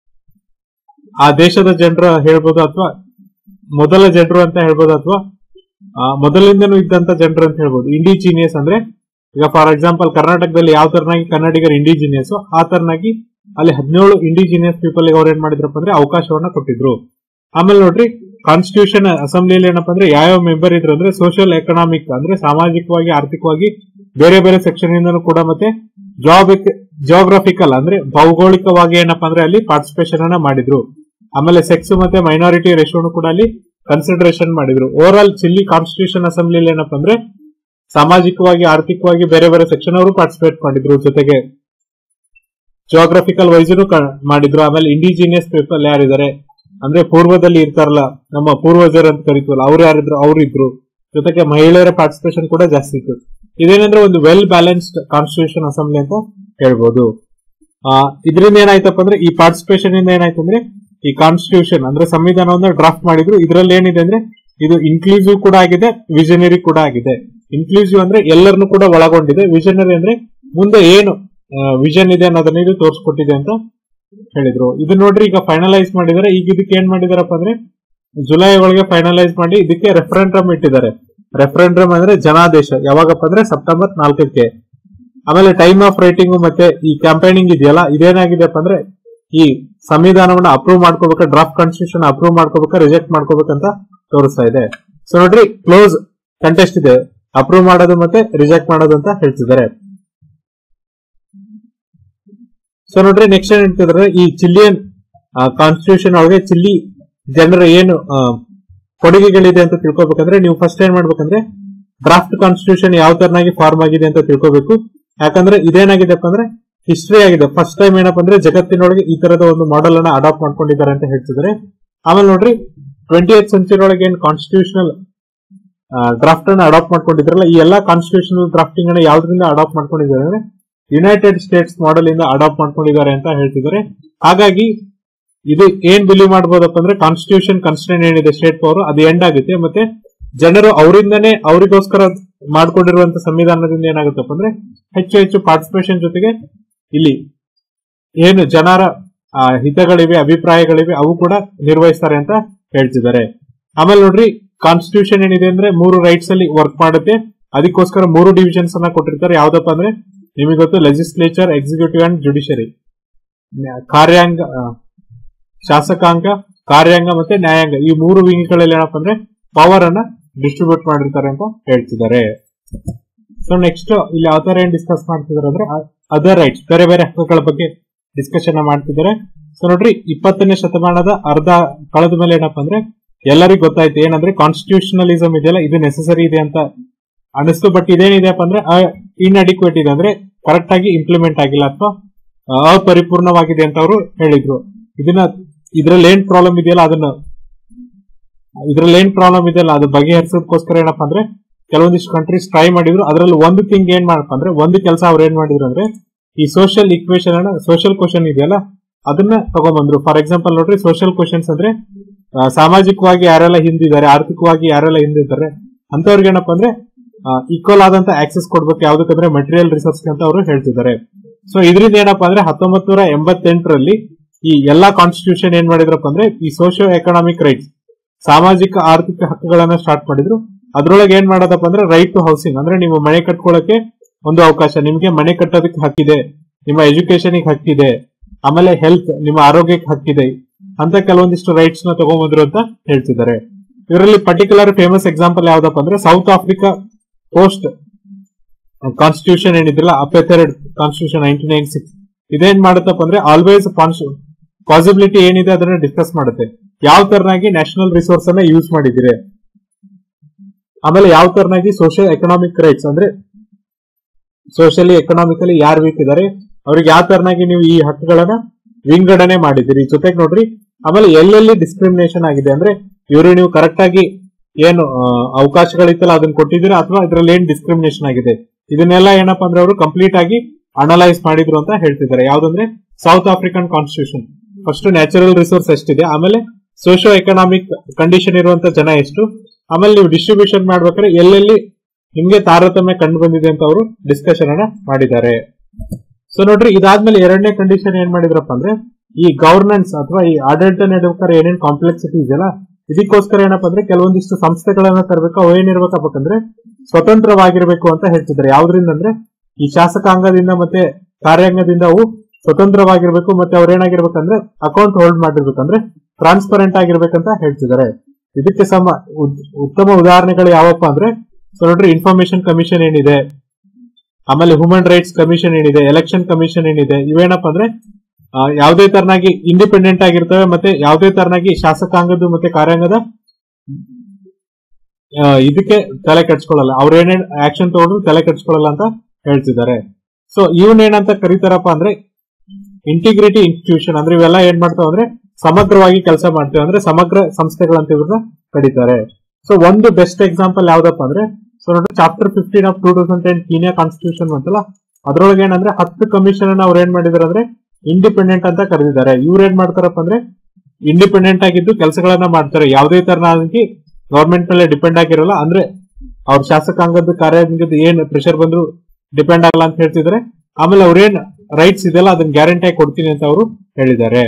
ಆ ದೇಶದ ಜನರ ಹೇಳ್ಬೋದು ಅಥವಾ ಮೊದಲ ಜನರು ಅಂತ ಹೇಳ್ಬೋದು ಅಥವಾ ಆ, ಮೊದಲಿಂದನೂ ಇದ್ದಂತ ಜನರು ಅಂತ ಹೇಳ್ಬೋದು ಇಂಡಿಜಿನಿಯಸ್ ಅಂದ್ರೆ ಈಗ ಫಾರ್ ಎಕ್ಸಾಂಪಲ್ ಕರ್ನಾಟಕದಲ್ಲಿ ಯಾವ ತರನಾಗಿ ಕನ್ನಡಿಗರು ಇಂಡಿಜಿನಿಯಸ್ ಆ ತರನಾಗಿ ಅಲ್ಲಿ ಹದಿನೇಳು ಇಂಡಿಜಿನಿಯಸ್ ಪೀಪಲ್ ಅವ್ರು ಏನ್ ಮಾಡಿದ್ರಪ್ಪ ಅಂದ್ರೆ ಅವಕಾಶವನ್ನ ಕೊಟ್ಟಿದ್ರು ಆಮೇಲೆ ನೋಡ್ರಿ ಕಾನ್ಸ್ಟಿಟ್ಯೂಷನ್ ಅಸೆಂಬ್ಲಿಯಲ್ಲಿ ಏನಪ್ಪಾ ಅಂದ್ರೆ ಯಾವ ಮೆಂಬರ್ ಇದ್ರು ಅಂದ್ರೆ ಸೋಷಿಯಲ್ ಎಕನಾಮಿಕ್ ಅಂದ್ರೆ ಸಾಮಾಜಿಕವಾಗಿ ಆರ್ಥಿಕವಾಗಿ ಬೇರೆ ಬೇರೆ ಸೆಕ್ಷನ್ ಇಂದನೂ ಕೂಡ ಮತ್ತೆ ಜಾಬ್ ಜಿಯೋಗ್ರಫಿಕಲ್ ಅಂದ್ರೆ ಭೌಗೋಳಿಕವಾಗಿ ಏನಪ್ಪಾ ಅಂದ್ರೆ ಅಲ್ಲಿ ಪಾರ್ಟಿಸಿಪೇಷನ್ ಅನ್ನ ಮಾಡಿದ್ರು ಆಮೇಲೆ ಸೆಕ್ಸ್ ಮತ್ತೆ ಮೈನಾರಿಟಿ ರೇಷೋನು ಕೂಡ ಅಲ್ಲಿ ಕನ್ಸಿಡರೇಷನ್ ಮಾಡಿದ್ರು ಓವರ್ ಆಲ್ ಚಿಲ್ಲಿ ಕಾನ್ಸ್ಟಿಟ್ಯೂಷನ್ ಅಸೆಂಬ್ಲಿಯಲ್ಲಿ ಏನಪ್ಪಾ ಅಂದ್ರೆ ಸಾಮಾಜಿಕವಾಗಿ ಆರ್ಥಿಕವಾಗಿ ಬೇರೆ ಬೇರೆ ಸೆಕ್ಷನ್ ಅವರು ಪಾರ್ಟಿಸಿಪೇಟ್ ಮಾಡಿದ್ರು ಜೊತೆಗೆ ಜಿಯೋಗ್ರಫಿಕಲ್ ವೈಸ್ನು ಮಾಡಿದ್ರು ಆಮೇಲೆ ಇಂಡಿಜಿನಿಯಸ್ ಪೀಪಲ್ ಯಾರಿದ್ದಾರೆ ಅಂದ್ರೆ ಪೂರ್ವದಲ್ಲಿ ಇರ್ತಾರಲ್ಲ ನಮ್ಮ ಪೂರ್ವಜರು ಅಂತ ಕರಿತೀವಲ್ಲ ಅವ್ರು ಯಾರಿದ್ರು ಅವ್ರು ಇದ್ರು ಜೊತೆಗೆ ಮಹಿಳೆಯರ ಪಾರ್ಟಿಸಿಪೇಷನ್ ಕೂಡ ಜಾಸ್ತಿ ಇತ್ತು ಇದೇನಂದ್ರೆ ಒಂದು ವೆಲ್ ಬ್ಯಾಲೆನ್ಸ್ಡ್ ಕಾನ್ಸ್ಟಿಟ್ಯೂಷನ್ ಅಸೆಂಬ್ಲಿ ಅಂತ ಹೇಳ್ಬೋದು ಆ ಇದರಿಂದ ಏನಾಯ್ತಪ್ಪ ಅಂದ್ರೆ ಈ ಪಾರ್ಟಿಸಿಪೇಷನ್ ಇಂದ ಏನಾಯ್ತು ಅಂದ್ರೆ ಈ ಕಾನ್ಸ್ಟಿಟ್ಯೂಷನ್ ಅಂದ್ರೆ ಸಂವಿಧಾನವನ್ನ ಡ್ರಾಫ್ಟ್ ಮಾಡಿದ್ರು ಇದರಲ್ಲಿ ಏನಿದೆ ಅಂದ್ರೆ ಇದು ಇನ್ಕ್ಲೂಸಿವ್ ಕೂಡ ಆಗಿದೆ ವಿಷನರಿ ಕೂಡ ಆಗಿದೆ ಇನ್ಕ್ಲೂಸಿವ್ ಅಂದ್ರೆ ಎಲ್ಲರನ್ನು ಕೂಡ ಒಳಗೊಂಡಿದೆ ವಿಷನರಿ ಅಂದ್ರೆ ಮುಂದೆ ಏನು ವಿಷನ್ ಇದೆ ಅನ್ನೋದನ್ನ ಇದು ತೋರಿಸ್ಕೊಟ್ಟಿದೆ ಅಂತ ಹೇಳಿದ್ರು ಇದು ನೋಡ್ರಿ ಈಗ ಫೈನಲೈಸ್ ಮಾಡಿದ್ದಾರೆ ಈಗ ಇದಕ್ಕೆ ಏನ್ ಮಾಡಿದಾರಪ್ಪ ಅಂದ್ರೆ ಜುಲೈ ಒಳಗೆ ಫೈನಲೈಸ್ ಮಾಡಿ ಇದಕ್ಕೆ ರೆಫರೆಂಡಮ್ ಇಟ್ಟಿದ್ದಾರೆ ರೆಫರೆಂಡಮ್ ಅಂದ್ರೆ ಜನಾದೇಶ ಯಾವಾಗಪ್ಪ ಅಂದ್ರೆ ಸೆಪ್ಟೆಂಬರ್ ನಾಲ್ಕಕ್ಕೆ ಆಮೇಲೆ ಟೈಮ್ ಆಫ್ ರೈಟಿಂಗ್ ಮತ್ತೆ ಈ ಕ್ಯಾಂಪೇನಿಂಗ್ ಇದೆಯಲ್ಲ ಇದೇನಾಗಿದೆಪ್ಪ ಅಂದ್ರೆ ಈ ಸಂವಿಧಾನವನ್ನ ಅಪ್ರೂವ್ ಮಾಡ್ಕೋಬೇಕ ಡ್ರಾಫ್ಟ್ ಕಾನ್ಸ್ಟಿಟ್ಯೂಷನ್ ಅಪ್ರೂವ್ ಮಾಡ್ಕೋಬೇಕ ರಿಜೆಕ್ಟ್ ಮಾಡ್ಕೋಬೇಕಂತ ತೋರಿಸ್ತಾ ಇದೆ ಸೊ ನೋಡ್ರಿ ಕ್ಲೋಸ್ ಕಂಟೆಸ್ಟ್ ಇದೆ ಅಪ್ರೂವ್ ಮಾಡೋದು ಮತ್ತೆ ರಿಜೆಕ್ಟ್ ಮಾಡೋದು ಅಂತ ಹೇಳ್ತಿದ್ದಾರೆ ಸೊ ನೋಡ್ರಿ ನೆಕ್ಸ್ಟ್ ಏನ್ ಹೇಳ್ತಿದ್ರೆ ಈ ಚಿಲ್ಲಿಯನ್ ಕಾನ್ಸ್ಟಿಟ್ಯೂಷನ್ ಒಳಗೆ ಚಿಲ್ಲಿ ಜನರ ಏನು ಆ, ಕೊಡುಗೆಗಳಿದೆ ಅಂತ ತಿಳ್ಕೊಬೇಕಂದ್ರೆ ನೀವು ಫಸ್ಟ್ ಏನ್ ಮಾಡ್ಬೇಕಂದ್ರೆ ಡ್ರಾಫ್ಟ್ ಕಾನ್ಸ್ಟಿಟ್ಯೂಷನ್ ಯಾವ ತರನಾಗಿ ಫಾರ್ಮ್ ಆಗಿದೆ ಅಂತ ತಿಳ್ಕೊಬೇಕು ಯಾಕಂದ್ರೆ ಇದೇನಾಗಿದೆಪ್ಪ ಅಂದ್ರೆ ಹಿಸ್ಟ್ರಿ ಆಗಿದೆ ಫಸ್ಟ್ ಟೈಮ್ ಏನಪ್ಪ ಅಂದ್ರೆ ಜಗತ್ತಿನೊಳಗೆ ಈ ತರದ ಒಂದು ಮಾಡೆಲ್ ಅನ್ನ ಅಡಾಪ್ಟ್ ಮಾಡ್ಕೊಂಡಿದ್ದಾರೆ ಅಂತ ಹೇಳ್ತಿದ್ದಾರೆ ಆಮೇಲೆ ನೋಡ್ರಿ ಟ್ವೆಂಟಿ ಏತ್ ಸೆಂಚುರಿ ಒಳಗೆ ಏನ್ ಕಾನ್ಸ್ಟಿಟ್ಯೂಷನಲ್ ಡ್ರಾಫ್ಟ್ ಅನ್ನ ಅಡಾಪ್ಟ್ ಮಾಡ್ಕೊಂಡಿದ್ರಲ್ಲ ಈ ಎಲ್ಲಾ ಕಾನ್ಸ್ಟಿಟ್ಯೂಷನಲ್ ಡ್ರಾಫ್ಟಿಂಗ್ ಅನ್ನ ಯಾವ್ದ್ರಿಂದ ಅಡಾಪ್ಟ್ ಮಾಡ್ಕೊಂಡಿದ್ದಾರೆ ಅಂದ್ರೆ ಯುನೈಟೆಡ್ ಸ್ಟೇಟ್ಸ್ ಮಾಡೆಲ್ ಇಂದ ಅಡಾಪ್ಟ್ ಮಾಡ್ಕೊಂಡಿದ್ದಾರೆ ಅಂತ ಹೇಳ್ತಿದ್ದಾರೆ ಹಾಗಾಗಿ ಇದು ಏನ್ ಬಿಲೀವ್ ಮಾಡಬಹುದಪ್ಪ ಅಂದ್ರೆ ಕಾನ್ಸ್ಟಿಟ್ಯೂಷನ್ ಕನ್ಸ್ಟೆಂಟ್ ಏನಿದೆ ಸ್ಟೇಟ್ ಪವರ್ ಅದು ಎಂಡ್ ಆಗುತ್ತೆ ಮತ್ತೆ ಜನರು ಅವರಿಂದನೇ ಅವರಿಗೋಸ್ಕರ ಮಾಡ್ಕೊಂಡಿರುವಂತ ಸಂವಿಧಾನದಿಂದ ಏನಾಗುತ್ತಪ್ಪ ಅಂದ್ರೆ ಹೆಚ್ಚು ಹೆಚ್ಚು ಪಾರ್ಟಿಸಿಪೇಷನ್ ಜೊತೆಗೆ ಇಲ್ಲಿ ಏನು ಜನರ ಆ, ಹಿತಗಳಿವೆ ಅಭಿಪ್ರಾಯಗಳಿವೆ ಅವು ಕೂಡ ನಿರ್ವಹಿಸ್ತಾರೆ ಅಂತ ಹೇಳ್ತಿದ್ದಾರೆ ಆಮೇಲೆ ನೋಡ್ರಿ ಕಾನ್ಸ್ಟಿಟ್ಯೂಷನ್ ಏನಿದೆ ಅಂದ್ರೆ ಮೂರು ರೈಟ್ಸ್ ಅಲ್ಲಿ ವರ್ಕ್ ಮಾಡುತ್ತೆ ಅದಕ್ಕೋಸ್ಕರ ಮೂರು ಡಿವಿಷನ್ಸ್ ಅನ್ನ ಕೊಟ್ಟಿರ್ತಾರೆ ಯಾವ್ದಪ್ಪ ಅಂದ್ರೆ ನಿಮಗೆ ಗೊತ್ತು ಲೆಜಿಸ್ಲೇಚರ್ ಎಕ್ಸಿಕ್ಯೂಟಿವ್ ಅಂಡ್ ಜುಡಿಷರಿ ಕಾರ್ಯಾಂಗ ಆ, ಶಾಸಕಾಂಗ ಕಾರ್ಯಾಂಗ ಮತ್ತೆ ನ್ಯಾಯಾಂಗ ಈ ಮೂರು ವಿಂಗ್ಗಳಲ್ಲಿ ಏನಪ್ಪ ಅಂದ್ರೆ ಪವರ್ ಅನ್ನ ಡಿಸ್ಟ್ರಿಬ್ಯೂಟ್ ಮಾಡಿರ್ತಾರೆ ಅಂತ ಹೇಳ್ತಿದ್ದಾರೆ ಸೊ ನೆಕ್ಸ್ಟ್ ಇಲ್ಲಿ ಯಾವ ತರ ಏನ್ ಡಿಸ್ಕಸ್ ಮಾಡ್ತಿದಾರೆ ಅಂದ್ರೆ ಅದರ್ ರೈಟ್ಸ್ ಬೇರೆ ಬೇರೆ ಹಕ್ಕುಗಳ ಬಗ್ಗೆ ಡಿಸ್ಕಷನ್ ಮಾಡ್ತಿದ್ದಾರೆ ಸೊ ನೋಡ್ರಿ ಇಪ್ಪತ್ತನೇ ಶತಮಾನದ ಅರ್ಧ ಕಳೆದ ಮೇಲೆ ಏನಪ್ಪಾ ಅಂದ್ರೆ ಎಲ್ಲರಿಗೂ ಗೊತ್ತಾಯ್ತು ಏನಂದ್ರೆ ಕಾನ್ಸ್ಟಿಟ್ಯೂಷನಲಿಸಮ್ ಇದೆಯಲ್ಲ ಇದು ನೆಸಸರಿ ಇದೆ ಅಂತ ಅನಿಸ್ತು ಬಟ್ ಇದೇನಿದೆಯಪ್ಪ ಅಂದ್ರೆ ಇನ್ಅಡಿಕ್ವೇಟ್ ಇದೆ ಅಂದ್ರೆ ಕರೆಕ್ಟ್ ಆಗಿ ಇಂಪ್ಲಿಮೆಂಟ್ ಆಗಿಲ್ಲ ಅಥವಾ ಅಪರಿಪೂರ್ಣವಾಗಿದೆ ಅಂತ ಅವರು ಹೇಳಿದ್ರು ಇದನ್ನ ಇದ್ರಲ್ಲಿ ಏನ್ ಪ್ರಾಬ್ಲಮ್ ಇದೆಯಲ್ಲ ಅದನ್ನ ಇದ್ರಲ್ಲಿ ಏನ್ ಪ್ರಾಬ್ಲಮ್ ಇದೆಯಲ್ಲ ಅದು ಬಗೆಹರಿಸೋದಕ್ಕೋಸ್ಕರ ಏನಪ್ಪಾ ಅಂದ್ರೆ ಕೆಲವೊಂದಿಷ್ಟು ಕಂಟ್ರೀಸ್ ಟ್ರೈ ಮಾಡಿದ್ರು ಅದರಲ್ಲಿ ಒಂದು ಥಿಂಗ್ ಏನ್ ಮಾಡಪ್ಪ ಅಂದ್ರೆ ಒಂದು ಕೆಲಸ ಅವ್ರು ಏನ್ ಮಾಡಿದ್ರು ಅಂದ್ರೆ ಈ ಸೋಷಿಯಲ್ ಇಕ್ವೇಶನ್ ಅನ್ನ ಸೋಷಿಯಲ್ ಕ್ವಶನ್ ಇದೆಯಲ್ಲ ಅದನ್ನ ತಗೊಂಡ್ಬಂದ್ರು ಫಾರ್ ಎಕ್ಸಾಂಪಲ್ ನೋಡ್ರಿ ಸೋಷಿಯಲ್ ಕ್ವಶನ್ಸ್ ಅಂದ್ರೆ ಆ, ಸಾಮಾಜಿಕವಾಗಿ ಯಾರೆಲ್ಲ ಹಿಂದಿದ್ದಾರೆ ಆರ್ಥಿಕವಾಗಿ ಯಾರೆಲ್ಲ ಹಿಂದಿದ್ದಾರೆ ಅಂತವ್ರಿಗೆ ಏನಪ್ಪಾ ಅಂದ್ರೆ ಈಕ್ವಲ್ ಆದಂತ ಆಕ್ಸೆಸ್ ಕೊಡ್ಬೇಕು ಯಾವ್ದಕ್ಕಂದ್ರೆ ಮೆಟೀರಿಯಲ್ ರಿಸೋರ್ಸ್ ಅಂತ ಅವರು ಹೇಳ್ತಿದ್ದಾರೆ ಸೊ ಇದರಿಂದ ಏನಪ್ಪಾ ಅಂದ್ರೆ ಹತ್ತೊಂಬತ್ ನೂರ ಎಂಬತ್ತೆಂಟರಲ್ಲಿ ಈ ಎಲ್ಲಾ ಕಾನ್ಸ್ಟಿಟ್ಯೂಷನ್ ಏನ್ ಮಾಡಿದ್ರಪ್ಪ ಅಂದ್ರೆ ಈ ಸೋಷಿಯೋ ಎಕನಾಮಿಕ್ ರೈಟ್ಸ್ ಸಾಮಾಜಿಕ ಆರ್ಥಿಕ ಹಕ್ಕುಗಳನ್ನ ಸ್ಟಾರ್ಟ್ ಮಾಡಿದ್ರು ಅದ್ರೊಳಗೆ ಏನ್ ಮಾಡೋದಪ್ಪ ಅಂದ್ರೆ ರೈಟ್ ಟು ಹೌಸಿಂಗ್ ಅಂದ್ರೆ ನೀವು ಮನೆ ಕಟ್ಕೊಳ್ಳಕ್ಕೆ ಒಂದು ಅವಕಾಶ ನಿಮ್ಗೆ ಮನೆ ಕಟ್ಟೋದಕ್ಕೆ ಹಕ್ಕಿದೆ ನಿಮ್ಮ ಎಜುಕೇಶನ್ ಹಕ್ಕಿದೆ ಆಮೇಲೆ ಹೆಲ್ತ್ ನಿಮ್ಮ ಆರೋಗ್ಯಕ್ಕೆ ಹಕ್ಕಿದೆ ಅಂತ ಕೆಲವೊಂದಿಷ್ಟು ರೈಟ್ಸ್ ನ ತಗೊಂಬಂದ್ರು ಅಂತ ಹೇಳ್ತಿದ್ದಾರೆ ಇದರಲ್ಲಿ ಪರ್ಟಿಕ್ಯುಲರ್ ಫೇಮಸ್ ಎಕ್ಸಾಂಪಲ್ ಯಾವ್ದಪ್ಪ ಅಂದ್ರೆ ಸೌತ್ ಆಫ್ರಿಕಾ ಪೋಸ್ಟ್ ಕಾನ್ಸ್ಟಿಟ್ಯೂಷನ್ ಏನಿದ್ರಲ್ಲ apartheid constitution nineteen nine six ಇದೇನ್ ಮಾಡುತ್ತಪ್ಪ ಅಂದ್ರೆ ಆಲ್ವೇಸ್ ಪಾಸಿಬಿಲಿಟಿ ಏನಿದೆ ಅದನ್ನ ಡಿಸ್ಕಸ್ ಮಾಡುತ್ತೆ ಯಾವ ತರನಾಗಿ ನ್ಯಾಷನಲ್ ರಿಸೋರ್ಸ್ ಅನ್ನ ಯೂಸ್ ಮಾಡಿದಿರಿ ಆಮೇಲೆ ಯಾವ ತರನಾಗಿ ಸೋಷಿಯಲ್ ಎಕನಾಮಿಕ್ ರೈಟ್ಸ್ ಅಂದ್ರೆ ಸೋಷಿಯಲಿ ಎಕನಾಮಿಕಲಿ ಯಾರು ವೀಕ್ ಇದಾರೆ ಅವ್ರಿಗೆ ಯಾವ ತರನಾಗಿ ನೀವು ಈ ಹಕ್ಕುಗಳನ್ನ ವಿಂಗಡಣೆ ಮಾಡಿದಿರಿ ಜೊತೆಗೆ ನೋಡ್ರಿ ಆಮೇಲೆ ಎಲ್ಲೆಲ್ಲಿ ಡಿಸ್ಕ್ರಿಮಿನೇಷನ್ ಆಗಿದೆ ಅಂದ್ರೆ ಇವರು ನೀವು ಕರೆಕ್ಟ್ ಆಗಿ ಏನು ಆ, ಅವಕಾಶಗಳಿತ್ತಲ್ಲ ಅದನ್ನ ಕೊಟ್ಟಿದ್ದೀರಾ ಅಥವಾ ಇದ್ರಲ್ಲಿ ಏನ್ ಡಿಸ್ಕ್ರಿಮಿನೇಷನ್ ಆಗಿದೆ ಇದನ್ನೆಲ್ಲ ಏನಪ್ಪಾ ಅಂದ್ರೆ ಅವರು ಕಂಪ್ಲೀಟ್ ಆಗಿ ಅನಲೈಸ್ ಮಾಡಿದ್ರು ಅಂತ ಹೇಳ್ತಿದ್ದಾರೆ ಯಾವ್ದಂದ್ರೆ South African constitution first natural resource ಎಷ್ಟಿದೆ ಆಮೇಲೆ ಸೋಶಿಯೋ ಎಕನಾಮಿಕ್ ಕಂಡೀಷನ್ ಇರುವಂತ ಜನ ಎಷ್ಟು ಆಮೇಲೆ ನೀವು ಡಿಸ್ಟ್ರಿಬ್ಯೂಷನ್ ಮಾಡ್ಬೇಕಾದ್ರೆ ಎಲ್ಲೆಲ್ಲಿ ನಿಮ್ಗೆ ತಾರತಮ್ಯ ಕಂಡು ಬಂದಿದೆ ಅಂತ ಅವರು ಡಿಸ್ಕಷನ್ ಅನ್ನ ಮಾಡಿದ್ದಾರೆ ಸೊ ನೋಡ್ರಿ ಇದಾದ್ಮೇಲೆ ಎರಡನೇ ಕಂಡೀಷನ್ ಏನ್ ಮಾಡಿದ್ರಪ್ಪ ಅಂದ್ರೆ ಈ ಗವರ್ನೆನ್ಸ್ ಅಥವಾ ಈ ಆಡಳಿತ ನಡೆಬೇಕಾದ್ರೆ ಏನೇನ್ ಕಾಂಪ್ಲೆಕ್ಸಿಟಿ ಇದೆಯಲ್ಲ ಇದಕ್ಕೋಸ್ಕರ ಏನಪ್ಪ ಅಂದ್ರೆ ಕೆಲವೊಂದಿಷ್ಟು ಸಂಸ್ಥೆಗಳನ್ನ ತರಬೇಕು ಅವು ಏನಿರ್ಬೇಕಪ್ಪ ಅಂದ್ರೆ ಸ್ವತಂತ್ರವಾಗಿರ್ಬೇಕು ಅಂತ ಹೇಳ್ತಿದ್ದಾರೆ ಯಾವ್ದ್ರಿಂದ ಅಂದ್ರೆ ಈ ಶಾಸಕಾಂಗದಿಂದ ಮತ್ತೆ ಕಾರ್ಯಾಂಗದಿಂದ ಅವು ಸ್ವತಂತ್ರವಾಗಿರ್ಬೇಕು ಮತ್ತೆ ಅವ್ರು ಏನಾಗಿರ್ಬೇಕಂದ್ರೆ ಅಕೌಂಟ್ ಹೋಲ್ಡ್ ಮಾಡಿರ್ಬೇಕಂದ್ರೆ ಟ್ರಾನ್ಸ್ಪರೆಂಟ್ ಆಗಿರ್ಬೇಕಂತ ಹೇಳ್ತಿದ್ದಾರೆ ಇದಕ್ಕೆ ಸಮ ಉದ್- ಉತ್ತಮ ಉದಾಹರಣೆಗಳು ಯಾವಪ್ಪ ಅಂದ್ರೆ ಸೊ ನೋಡ್ರಿ ಇನ್ಫಾರ್ಮೇಶನ್ ಕಮಿಷನ್ ಏನಿದೆ ಆಮೇಲೆ ಹ್ಯೂಮನ್ ರೈಟ್ಸ್ ಕಮಿಷನ್ ಏನಿದೆ ಎಲೆಕ್ಷನ್ ಕಮಿಷನ್ ಏನಿದೆ ಇವೇನಪ್ಪ ಅಂದ್ರೆ ಆ, ಯಾವುದೇ ತರನಾಗಿ ಇಂಡಿಪೆಂಡೆಂಟ್ ಆಗಿರ್ತವೆ ಮತ್ತೆ ಯಾವುದೇ ತರನಾಗಿ ಶಾಸಕಾಂಗದ ಮತ್ತೆ ಕಾರ್ಯಾಂಗದ ಆ, ಇದಕ್ಕೆ ತಲೆ ಕೆಡ್ಸ್ಕೊಳ್ಳಲ್ಲ ಅವ್ರ ಏನೇನ್ ಆಕ್ಷನ್ ತಗೊಂಡ್ರು ತಲೆ ಕೆಡ್ಸ್ಕೊಳ್ಳಲ್ಲ ಅಂತ ಹೇಳ್ತಿದ್ದಾರೆ ಸೊ ಇವನೇನಂತ ಕರೀತಾರಪ್ಪ ಅಂದ್ರೆ ಇಂಟಿಗ್ರಿಟಿ ಇನ್ಸ್ಟಿಟ್ಯೂಷನ್ ಅಂದ್ರೆ ಇವೆಲ್ಲ ಏನ್ ಮಾಡ್ತಾವ ಅಂದ್ರೆ ಸಮಗ್ರವಾಗಿ ಕೆಲಸ ಮಾಡ್ತೇವೆ ಅಂದ್ರೆ ಸಮಗ್ರ ಸಂಸ್ಥೆಗಳಂತ ಇವ್ರನ್ನ ಕರೀತಾರೆ ಸೊ ಒಂದು ಬೆಸ್ಟ್ ಎಕ್ಸಾಂಪಲ್ ಯಾವ್ದಪ್ಪ ಅಂದ್ರೆ ಸೊ ನೋಡ್ರಿ chapter fifteen of two thousand ten Kenya constitution ಅಂತಲ್ಲ ಅದ್ರೊಳಗೆ ಏನಂದ್ರೆ ಹತ್ತು ಕಮಿಷನ್ ಅನ್ನ ಅವ್ರು ಏನ್ ಮಾಡಿದಾರೆ ಅಂದ್ರೆ ಇಂಡಿಪೆಂಡೆಂಟ್ ಅಂತ ಕರೆದಿದ್ದಾರೆ ಇವ್ರು ಏನ್ ಮಾಡ್ತಾರಪ್ಪ ಅಂದ್ರೆ ಇಂಡಿಪೆಂಡೆಂಟ್ ಆಗಿದ್ದು ಕೆಲಸಗಳನ್ನ ಮಾಡ್ತಾರೆ ಯಾವುದೇ ತರನಾಗಿ ಗವರ್ಮೆಂಟ್ ಮೇಲೆ ಡಿಪೆಂಡ್ ಆಗಿರಲ್ಲ ಅಂದ್ರೆ ಅವ್ರ ಶಾಸಕಾಂಗದ ಕಾರ್ಯಾಂಗದ ಏನ್ ಪ್ರೆಷರ್ ಬಂದ್ರು ಡಿಪೆಂಡ್ ಆಗಲ್ಲ ಅಂತ ಹೇಳ್ತಿದ್ದಾರೆ ಆಮೇಲೆ ಅವ್ರೇನ್ ರೈಟ್ಸ್ ಇದೆಲ್ಲ ಅದನ್ನ ಗ್ಯಾರಂಟಿ ಆಗಿ ಕೊಡ್ತೀನಿ ಅಂತ ಅವರು ಹೇಳಿದ್ದಾರೆ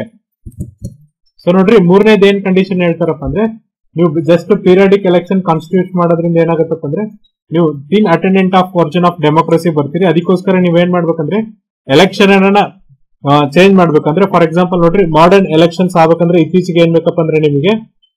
ಸೊ ನೋಡ್ರಿ ಮೂರನೇದು ಏನ್ ಕಂಡೀಷನ್ ಹೇಳ್ತಾರಪ್ಪ ಅಂದ್ರೆ ನೀವು ಜಸ್ಟ್ ಪೀರಿಯಾಡಿಕ್ ಎಲೆಕ್ಷನ್ ಕಾನ್ಸ್ಟಿಟ್ಯೂಟ್ ಮಾಡೋದ್ರಿಂದ ಏನಾಗತ್ತಪ್ಪ ಅಂದ್ರೆ ನೀವು ದಿನ್ attendant of version of democracy ಬರ್ತೀರಿ ಅದಕ್ಕೋಸ್ಕರ ನೀವೇನ್ ಮಾಡ್ಬೇಕಂದ್ರೆ ಎಲೆಕ್ಷನ್ ಅನ್ನ ಚೇಂಜ್ ಮಾಡ್ಬೇಕಂದ್ರೆ ಫಾರ್ ಎಕ್ಸಾಂಪಲ್ ನೋಡ್ರಿ ಮಾಡರ್ನ್ ಎಲೆಕ್ಷನ್ಸ್ ಆಗ್ಬೇಕಂದ್ರೆ ಇತ್ತೀಚೆಗೆ ಏನ್ ಬೇಕಪ್ಪ ಅಂದ್ರೆ ನಿಮಗೆ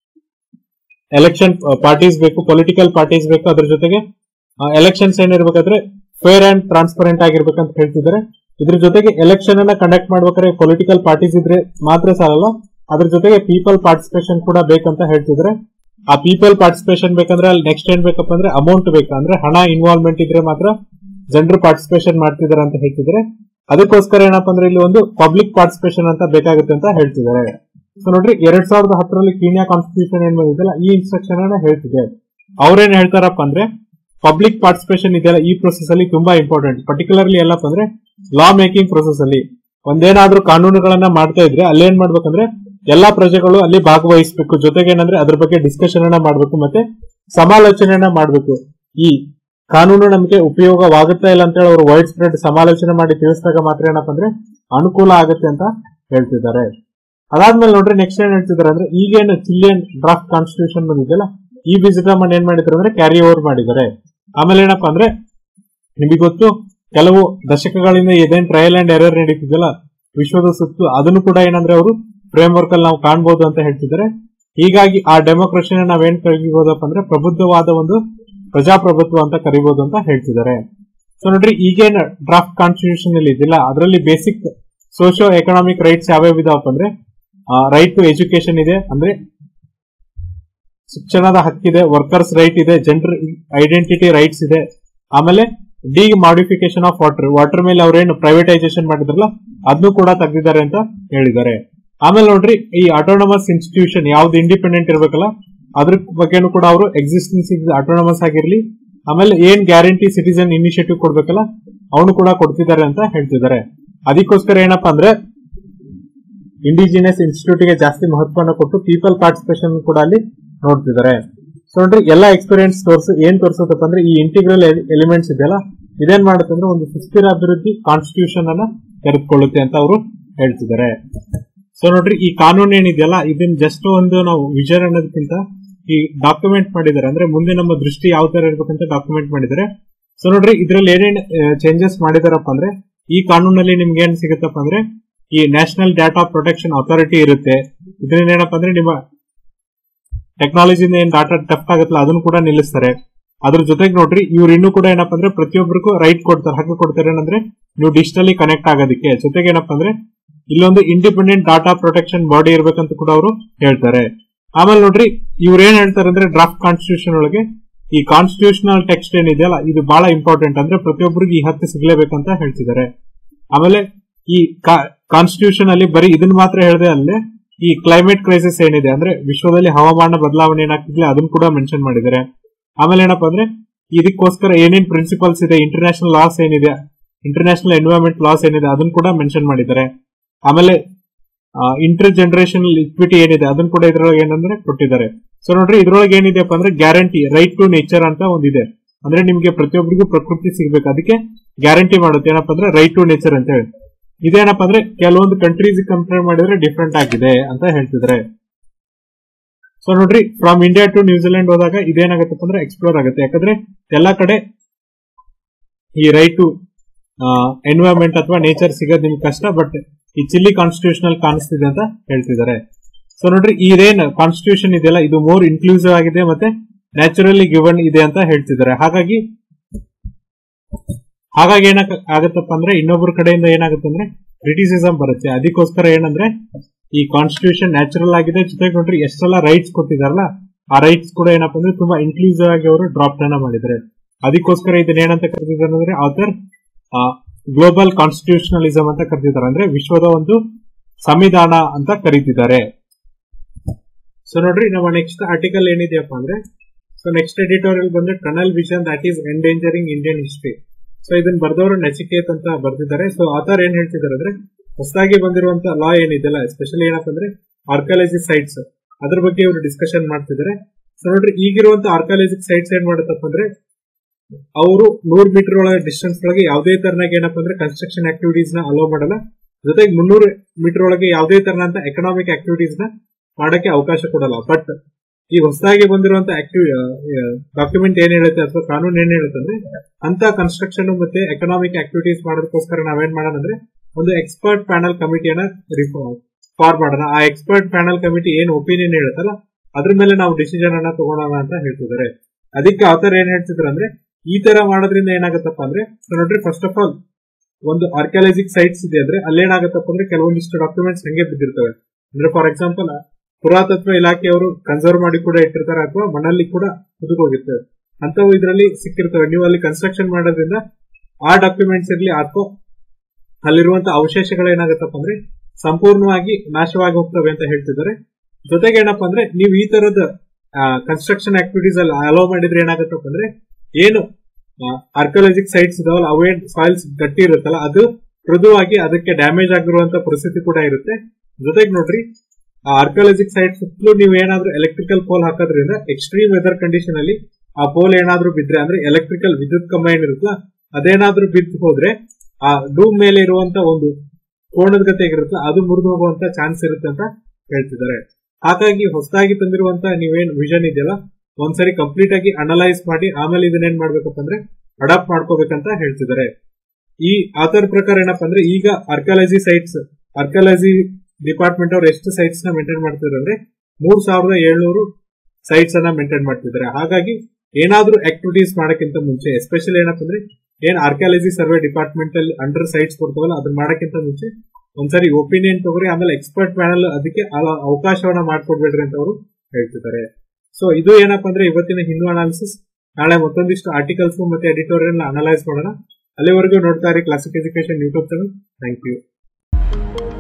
ಎಲೆಕ್ಷನ್ ಪಾರ್ಟೀಸ್ ಬೇಕು ಪೊಲಿಟಿಕಲ್ ಪಾರ್ಟೀಸ್ ಬೇಕು ಅದ್ರ ಜೊತೆಗೆ ಎಲೆಕ್ಷನ್ಸ್ ಏನಿರ್ಬೇಕಾದ್ರೆ ಫೇರ್ ಅಂಡ್ ಟ್ರಾನ್ಸ್ಪರೆಂಟ್ ಆಗಿರ್ಬೇಕಂತ ಹೇಳ್ತಿದ್ದಾರೆ ಇದ್ರ ಜೊತೆಗೆ ಎಲೆಕ್ಷನ್ ಅನ್ನ ಕಂಡಕ್ಟ್ ಮಾಡ್ಬೇಕಾದ್ರೆ ಪೊಲಿಟಿಕಲ್ ಪಾರ್ಟೀಸ್ ಇದ್ರೆ ಮಾತ್ರ ಸಾಲಲ್ಲ ಅದ್ರ ಜೊತೆಗೆ ಪೀಪಲ್ ಪಾರ್ಟಿಸಿಪೇಷನ್ ಕೂಡ ಬೇಕಂತ ಹೇಳ್ತಿದ್ರೆ ಆ ಪೀಪಲ್ ಪಾರ್ಟಿಸಿಪೇಷನ್ ಬೇಕಂದ್ರೆ ಅಲ್ಲಿ ನೆಕ್ಸ್ಟ್ ಏನ್ ಬೇಕಪ್ಪ ಅಂದ್ರೆ ಅಮೌಂಟ್ ಬೇಕು ಅಂದ್ರೆ ಹಣ ಇನ್ವಾಲ್ವ್ಮೆಂಟ್ ಇದ್ರೆ ಮಾತ್ರ ಜನರು ಪಾರ್ಟಿಸಿಪೇಷನ್ ಮಾಡ್ತಿದ್ದಾರೆ ಅಂತ ಹೇಳ್ತಿದ್ರೆ ಅದಕ್ಕೋಸ್ಕರ ಏನಪ್ಪಾ ಅಂದ್ರೆ ಇಲ್ಲಿ ಒಂದು ಪಬ್ಲಿಕ್ ಪಾರ್ಟಿಸಿಪೇಷನ್ ಅಂತ ಬೇಕಾಗುತ್ತೆ ಅಂತ ಹೇಳ್ತಿದ್ದಾರೆ ಸೊ ನೋಡ್ರಿ ಎರಡ್ ಸಾವಿರದ ಹತ್ತರಲ್ಲಿ ಕೀನ್ಯಾ ಕಾನ್ಸ್ಟಿಟ್ಯೂಷನ್ ಏನ್ ಬಂದಿದ್ದಲ್ಲ ಈ ಇನ್ಸ್ಟ್ರಕ್ಷನ್ ಅನ್ನ ಹೇಳ್ತಿದೆ ಅವ್ರೇನ್ ಹೇಳ್ತಾರಪ್ಪ ಅಂದ್ರೆ ಪಬ್ಲಿಕ್ ಪಾರ್ಟಿಸಿಪೇಷನ್ ಇದೆಯಲ್ಲ ಈ ಪ್ರೊಸೆಸ್ ಅಲ್ಲಿ ತುಂಬಾ ಇಂಪಾರ್ಟೆಂಟ್ ಪರ್ಟಿಕ್ಯುಲರ್ಲಿ ಎಲ್ಲಪ್ಪ ಅಂದ್ರೆ ಲಾ ಮೇಕಿಂಗ್ ಪ್ರೊಸೆಸ್ ಅಲ್ಲಿ ಒಂದೇನಾದ್ರೂ ಕಾನೂನುಗಳನ್ನ ಮಾಡ್ತಾ ಇದ್ರೆ ಅಲ್ಲಿ ಏನ್ ಮಾಡ್ಬೇಕಂದ್ರೆ ಎಲ್ಲಾ ಪ್ರಜೆಗಳು ಅಲ್ಲಿ ಭಾಗವಹಿಸಬೇಕು ಜೊತೆಗೆ ಏನಂದ್ರೆ ಅದ್ರ ಬಗ್ಗೆ ಡಿಸ್ಕಷನ್ ಅನ್ನ ಮಾಡ್ಬೇಕು ಮತ್ತೆ ಸಮಾಲೋಚನೆಯನ್ನ ಮಾಡ್ಬೇಕು ಈ ಕಾನೂನು ನಮಗೆ ಉಪಯೋಗವಾಗುತ್ತಾ ಇಲ್ಲ ಅಂತ ಹೇಳಿ ಅವರು ವೈಡ್ ಸ್ಪ್ರೆಡ್ ಸಮಾಲೋಚನೆ ಮಾಡಿ ತಿಳಿಸಿದಾಗ ಮಾತ್ರ ಏನಪ್ಪ ಅಂದ್ರೆ ಅನುಕೂಲ ಆಗುತ್ತೆ ಅಂತ ಹೇಳ್ತಿದ್ದಾರೆ ಅದಾದ್ಮೇಲೆ ನೋಡ್ರಿ ನೆಕ್ಸ್ಟ್ ಏನ್ ಹೇಳ್ತಿದ್ದಾರೆ ಅಂದ್ರೆ ಈಗೇನು ಚಿಲಿಯನ್ ಡ್ರಾಫ್ಟ್ ಕಾನ್ಸ್ಟಿಟ್ಯೂಷನ್ ಬಂದಿದೆಯಲ್ಲ ಈ ವಿಸಿಟಮ್ ಏನ್ ಮಾಡಿದ್ರು ಅಂದ್ರೆ ಕ್ಯಾರಿ ಓವರ್ ಮಾಡಿದ್ದಾರೆ ಆಮೇಲೆ ಏನಪ್ಪಾ ಅಂದ್ರೆ ನಿಮಗೆ ಗೊತ್ತು ಕೆಲವು ದಶಕಗಳಿಂದ ಏನೇನ್ ಟ್ರಯಲ್ ಅಂಡ್ ಎರರ್ ನಡೀತಿದೆಯಲ್ಲ ವಿಶ್ವದ ಸುತ್ತು ಅದನ್ನು ಕೂಡ ಏನಂದ್ರೆ ಅವರು ಫ್ರೇಮ್ ವರ್ಕ್ ಅಲ್ಲಿ ನಾವು ಕಾಣಬಹುದು ಅಂತ ಹೇಳ್ತಿದ್ದಾರೆ ಹೀಗಾಗಿ ಆ ಡೆಮೋಕ್ರಸಿನ ನಾವೇನ್ ಕರಿಬಹುದಪ್ಪ ಅಂದ್ರೆ ಪ್ರಬುದ್ಧವಾದ ಒಂದು ಪ್ರಜಾಪ್ರಭುತ್ವ ಅಂತ ಕರಿಬಹುದು ಅಂತ ಹೇಳ್ತಿದ್ದಾರೆ ಸೊ ನೋಡ್ರಿ ಈಗೇನ್ ಡ್ರಾಫ್ಟ್ ಕಾನ್ಸ್ಟಿಟ್ಯೂಷನ್ ಅಲ್ಲಿ ಇದಿಲ್ಲ ಅದರಲ್ಲಿ ಬೇಸಿಕ್ ಸೋಶಿಯೋ ಎಕನಾಮಿಕ್ ರೈಟ್ಸ್ ಯಾವ್ಯಾವ ಇದಾವಪ್ಪ ಅಂದ್ರೆ ರೈಟ್ ಟು ಎಜುಕೇಶನ್ ಇದೆ ಅಂದ್ರೆ ಶಿಕ್ಷಣದ ಹಕ್ಕಿದೆ ವರ್ಕರ್ಸ್ ರೈಟ್ ಇದೆ ಜನರ್ ಐಡೆಂಟಿಟಿ ರೈಟ್ಸ್ ಇದೆ ಆಮೇಲೆ the modification of water water ಮೇಲೆ ಅವ್ರೇನು ಪ್ರೈವೇಟೈಸೇಷನ್ ಮಾಡಿದ್ರಲ್ಲ ಅದನ್ನು ಕೂಡ ತೆಗೆದಿದ್ದಾರೆ ಅಂತ ಹೇಳಿದ್ದಾರೆ ಆಮೇಲೆ ನೋಡ್ರಿ ಈ ಆಟೋನಮಸ್ ಇನ್ಸ್ಟಿಟ್ಯೂಷನ್ ಯಾವ್ದು ಇಂಡಿಪೆಂಡೆಂಟ್ ಇರ್ಬೇಕಲ್ಲ ಅದ್ರ ಬಗ್ಗೆನೂ ಕೂಡ ಅವರು ಎಕ್ಸಿಸ್ಟೆನ್ಸ್ ಆಟೋನಮಸ್ ಆಗಿರ್ಲಿ ಆಮೇಲೆ ಏನ್ ಗ್ಯಾರಂಟಿ ಸಿಟಿಸನ್ ಇನಿಷಿಯೇಟಿವ್ ಕೊಡ್ಬೇಕಲ್ಲ ಅವನು ಕೂಡ ಕೊಡ್ತಿದ್ದಾರೆ ಅಂತ ಹೇಳ್ತಿದ್ದಾರೆ ಅದಕ್ಕೋಸ್ಕರ ಏನಪ್ಪಾ ಅಂದ್ರೆ ಇಂಡಿಜಿನಿಯಸ್ ಇನ್ಸ್ಟಿಟ್ಯೂಟ್ ಗೆ ಜಾಸ್ತಿ ಮಹತ್ವವನ್ನು ಕೊಟ್ಟು ಪೀಪಲ್ ಪಾರ್ಟಿಸಿಪೇಷನ್ ಕೂಡ ಅಲ್ಲಿ ನೋಡ್ತಿದ್ದಾರೆ ಸೊ ನೋಡ್ರಿ ಎಲ್ಲಾ ಎಕ್ಸ್ಪೀರಿಯನ್ಸ್ ತೋರ್ಸ್ ಏನ್ ತೋರಿಸುತ್ತಪ್ಪ ಅಂದ್ರೆ ಈ ಇಂಟಿಗ್ರಲ್ ಎಲಿಮೆಂಟ್ಸ್ ಇದೆಯಲ್ಲ ಇದೇನ್ ಮಾಡುತ್ತೆ ಅಂದ್ರೆ ಒಂದು ಸುಸ್ಥಿರ ಅಭಿವೃದ್ಧಿ ಕಾನ್ಸ್ಟಿಟ್ಯೂಷನ್ ಅನ್ನ ತೆರೆದುಕೊಳ್ಳುತ್ತೆ ಅಂತ ಅವರು ಹೇಳ್ತಿದ್ದಾರೆ ಸೊ ನೋಡ್ರಿ ಈ ಕಾನೂನು ಏನಿದೆಯಲ್ಲ ಇದನ್ನ ಜಸ್ಟ್ ಒಂದು ನಾವು ವಿಜನ್ ಅನ್ನೋದಕ್ಕಿಂತ ಈ ಡಾಕ್ಯುಮೆಂಟ್ ಮಾಡಿದ್ದಾರೆ ಅಂದ್ರೆ ಮುಂದೆ ನಮ್ಮ ದೃಷ್ಟಿ ಯಾವ ತರ ಇರ್ಬೇಕಂತ ಡಾಕ್ಯುಮೆಂಟ್ ಮಾಡಿದ್ದಾರೆ ಸೊ ನೋಡ್ರಿ ಇದ್ರಲ್ಲಿ ಏನೇನ್ ಚೇಂಜಸ್ ಮಾಡಿದಾರಪ್ಪ ಅಂದ್ರೆ ಈ ಕಾನೂನಲ್ಲಿ ನಿಮ್ಗೆ ಏನ್ ಸಿಗುತ್ತಪ್ಪ ಅಂದ್ರೆ ಈ ನ್ಯಾಷನಲ್ ಡಾಟಾ ಪ್ರೊಟೆಕ್ಷನ್ ಅಥಾರಿಟಿ ಇರುತ್ತೆ ಇದರಿಂದ ಏನಪ್ಪಾ ಅಂದ್ರೆ ನಿಮ್ಮ ಟೆಕ್ನಾಲಜಿಯಿಂದ ಏನ್ ಡಾಟಾ ಟಫ್ ಆಗುತ್ತಲ್ಲ ಅದನ್ನು ಕೂಡ ನಿಲ್ಲಿಸ್ತಾರೆ ಅದ್ರ ಜೊತೆಗೆ ನೋಡ್ರಿ ಇವ್ರು ಇನ್ನೂ ಕೂಡ ಏನಪ್ಪಾ ಅಂದ್ರೆ ಪ್ರತಿಯೊಬ್ಬರಿಗೂ ರೈಟ್ ಕೊಡ್ತಾರೆ ಹಕ್ಕು ಕೊಡ್ತಾರೆ ಏನಂದ್ರೆ ನೀವು ಡಿಜಿಟಲಿ ಕನೆಕ್ಟ್ ಆಗೋದಕ್ಕೆ ಜೊತೆಗೆ ಏನಪ್ಪಾ ಅಂದ್ರೆ ಇಲ್ಲೊಂದು ಇಂಡಿಪೆಂಡೆಂಟ್ ಡಾಟಾ ಪ್ರೊಟೆಕ್ಷನ್ ಬಾಡಿ ಇರ್ಬೇಕಂತ ಕೂಡ ಅವರು ಹೇಳ್ತಾರೆ ಆಮೇಲೆ ನೋಡ್ರಿ ಇವ್ರು ಏನ್ ಹೇಳ್ತಾರೆ ಅಂದ್ರೆ ಡ್ರಾಫ್ಟ್ ಕಾನ್ಸ್ಟಿಟ್ಯೂಷನ್ ಒಳಗೆ ಈ ಕಾನ್ಸ್ಟಿಟ್ಯೂಷನಲ್ ಟೆಕ್ಸ್ಟ್ ಏನಿದೆಯಲ್ಲ ಇದು ಬಹಳ ಇಂಪಾರ್ಟೆಂಟ್ ಅಂದ್ರೆ ಪ್ರತಿಯೊಬ್ಬರಿಗೆ ಈ ಹಕ್ಕು ಸಿಗ್ಲೇಬೇಕಂತ ಹೇಳ್ತಿದ್ದಾರೆ ಆಮೇಲೆ ಈ ಕಾನ್ಸ್ಟಿಟ್ಯೂಷನ್ ಅಲ್ಲಿ ಬರೀ ಇದನ್ನ ಮಾತ್ರ ಹೇಳದೆ ಅಲ್ಲೇ ಈ ಕ್ಲೈಮೇಟ್ ಕ್ರೈಸಿಸ್ ಏನಿದೆ ಅಂದ್ರೆ ವಿಶ್ವದಲ್ಲಿ ಹವಾಮಾನ ಬದಲಾವಣೆ ಏನಾಗ್ತಿದೆ ಅದನ್ನ ಕೂಡ ಮೆನ್ಷನ್ ಮಾಡಿದ್ದಾರೆ ಆಮೇಲೆ ಏನಪ್ಪಾ ಅಂದ್ರೆ ಇದಕ್ಕೋಸ್ಕರ ಏನೇನ್ ಪ್ರಿನ್ಸಿಪಲ್ಸ್ ಇದೆ ಇಂಟರ್ನ್ಯಾಷನಲ್ ಲಾಸ್ ಏನಿದೆ ಇಂಟರ್ನ್ಯಾಷನಲ್ ಎನ್ವೈರನ್ಮೆಂಟ್ ಲಾಸ್ ಏನಿದೆ ಅದನ್ನ ಕೂಡ ಮೆನ್ಷನ್ ಮಾಡಿದ್ದಾರೆ ಆಮೇಲೆ ಇಂಟರ್ ಜನರೇಷನಲ್ ಇಕ್ವಿಟಿ ಏನಿದೆ ಅದನ್ನ ಕೂಡ ಇದ್ರೊಳಗೆ ಏನಂದ್ರೆ ಕೊಟ್ಟಿದ್ದಾರೆ ಸೊ ನೋಡ್ರಿ ಇದ್ರೊಳಗೆ ಏನಿದೆಪ್ಪ ಅಂದ್ರೆ ಗ್ಯಾರಂಟಿ ರೈಟ್ ಟು ನೇಚರ್ ಅಂತ ಒಂದಿದೆ ಅಂದ್ರೆ ನಿಮ್ಗೆ ಪ್ರತಿಯೊಬ್ಬರಿಗೂ ಪ್ರಕೃತಿ ಸಿಗ್ಬೇಕು ಅದಕ್ಕೆ ಗ್ಯಾರಂಟಿ ಮಾಡುತ್ತೆ ಏನಪ್ಪಾ ಅಂದ್ರೆ ರೈಟ್ ಟು ನೇಚರ್ ಅಂತ ಹೇಳಿ ಇದೇನಪ್ಪ ಅಂದ್ರೆ ಕೆಲವೊಂದು ಕಂಟ್ರೀಸ್ ಕಂಪೇರ್ ಮಾಡಿದ್ರೆ ಡಿಫ್ರೆಂಟ್ ಆಗಿದೆ ಅಂತ ಹೇಳ್ತಿದ್ರೆ ಸೊ ನೋಡ್ರಿ ಫ್ರಮ್ ಇಂಡಿಯಾ ಟು ನ್ಯೂಜಿಲೆಂಡ್ ಹೋದಾಗ ಇದೇನಾಗತ್ತಪ್ಪ ಅಂದ್ರೆ ಎಕ್ಸ್ಪ್ಲೋರ್ ಆಗುತ್ತೆ ಯಾಕಂದ್ರೆ ಎಲ್ಲಾ ಕಡೆ ಈ ರೈಟ್ ಟು ಎನ್ವೈರನ್ಮೆಂಟ್ ಅಥವಾ ನೇಚರ್ ಸಿಗೋದು ನಿಮ್ಗೆ ಕಷ್ಟ ಬಟ್ ಈ ಚಿಲ್ಲಿ ಕಾನ್ಸ್ಟಿಟ್ಯೂಷನಲ್ ಕಾಣಿಸ್ತಿದೆ ಅಂತ ಹೇಳ್ತಿದ್ದಾರೆ ಸೊ ನೋಡ್ರಿ ಇದೇನ್ ಕಾನ್ಸ್ಟಿಟ್ಯೂಷನ್ ಇದೆಯಲ್ಲ ಇದು ಮೋರ್ ಇನ್ಕ್ಲೂಸಿವ್ ಆಗಿದೆ ಮತ್ತೆ ನ್ಯಾಚುರಲಿ ಗಿವನ್ ಇದೆ ಅಂತ ಹೇಳ್ತಿದ್ದಾರೆ ಹಾಗಾಗಿ ಹಾಗಾಗಿ ಏನಾಗ ಆಗತ್ತಪ್ಪ ಅಂದ್ರೆ ಇನ್ನೊಬ್ಬರ ಕಡೆಯಿಂದ ಏನಾಗುತ್ತೆ ಅಂದ್ರೆ ಕ್ರಿಟಿಸಿಸಮ್ ಬರುತ್ತೆ ಅದಕ್ಕೋಸ್ಕರ ಏನಂದ್ರೆ ಈ ಕಾನ್ಸ್ಟಿಟ್ಯೂಷನ್ ನ್ಯಾಚುರಲ್ ಆಗಿದೆ ಜೊತೆಗೆ ನೋಡ್ರಿ ಎಷ್ಟೆಲ್ಲ ರೈಟ್ಸ್ ಕೊಟ್ಟಿದಾರಲ್ಲ ಆ ರೈಟ್ಸ್ ಕೂಡ ಏನಪ್ಪಾ ಅಂದ್ರೆ ತುಂಬಾ ಇನ್ಕ್ಲೂಸಿವ್ ಆಗಿ ಅವರು ಡ್ರಾಪ್ ಡೌನ್ ಮಾಡಿದ್ದಾರೆ ಅದಕ್ಕೋಸ್ಕರ ಇದನ್ನ ಏನಂತ ಕರೆದಿದ್ದಾರೆ ಅಂದ್ರೆ ಆಥರ್ ಗ್ಲೋಬಲ್ ಕಾನ್ಸ್ಟಿಟ್ಯೂಷನಲಿಸಮ್ ಅಂತ ಕರೆದಿದ್ದಾರೆ ಅಂದ್ರೆ ವಿಶ್ವದ ಒಂದು ಸಂವಿಧಾನ ಅಂತ ಕರೀತಿದ್ದಾರೆ ಸೊ ನೋಡ್ರಿ ನಮ್ಮ ನೆಕ್ಸ್ಟ್ ಆರ್ಟಿಕಲ್ ಏನಿದೆಯಪ್ಪ ಅಂದ್ರೆ ಸೊ ನೆಕ್ಸ್ಟ್ ಎಡಿಟೋರಿಯಲ್ ಬಂದ್ರೆ tunnel vision that is endangering Indian history so ಇದನ್ನ ಬರ್ದವರು ನಚಿಕೇತ್ ಅಂತ ಬರ್ದಿದ್ದಾರೆ ಸೊ ಆತರ ಏನ್ ಹೇಳ್ತಿದ್ದಾರೆ ಅಂದ್ರೆ ಹೊಸದಾಗಿ ಬಂದಿರುವಂತ ಲಾ ಏನಿದೆಲ್ಲ ಎಸ್ಪೆಷಲಿ ಏನಪ್ಪ ಅಂದ್ರೆ ಆರ್ಕಾಲಜಿ ಸೈಟ್ಸ್ ಅದ್ರ ಬಗ್ಗೆ ಇವರು ಡಿಸ್ಕಷನ್ ಮಾಡ್ತಿದ್ದಾರೆ ಸೊ ನೋಡ್ರಿ ಈಗಿರುವಂತ ಆರ್ಕಾಲಜಿಕ್ ಸೈಟ್ಸ್ ಏನ್ ಮಾಡುತ್ತಪ್ಪ ಅಂದ್ರೆ ಅವರು ನೂರ್ ಮೀಟರ್ ಒಳಗೆ ಡಿಸ್ಟೆನ್ಸ್ ಒಳಗೆ ಯಾವುದೇ ತರನಾಗ ಏನಪ್ಪ ಅಂದ್ರೆ ಕನ್ಸ್ಟ್ರಕ್ಷನ್ ಆಕ್ಟಿವಿಟೀಸ್ ನ ಅಲೋ ಮಾಡಲ್ಲ ಜೊತೆಗೆ ಮುನ್ನೂರು ಮೀಟರ್ ಒಳಗೆ ಯಾವುದೇ ತರನಂತ ಎಕನಾಮಿಕ್ ಆಕ್ಟಿವಿಟೀಸ್ ನ ಮಾಡಕ್ಕೆ ಅವಕಾಶ ಕೊಡಲ್ಲ ಬಟ್ ಈ ಹೊಸದಾಗಿ ಬಂದಿರುವಂತ ಆಕ್ಟಿವ್ ಡಾಕ್ಯುಮೆಂಟ್ ಏನ್ ಹೇಳುತ್ತೆ ಅಥವಾ ಕಾನೂನು ಏನ್ ಹೇಳುತ್ತೆ ಅಂದ್ರೆ ಅಂತ ಕನ್ಸ್ಟ್ರಕ್ಷನ್ ಮತ್ತೆ ಎಕನಾಮಿಕ್ ಆಕ್ಟಿವಿಟೀಸ್ ಮಾಡೋದಕ್ಕೋಸ್ಕರ ನಾವೇನ್ ಮಾಡೋಣ ಅಂದ್ರೆ ಒಂದು ಎಕ್ಸ್ಪರ್ಟ್ ಪ್ಯಾನಲ್ ಕಮಿಟಿಯನ್ನ ಫಾರ್ಮ್ ಮಾಡೋಣ ಆ ಎಕ್ಸ್ಪರ್ಟ್ ಪ್ಯಾನಲ್ ಕಮಿಟಿ ಏನ್ ಒಪಿನಿಯನ್ ಹೇಳುತ್ತಲ್ಲ ಅದ್ರ ಮೇಲೆ ನಾವು ಡಿಸಿಷನ್ ಅನ್ನ ತಗೊಳೋಣ ಅಂತ ಹೇಳ್ತಿದ್ದಾರೆ ಅದಕ್ಕೆ ಆತರ ಏನ್ ಹೇಳ್ತಿದ್ರು ಅಂದ್ರೆ ಈ ತರ ಮಾಡೋದ್ರಿಂದ ಏನಾಗತ್ತಪ್ಪ ಅಂದ್ರೆ ನೋಡ್ರಿ ಫಸ್ಟ್ ಆಫ್ ಆಲ್ ಒಂದು ಆರ್ಕಿಯಾಲಜಿಕ್ ಸೈಟ್ಸ್ ಇದೆ ಅಂದ್ರೆ ಅಲ್ಲೇನಾಗತ್ತಪ್ಪ ಅಂದ್ರೆ ಕೆಲವೊಂದಿಷ್ಟು ಡಾಕ್ಯುಮೆಂಟ್ಸ್ ಹೆಂಗೆ ಬಿದ್ದಿರ್ತವೆ ಅಂದ್ರೆ ಫಾರ್ ಎಕ್ಸಾಂಪಲ್ ಪುರಾತತ್ವ ಇಲಾಖೆಯವರು ಕನ್ಸರ್ವ್ ಮಾಡಿ ಕೂಡ ಇಟ್ಟಿರ್ತಾರೆ ಅಥವಾ ಮಣ್ಣಲ್ಲಿ ಕೂಡ ಹುದುಗೋಗಿರ್ತವೆ ಅಂತವು ಇದರಲ್ಲಿ ಸಿಕ್ಕಿರ್ತವೆ ನೀವು ಅಲ್ಲಿ ಕನ್ಸ್ಟ್ರಕ್ಷನ್ ಮಾಡೋದ್ರಿಂದ ಆ ಡಾಕ್ಯುಮೆಂಟ್ಸ್ ಇರ್ಲಿ ಅಥವಾ ಅಲ್ಲಿರುವಂತ ಅವಶೇಷಗಳು ಏನಾಗತ್ತಪ್ಪ ಅಂದ್ರೆ ಸಂಪೂರ್ಣವಾಗಿ ನಾಶವಾಗಿ ಹೋಗ್ತವೆ ಅಂತ ಹೇಳ್ತಿದ್ದಾರೆ ಜೊತೆಗೆ ಏನಪ್ಪಾ ಅಂದ್ರೆ ನೀವು ಈ ತರದ ಕನ್ಸ್ಟ್ರಕ್ಷನ್ ಆಕ್ಟಿವಿಟೀಸ್ ಅಲ್ಲಿ ಅಲೋ ಮಾಡಿದ್ರೆ ಏನಾಗತ್ತಪ್ಪ ಅಂದ್ರೆ ಏನು ಆರ್ಕಿಯಾಲಜಿಕ್ ಸೈಟ್ಸ್ ಇದಾವಲ್ಲ ಅವೇನ್ ಸಾಯಿಲ್ಸ್ ಗಟ್ಟಿ ಇರುತ್ತಲ್ಲ ಅದು ಮೃದುವಾಗಿ ಅದಕ್ಕೆ ಡ್ಯಾಮೇಜ್ ಆಗಿರುವಂತ ಪರಿಸ್ಥಿತಿ ಕೂಡ ಇರುತ್ತೆ ಜೊತೆಗೆ ನೋಡ್ರಿ ಆ ಆರ್ಕಿಯಾಲಜಿಕ್ ಸೈಟ್ ಸುತ್ತಲೂ ನೀವು ಏನಾದ್ರೂ ಎಲೆಕ್ಟ್ರಿಕಲ್ ಪೋಲ್ ಹಾಕೋದ್ರಿಂದ ಎಕ್ಸ್ಟ್ರೀಮ್ ವೆದರ್ ಕಂಡೀಷನ್ ಅಲ್ಲಿ ಆ ಪೋಲ್ ಏನಾದ್ರೂ ಬಿದ್ರೆ ಅಂದ್ರೆ ಎಲೆಕ್ಟ್ರಿಕಲ್ ವಿದ್ಯುತ್ ಕಂಬ ಏನಿರುತ್ತಲ್ಲ ಅದೇನಾದ್ರೂ ಬಿದ್ದು ಹೋದ್ರೆ ಆ ಡೂಮ್ ಮೇಲೆ ಇರುವಂತ ಒಂದು ಕೋಣದ ಗತೆ ಇರುತ್ತೆ ಅದು ಮುರಿದು ಹೋಗುವಂತ ಚಾನ್ಸ್ ಇರುತ್ತೆ ಅಂತ ಹೇಳ್ತಿದ್ದಾರೆ ಹಾಗಾಗಿ ಹೊಸದಾಗಿ ತಂದಿರುವಂತ ನೀವೇನ್ ವಿಷನ್ ಇದೆಯಲ್ಲ ಒಂದ್ಸರಿ ಕಂಪ್ಲೀಟ್ ಆಗಿ ಅನಲೈಸ್ ಮಾಡಿ ಆಮೇಲೆ ಇದನ್ನೇನ್ ಮಾಡ್ಬೇಕಪ್ಪ ಅಂದ್ರೆ ಅಡಾಪ್ಟ್ ಮಾಡ್ಕೋಬೇಕಂತ ಹೇಳ್ತಿದ್ದಾರೆ ಈ ಆತರ ಪ್ರಕಾರ ಏನಪ್ಪಾ ಅಂದ್ರೆ ಈಗ ಆರ್ಕಿಯಾಲಜಿ ಸೈಟ್ಸ್ ಆರ್ಕಿಯಾಲಜಿ ಡಿಪಾರ್ಟ್ಮೆಂಟ್ ಅವ್ರು ಎಷ್ಟು ಸೈಟ್ಸ್ ನ ಮೇಂಟೈನ್ ಮಾಡ್ತಿದ್ದಾರೆ ಅಂದ್ರೆ ಮೂರ್ ಸಾವಿರದ ಏಳ್ನೂರು ಸೈಟ್ಸ್ ಅನ್ನ ಮೇಂಟೈನ್ ಮಾಡ್ತಿದ್ದಾರೆ ಹಾಗಾಗಿ ಏನಾದ್ರೂ ಆಕ್ಟಿವಿಟೀಸ್ ಮಾಡಕ್ಕಿಂತ ಮುಂಚೆ ಎಸ್ಪೆಷಲಿ ಏನಪ್ಪ ಅಂದ್ರೆ ಏನ್ ಆರ್ಕಿಯಾಲಜಿ ಸರ್ವೆ ಡಿಪಾರ್ಟ್ಮೆಂಟ್ ಅಲ್ಲಿ ಅಂಡರ್ ಸೈಟ್ಸ್ ಕೊಡ್ತಾವಲ್ಲ ಅದನ್ನ ಮಾಡಕ್ಕಿಂತ ಮುಂಚೆ ಒಂದ್ಸರಿ ಒಪಿನಿಯನ್ ತಗೋರಿ ಆಮೇಲೆ ಎಕ್ಸ್ಪರ್ಟ್ ಪ್ಯಾನಲ್ ಅದಕ್ಕೆ ಅವಕಾಶವನ್ನ ಮಾಡ್ಕೊಡ್ಬೇಡ್ರಿ ಅಂತ ಅವರು ಹೇಳ್ತಿದ್ದಾರೆ ಸೊ ಇದು ಏನಪ್ಪಾ ಅಂದ್ರೆ ಇವತ್ತಿನ ಹಿಂದೂ ಅನಾಲಿಸಿಸ್ ನಾಳೆ ಮತ್ತೊಂದಿಷ್ಟು ಆರ್ಟಿಕಲ್ಸ್ ಮತ್ತೆ ಎಡಿಟೋರಿಯಲ್ ಅನಲೈಸ್ ಮಾಡೋಣ ಅಲ್ಲಿವರೆಗೂ ನೋಡ್ತಾ ಇರಿ classic education YouTube channel thank you